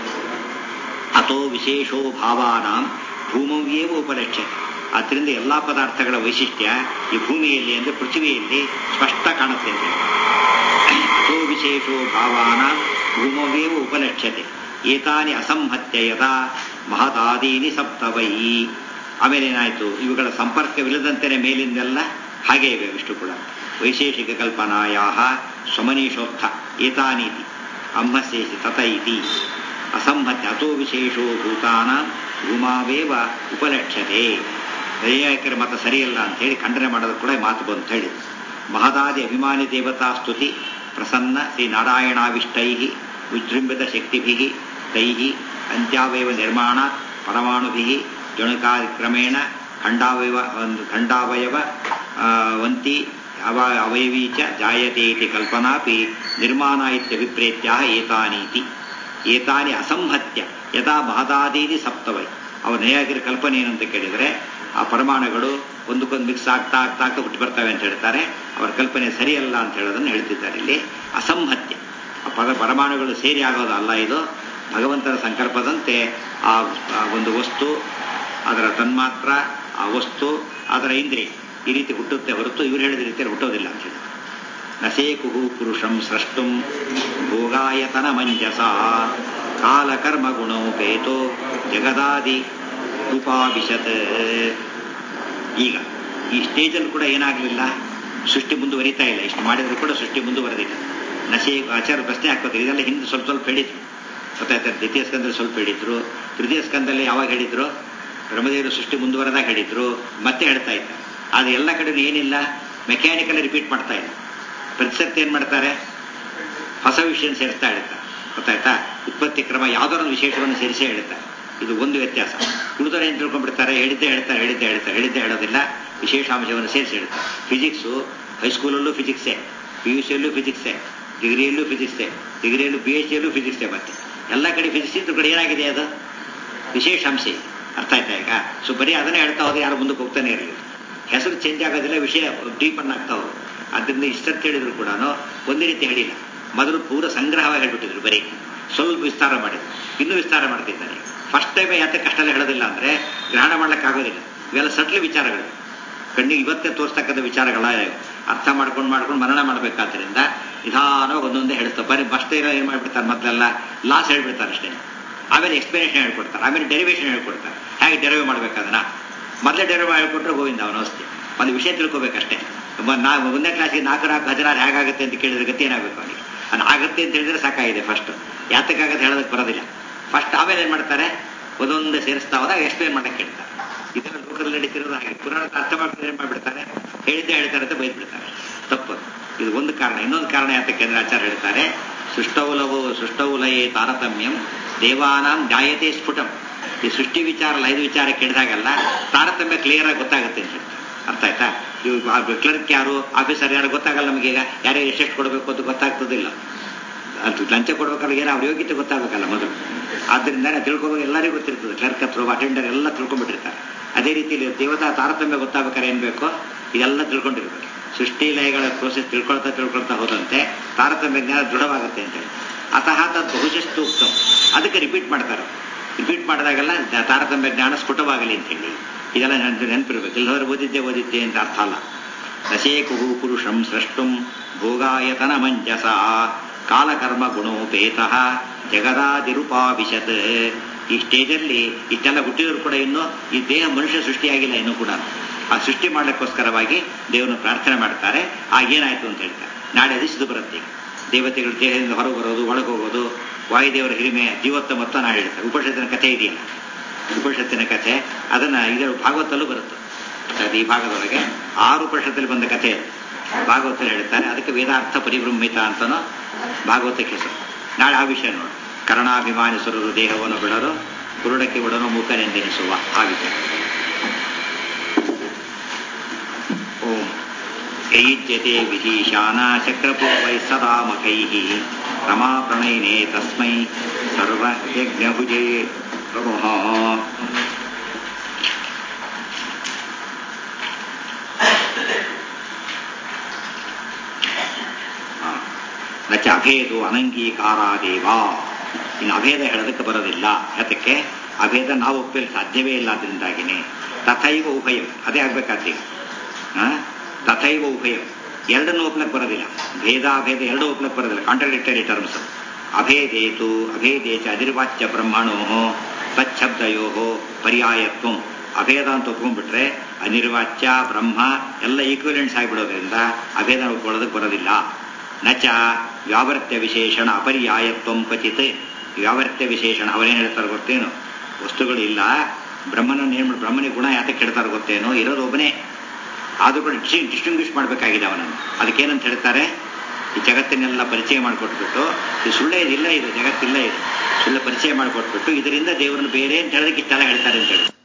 Speaker 1: ಅಥೋ ವಿಶೇಷೋ ಭಾವಾನಾಂ ಭೂಮವ್ಯೇವ ಉಪಲಕ್ಷ್ಯತೆ ಆದ್ದರಿಂದ ಎಲ್ಲ ಪದಾರ್ಥಗಳ ವೈಶಿಷ್ಟ್ಯ ಈ ಭೂಮಿಯಲ್ಲಿ ಅಂದರೆ ಪೃಥ್ವಿಯಲ್ಲಿ ಸ್ಪಷ್ಟ ಕಾಣುತ್ತೆ ಅಂತ ಹೇಳಿ. ಅಥೋ ವಿಶೇಷೋ ಭಾವಾನಾಂ ಭೂಮವ್ಯೇವ ಉಪಲಕ್ಷ್ಯತೆ ಏತಾನಿ ಅಸಂಹತ್ಯ ಯದಾ ಮಹದಾದೀನಿ ಸಪ್ತವೈ ಆಮೇಲೆ ಏನಾಯಿತು ಇವುಗಳ ಸಂಪರ್ಕವಿಲ್ಲದಂತೆಯೇ ಮೇಲಿಂದೆಲ್ಲ ಹಾಗೆ ಇವೆ ಇಷ್ಟು ಕೂಡ ವೈಶೇಷಿಕ ಕಲ್ಪನಾಯಾ ಸ್ವಮನೀಶೋಕ್ತ ಏತಾನೀತಿ ಅಂಹಶೇಷಿ ತತ ಇತಿ ಅಸಂಹತ್ಯ ಅಥೋ ವಿಶೇಷೋ ಭೂತಾನ ಭೂಮಾವೇವ ಉಪಲಕ್ಷ್ಯತೆ ನೈಯಾಯಿಕರ ಮತ ಸರಿಯಲ್ಲ ಅಂತ ಹೇಳಿ ಖಂಡನೆ ಮಾಡೋದು ಕೂಡ ಈ ಮಾತು ಬಂತು ಹೇಳಿ ಮಹದಾದಿ ಅಭಿಮಾನಿ ದೇವತಾ ಸ್ತುತಿ ಪ್ರಸನ್ನ ಶ್ರೀ ನಾರಾಯಣಾವಿಷ್ಟೈ ವಿಜೃಂಭಿತ ಶಕ್ತಿಭಿ ತೈ ಅಂತ್ಯಾವಯವ ನಿರ್ಮಾಣ ಪರಮಾಣುಭಿ ಜಣುಕಾದಿಕ್ರಮೇಣ ಖಂಡಾವಯವ ಒಂದು ಖಂಡಾವಯವ ಆ, ವಂತಿ ಅವ ಅವಯವೀ ಚ ಜಾಯತೆ ಇತಿ ಕಲ್ಪನಾಪಿ ನಿರ್ಮಾಣ ಇತ್ಯಭಿಪ್ರೇತ್ಯ ಏತಾನೀತಿ ಏತಾನಿ ಅಸಂಹತ್ಯ ಯಥಾ ಮಹದಾದೀನಿ ಸಪ್ತವೈ ಅವರ ನೇಯಾಗಿರ ಕಲ್ಪನೆ ಏನಂತ ಕೇಳಿದರೆ ಆ ಪರಮಾಣುಗಳು ಒಂದಕ್ಕೊಂದು ಮಿಕ್ಸ್ ಆಗ್ತಾ ಆಗ್ತಾ ಆಗ್ತಾ ಹುಟ್ಟು ಬರ್ತವೆ ಅಂತ ಹೇಳ್ತಾರೆ ಅವರ ಕಲ್ಪನೆ ಸರಿಯಲ್ಲ ಅಂತ ಹೇಳೋದನ್ನು ಹೇಳ್ತಿದ್ದಾರೆ ಇಲ್ಲಿ ಅಸಂಹತ್ಯ ಆ ಪದ ಪರಮಾಣುಗಳು ಸೇರಿ ಆಗೋದಲ್ಲ ಇದು ಭಗವಂತನ ಸಂಕಲ್ಪದಂತೆ ಆ ಆ ಒಂದು ವಸ್ತು ಅದರ ತನ್ಮಾತ್ರ ಆ ವಸ್ತು ಅದರ ಇಂದ್ರಿಯ ಈ ರೀತಿ ಹುಟ್ಟುತ್ತೆ ಹೊರತು ಇವರು ಹೇಳಿದ ರೀತಿಯಲ್ಲಿ ಹುಟ್ಟೋದಿಲ್ಲ ಅಂತ ಹೇಳಿ ನಸೇಕುಹು ಪುರುಷಂ ಸೃಷ್ಟುಂ ಭೋಗಾಯತನ ಮಂಜಸ ಕಾಲಕರ್ಮ ಗುಣೋಪೇತೋ ಜಗದಾದಿ ಉಪಾವಿಶತ್ ಈಗ ಈ ಸ್ಟೇಜಲ್ಲಿ ಕೂಡ ಏನಾಗಲಿಲ್ಲ ಸೃಷ್ಟಿ ಮುಂದುವರಿತಾ ಇಲ್ಲ ಇಷ್ಟು ಮಾಡಿದ್ರು ಕೂಡ ಸೃಷ್ಟಿ ಮುಂದುವರೆದಿಲ್ಲ ನಶೆ ಆಚಾರ ಪ್ರಶ್ನೆ ಹಾಕೋತಾರೆ ಇದೆಲ್ಲ ಹಿಂದೆ ಸ್ವಲ್ಪ ಸ್ವಲ್ಪ ಹೇಳಿದ್ರು ಗೊತ್ತಾಯ್ತಾರೆ ದ್ವಿತೀಯ ಸ್ಕಂದಲ್ಲಿ ಸ್ವಲ್ಪ ಹೇಳಿದ್ರು ತೃತೀಯ ಸ್ಕಂದಲ್ಲಿ ಯಾವಾಗ ಹೇಳಿದ್ರು ಬ್ರಹ್ಮದೇವರು ಸೃಷ್ಟಿ ಮುಂದುವರೆದಾಗ ಹೇಳಿದ್ರು ಮತ್ತೆ ಹೇಳ್ತಾ ಇದ್ದಾರೆ ಆದರೆ ಎಲ್ಲ ಕಡೆ ಏನಿಲ್ಲ ಮೆಕ್ಯಾನಿಕಲ್ ರಿಪೀಟ್ ಮಾಡ್ತಾ ಇಲ್ಲ ಪ್ರತಿ ಸರ್ತಿ ಏನ್ ಮಾಡ್ತಾರೆ ಹೊಸ ವಿಷಯ ಸೇರಿಸ್ತಾ ಹೇಳ್ತಾರೆ ಗೊತ್ತಾಯ್ತಾ ಉತ್ಪತ್ತಿ ಕ್ರಮ ಯಾವ್ದಾರ ಒಂದು ವಿಶೇಷವನ್ನು ಸೇರಿಸಿ ಹೇಳ್ತಾರೆ ಇದು ಒಂದು ವ್ಯತ್ಯಾಸ ಉಳಿದವರು ಏನು ತಿಳ್ಕೊಂಡ್ಬಿಡ್ತಾರೆ ಹೇಳಿದ್ದೆ ಹೇಳ್ತಾರೆ ಹೇಳಿದ್ದೆ ಹೇಳ್ತಾರೆ ಹೇಳಿದ್ದೆ ಹೇಳೋದಿಲ್ಲ ವಿಶೇಷಾಂಶವನ್ನು ಸೇರಿಸಿ ಹೇಳ್ತಾರೆ ಫಿಸಿಕ್ಸು ಹೈಸ್ಕೂಲಲ್ಲೂ ಫಿಸಿಕ್ಸೇ ಪಿ ಯು ಸಿಯಲ್ಲೂ ಫಿಸಿಕ್ಸೇ ಡಿಗ್ರಿಯಲ್ಲೂ ಫಿಸಿಕ್ಸೇ ಡಿಗ್ರಿಯಲ್ಲೂ ಪಿ ಎಚ್ ಡಿಯಲ್ಲೂ ಫಿಸಿಕ್ಸೇ ಮತ್ತೆ ಎಲ್ಲ ಕಡೆ ಫಿಸಿಕ್ಸ್ ಇದ್ರ ಕಡೆ ಏನಾಗಿದೆ ಅದು ವಿಶೇಷಾಂಶ ಇದೆ. ಅರ್ಥ ಆಯ್ತಾ ಈಗ ಸೊ ಬರೀ ಅದನ್ನೇ ಹೇಳ್ತಾ ಹೋದ್ರೆ ಯಾರು ಮುಂದಕ್ಕೆ ಹೋಗ್ತಾನೆ ಇರಲಿಲ್ಲ ಹೆಸರು ಚೇಂಜ್ ಆಗೋದಿಲ್ಲ ವಿಷಯ ಡೀಪ್ ಅನ್ನ ಆಗ್ತಾ ಹೋದ್ರು ಅದರಿಂದ ಇಷ್ಟಂತ ಹೇಳಿದ್ರು ಕೂಡ ಒಂದೇ ರೀತಿ ಹೇಳಿಲ್ಲ ಮೊದಲು ಪೂರ ಸಂಗ್ರಹವಾಗಿ ಹೇಳ್ಬಿಟ್ಟಿದ್ರು ಬರೀ ಸ್ವಲ್ಪ ವಿಸ್ತಾರ ಮಾಡಿದ್ರು ಇನ್ನೂ ವಿಸ್ತಾರ ಮಾಡ್ತಿದ್ದಾರೆ ಫಸ್ಟ್ ಟೈಮ್ ಯಾತಕ್ಕೆ ಅಷ್ಟೆಲ್ಲ ಹೇಳೋದಿಲ್ಲ ಅಂದ್ರೆ ಗ್ರಹಣ ಮಾಡ್ಲಿಕ್ಕೆ ಆಗೋದಿಲ್ಲ ಇವೆಲ್ಲ ಸಟ್ಲ ವಿಚಾರಗಳು ಕಣ್ಣಿಗೆ ಇವತ್ತೇ ತೋರಿಸ್ತಕ್ಕಂಥ ವಿಚಾರಗಳ ಅರ್ಥ ಮಾಡ್ಕೊಂಡು ಮಾಡ್ಕೊಂಡು ಮರಣ ಮಾಡಬೇಕಾದ್ರಿಂದ ನಿಧಾನವಾಗಿ ಒಂದೊಂದೇ ಹೇಳ್ತಾರೆ ಬರೀ ಫಸ್ಟ್ ಇರೋ ಏನು ಮಾಡ್ಬಿಡ್ತಾರೆ ಮೊದಲೆಲ್ಲ ಲಾಸ್ ಹೇಳ್ಬಿಡ್ತಾರೆ ಅಷ್ಟೇ ಆಮೇಲೆ ಎಕ್ಸ್ಪ್ಲನೇಷನ್ ಹೇಳ್ಕೊಡ್ತಾರೆ ಆಮೇಲೆ ಡೆರಿವೇಷನ್ ಹೇಳ್ಕೊಡ್ತಾರೆ ಹೇಗೆ ಡೆರೈವ್ ಮಾಡ್ಬೇಕದನ್ನ ಮೊದಲೇ ಡೆರೈವ್ ಹೇಳ್ಕೊಟ್ರೆ ಗೋವಿಂದ ಅವನ ಅವಸ್ಥೆ ಒಂದು ವಿಷಯ ತಿಳ್ಕೊಬೇಕಷ್ಟೇ ಮ- ನಾ ಒಂದನೇ ಕ್ಲಾಸ್ಗೆ ನಾಲ್ಕು ನಾಲ್ಕು ಹದಿನಾರು ಹೇಗಾಗುತ್ತೆ ಅಂತ ಕೇಳಿದ್ರೆ ಗತಿ ಏನಾಗಬೇಕು ಅವನಿಗೆ ಅದು ಆಗುತ್ತೆ ಅಂತ ಹೇಳಿದ್ರೆ ಸಾಕಾಗಿದೆ ಫಸ್ಟ್ ಯಾತಕ್ಕಾಗತ್ತೆ ಹೇಳೋದಕ್ಕೆ ಬರೋದಿಲ್ಲ ಫಸ್ಟ್ ಆಮೇಲೆ ಏನು ಮಾಡ್ತಾರೆ ಒಂದೊಂದೇ ಸೇರಿಸ್ತಾ ಹೋದಾಗ ಎಕ್ಸ್ಪ್ಲೇನ್ ಮಾಡಕ್ಕೆ ಕೇಳ್ತಾರೆ ಇದೆಲ್ಲ ಲೋಕದಲ್ಲಿ ನಡೀತಿರೋದು ಹಾಗೆ ಪುರಾಣದ ಅರ್ಥ ಮಾಡ್ಕೊಂಡು ಏನು ಮಾಡ್ಬಿಡ್ತಾರೆ ಹೇಳಿದ್ದೆ ಹೇಳ್ತಾರೆ ಅಂತ ಬೈದ್ಬಿಡ್ತಾರೆ ತಪ್ಪು ಇದು ಒಂದು ಕಾರಣ ಇನ್ನೊಂದು ಕಾರಣ ಯಾತಕ್ಕೆ ಅಂದ್ರೆ ಆಚಾರ್ಯ ಹೇಳ್ತಾರೆ ಸೃಷ್ಟೌಲವೋ ಸೃಷ್ಟೌಲಯೇ ತಾರತಮ್ಯಂ ದೇವಾನಾಂ ನ್ಯಾಯತೆ ಸ್ಫುಟಂ ಈ ಸೃಷ್ಟಿ ವಿಚಾರ ಐದು ವಿಚಾರ ಕೇಳಿದಾಗಲ್ಲ ತಾರತಮ್ಯ ಕ್ಲಿಯರ್ ಆಗಿ ಗೊತ್ತಾಗುತ್ತೆ ಅಂತ ಹೇಳ್ತಾರೆ ಅರ್ಥ ಆಯ್ತಾ ಇವು ಕ್ಲರ್ಕ್ ಯಾರು ಆಫೀಸರ್ ಯಾರು ಗೊತ್ತಾಗಲ್ಲ ನಮಗೀಗ ಯಾರ್ಯಾರು ಎಷ್ಟೆಷ್ಟು ಕೊಡಬೇಕು ಅಂತ ಗೊತ್ತಾಗ್ತದಿಲ್ಲ ಅದು ಲಂಚ ಕೊಡ್ಬೇಕಾದ್ರೆ ಏನೋ ಅವ್ರ ಯೋಗ್ಯತೆ ಗೊತ್ತಾಗಬೇಕಲ್ಲ ಮೊದಲು ಆದ್ದರಿಂದ ತಿಳ್ಕೊಬೇಕು ಎಲ್ಲರಿಗೂ ಗೊತ್ತಿರ್ತದೆ ಕ್ಲರ್ಕ್ ಹತ್ರ ಅಟೆಂಡರ್ ಎಲ್ಲ ತಿಳ್ಕೊಂಡ್ಬಿಟ್ಟಿರ್ತಾರೆ ಅದೇ ರೀತಿಯಲ್ಲಿ ದೇವತಾ ತಾರತಮ್ಯ ಗೊತ್ತಾಗಬೇಕಾದ್ರೆ ಏನ್ ಬೇಕು ಇದೆಲ್ಲ ತಿಳ್ಕೊಂಡಿರ್ಬೇಕು ಸೃಷ್ಟಿ ಲಯಗಳ ಪ್ರೋಸೆಸ್ ತಿಳ್ಕೊಳ್ತಾ ತಿಳ್ಕೊಳ್ತಾ ಹೋದಂತೆ ತಾರತಮ್ಯ ಜ್ಞಾನ ದೃಢವಾಗುತ್ತೆ ಅಂತ ಹೇಳಿ ಅತಃ ತದ್ ಬಹುಶಸ್ತು ಉಕ್ತಂ ಅದಕ್ಕೆ ರಿಪೀಟ್ ಮಾಡ್ತಾರೆ ರಿಪೀಟ್ ಮಾಡಿದಾಗೆಲ್ಲ ತಾರತಮ್ಯ ಜ್ಞಾನ ಸ್ಫುಟವಾಗಲಿ ಅಂತ ಹೇಳಿ ಇದೆಲ್ಲ ನೆನಪು ನೆನಪಿರ್ಬೇಕು ಇಲ್ಲದವ್ರು ಓದಿದ್ದೆ ಓದಿದ್ದೆ ಅಂತ ಅರ್ಥ ಅಲ್ಲ ನಶೇಕುಹು ಪುರುಷಂ ಸೃಷ್ಟುಂ ಭೋಗಾಯತನ ಮಂಜಸ ಕಾಲಕರ್ಮ ಗುಣೋಪೇತ ಜಗದಾದಿರುಪಾವಿಶತ್ ಈ ಸ್ಟೇಜಲ್ಲಿ ಇಷ್ಟೆಲ್ಲ ಹುಟ್ಟಿದ್ರು ಕೂಡ ಇನ್ನು ಈ ದೇಹ ಮನುಷ್ಯ ಸೃಷ್ಟಿಯಾಗಿಲ್ಲ ಇನ್ನೂ ಕೂಡ ಆ ಸೃಷ್ಟಿ ಮಾಡಲಿಕ್ಕೋಸ್ಕರವಾಗಿ ದೇವರನ್ನು ಪ್ರಾರ್ಥನೆ ಮಾಡ್ತಾರೆ ಆಗೇನಾಯ್ತು ಅಂತ ಹೇಳ್ತಾರೆ ನಾಳೆ ದಿವಸದು ಬರುತ್ತೆ ದೇವತೆಗಳು ದೇಹದಿಂದ ಹೊರಗೆ ಬರೋದು ಒಳಗೆ ಹೋಗೋದು ವಾಯುದೇವರ ಹಿರಿಮೆ ಜೀವೋತ್ತಮ ಮೊತ್ತ ನಾಳೆ ಹೇಳ್ತಾರೆ ಉಪನಿಷತ್ತಿನ ಕಥೆ ಇದೆಯಲ್ಲ ಉಪನಿಷತ್ತಿನ ಕಥೆ ಅದನ್ನ ಇದರ ಭಾಗವತಲ್ಲೂ ಬರುತ್ತೆ ಅದು ಈ ಭಾಗದೊಳಗೆ ಆರು ಉಪನಿಷತ್ತಲ್ಲಿ ಬಂದ ಕಥೆ ಅದು ಭಾಗವತಲ್ಲಿ ಹೇಳ್ತಾರೆ ಅದಕ್ಕೆ ವೇದಾರ್ಥ ಪರಿಬ್ರಹ್ಮಿತ ಅಂತನೋ ಭಾಗವತಕ್ಕೆ ಹೆಸರು ನಾಳೆ ಆ ವಿಷಯ ನೋಡಿ ಕರ್ಣಾಭಿಮಾನಿಸುರರು ದೇಹವನ್ನು ಬಿಡರು ಕುರುಡಕ್ಕೆ ಬಿಡನು ಮೂಕನೆಂದೆನಿಸುವ ಆ ವಿಷಯ ಓಂ ಯೈಜ್ಯತೆ ವಿಧೀಶಾನ ಚಕ್ರಪೂರ್ವೈ ಸದಾ ಮಕೈ ರಮಾ ಪ್ರಣಯಿನೇ ತಸ್ಮೈ ಸರ್ವಯಜ್ಞಭುಜೇ ನಮಃ ನಚ ಅಭೇದು ಅನಂಗೀಕಾರಾದೇವ ಇನ್ನು ಅಭೇದ ಹೇಳೋದಕ್ಕೆ ಬರೋದಿಲ್ಲ ಯಾತಕ್ಕೆ ಅಭೇದ ನಾವು ಒಪ್ಪಲು ಸಾಧ್ಯವೇ ಇಲ್ಲ ಅದರಿಂದಾಗಿನೇ ತಥೈವ ಉಭಯಂ ಅದೇ ಆಗ್ಬೇಕಾದ್ದೀಗ ತಥೈವ ಉಭಯಂ ಎರಡನ್ನು ಒಪ್ಲಕ್ಕೆ ಬರೋದಿಲ್ಲ ಭೇದಾಭೇದ ಎರಡು ಒಪ್ಲಕ್ಕೆ ಬರೋದಿಲ್ಲ ಕಾಂಟ್ರಡಿಕ್ಟರಿ ಟರ್ಮ್ಸ್ ಅಭೇದೇತು ಅಭೇದೇಚ ಅದಿರ್ವಾಚ್ಯ ಬ್ರಹ್ಮಣೋ ತಚ್ಛಬ್ದಯೋ ಪರ್ಯಾಯತ್ವ ಅಭೇದ ಅಂತ ಒಪ್ಕೊಂಡ್ಬಿಟ್ರೆ ಅನಿರ್ವಾಚ್ಯ ಬ್ರಹ್ಮ ಎಲ್ಲ ಈಕ್ವಲೆಂಟ್ಸ್ ಆಗಿಬಿಡೋದ್ರಿಂದ ಅಭೇದ ಒಪ್ಕೊಳ್ಳೋದಕ್ಕೆ ಬರೋದಿಲ್ಲ ನಚ ವ್ಯಾವರ್ತ್ಯ ವಿಶೇಷಣ ಅಪರ್ಯಾಯತ್ವ ಕ್ವಚಿತ್ ವ್ಯಾವರ್ತ್ಯ ವಿಶೇಷಣ ಅವರೇನು ಹೇಳ್ತಾರೆ ಗೊತ್ತೇನು ವಸ್ತುಗಳು ಇಲ್ಲ ಬ್ರಹ್ಮನ ಏನ್ ಬ್ರಹ್ಮನಿಗೆ ಗುಣ ಯಾತಕ್ಕೆ ಹೇಳ್ತಾರೆ ಗೊತ್ತೇನೋ ಇರೋದು ಒಬ್ಬನೇ ಆದ್ರೂ ಕೂಡ ಡಿಸ್ಟಿಂಗ್ವಿಷ್ ಮಾಡಬೇಕಾಗಿದೆ ಅವನನ್ನು ಅದಕ್ಕೇನಂತ ಹೇಳ್ತಾರೆ ಈ ಜಗತ್ತಿನೆಲ್ಲ ಪರಿಚಯ ಮಾಡಿಕೊಟ್ಬಿಟ್ಟು ಈ ಸುಳ್ಳೇ ಇದಿಲ್ಲ ಇದು ಜಗತ್ತಿಲ್ಲ ಇದು ಸುಳ್ಳು ಪರಿಚಯ ಮಾಡಿಕೊಟ್ಬಿಟ್ಟು ಇದರಿಂದ ದೇವರನ್ನು ಬೇರೆ ಅಂತ ಹೇಳೋದಕ್ಕೆ ಇಷ್ಟೆಲ್ಲ ಹೇಳ್ತಾರೆ ಅಂತ ಹೇಳಿ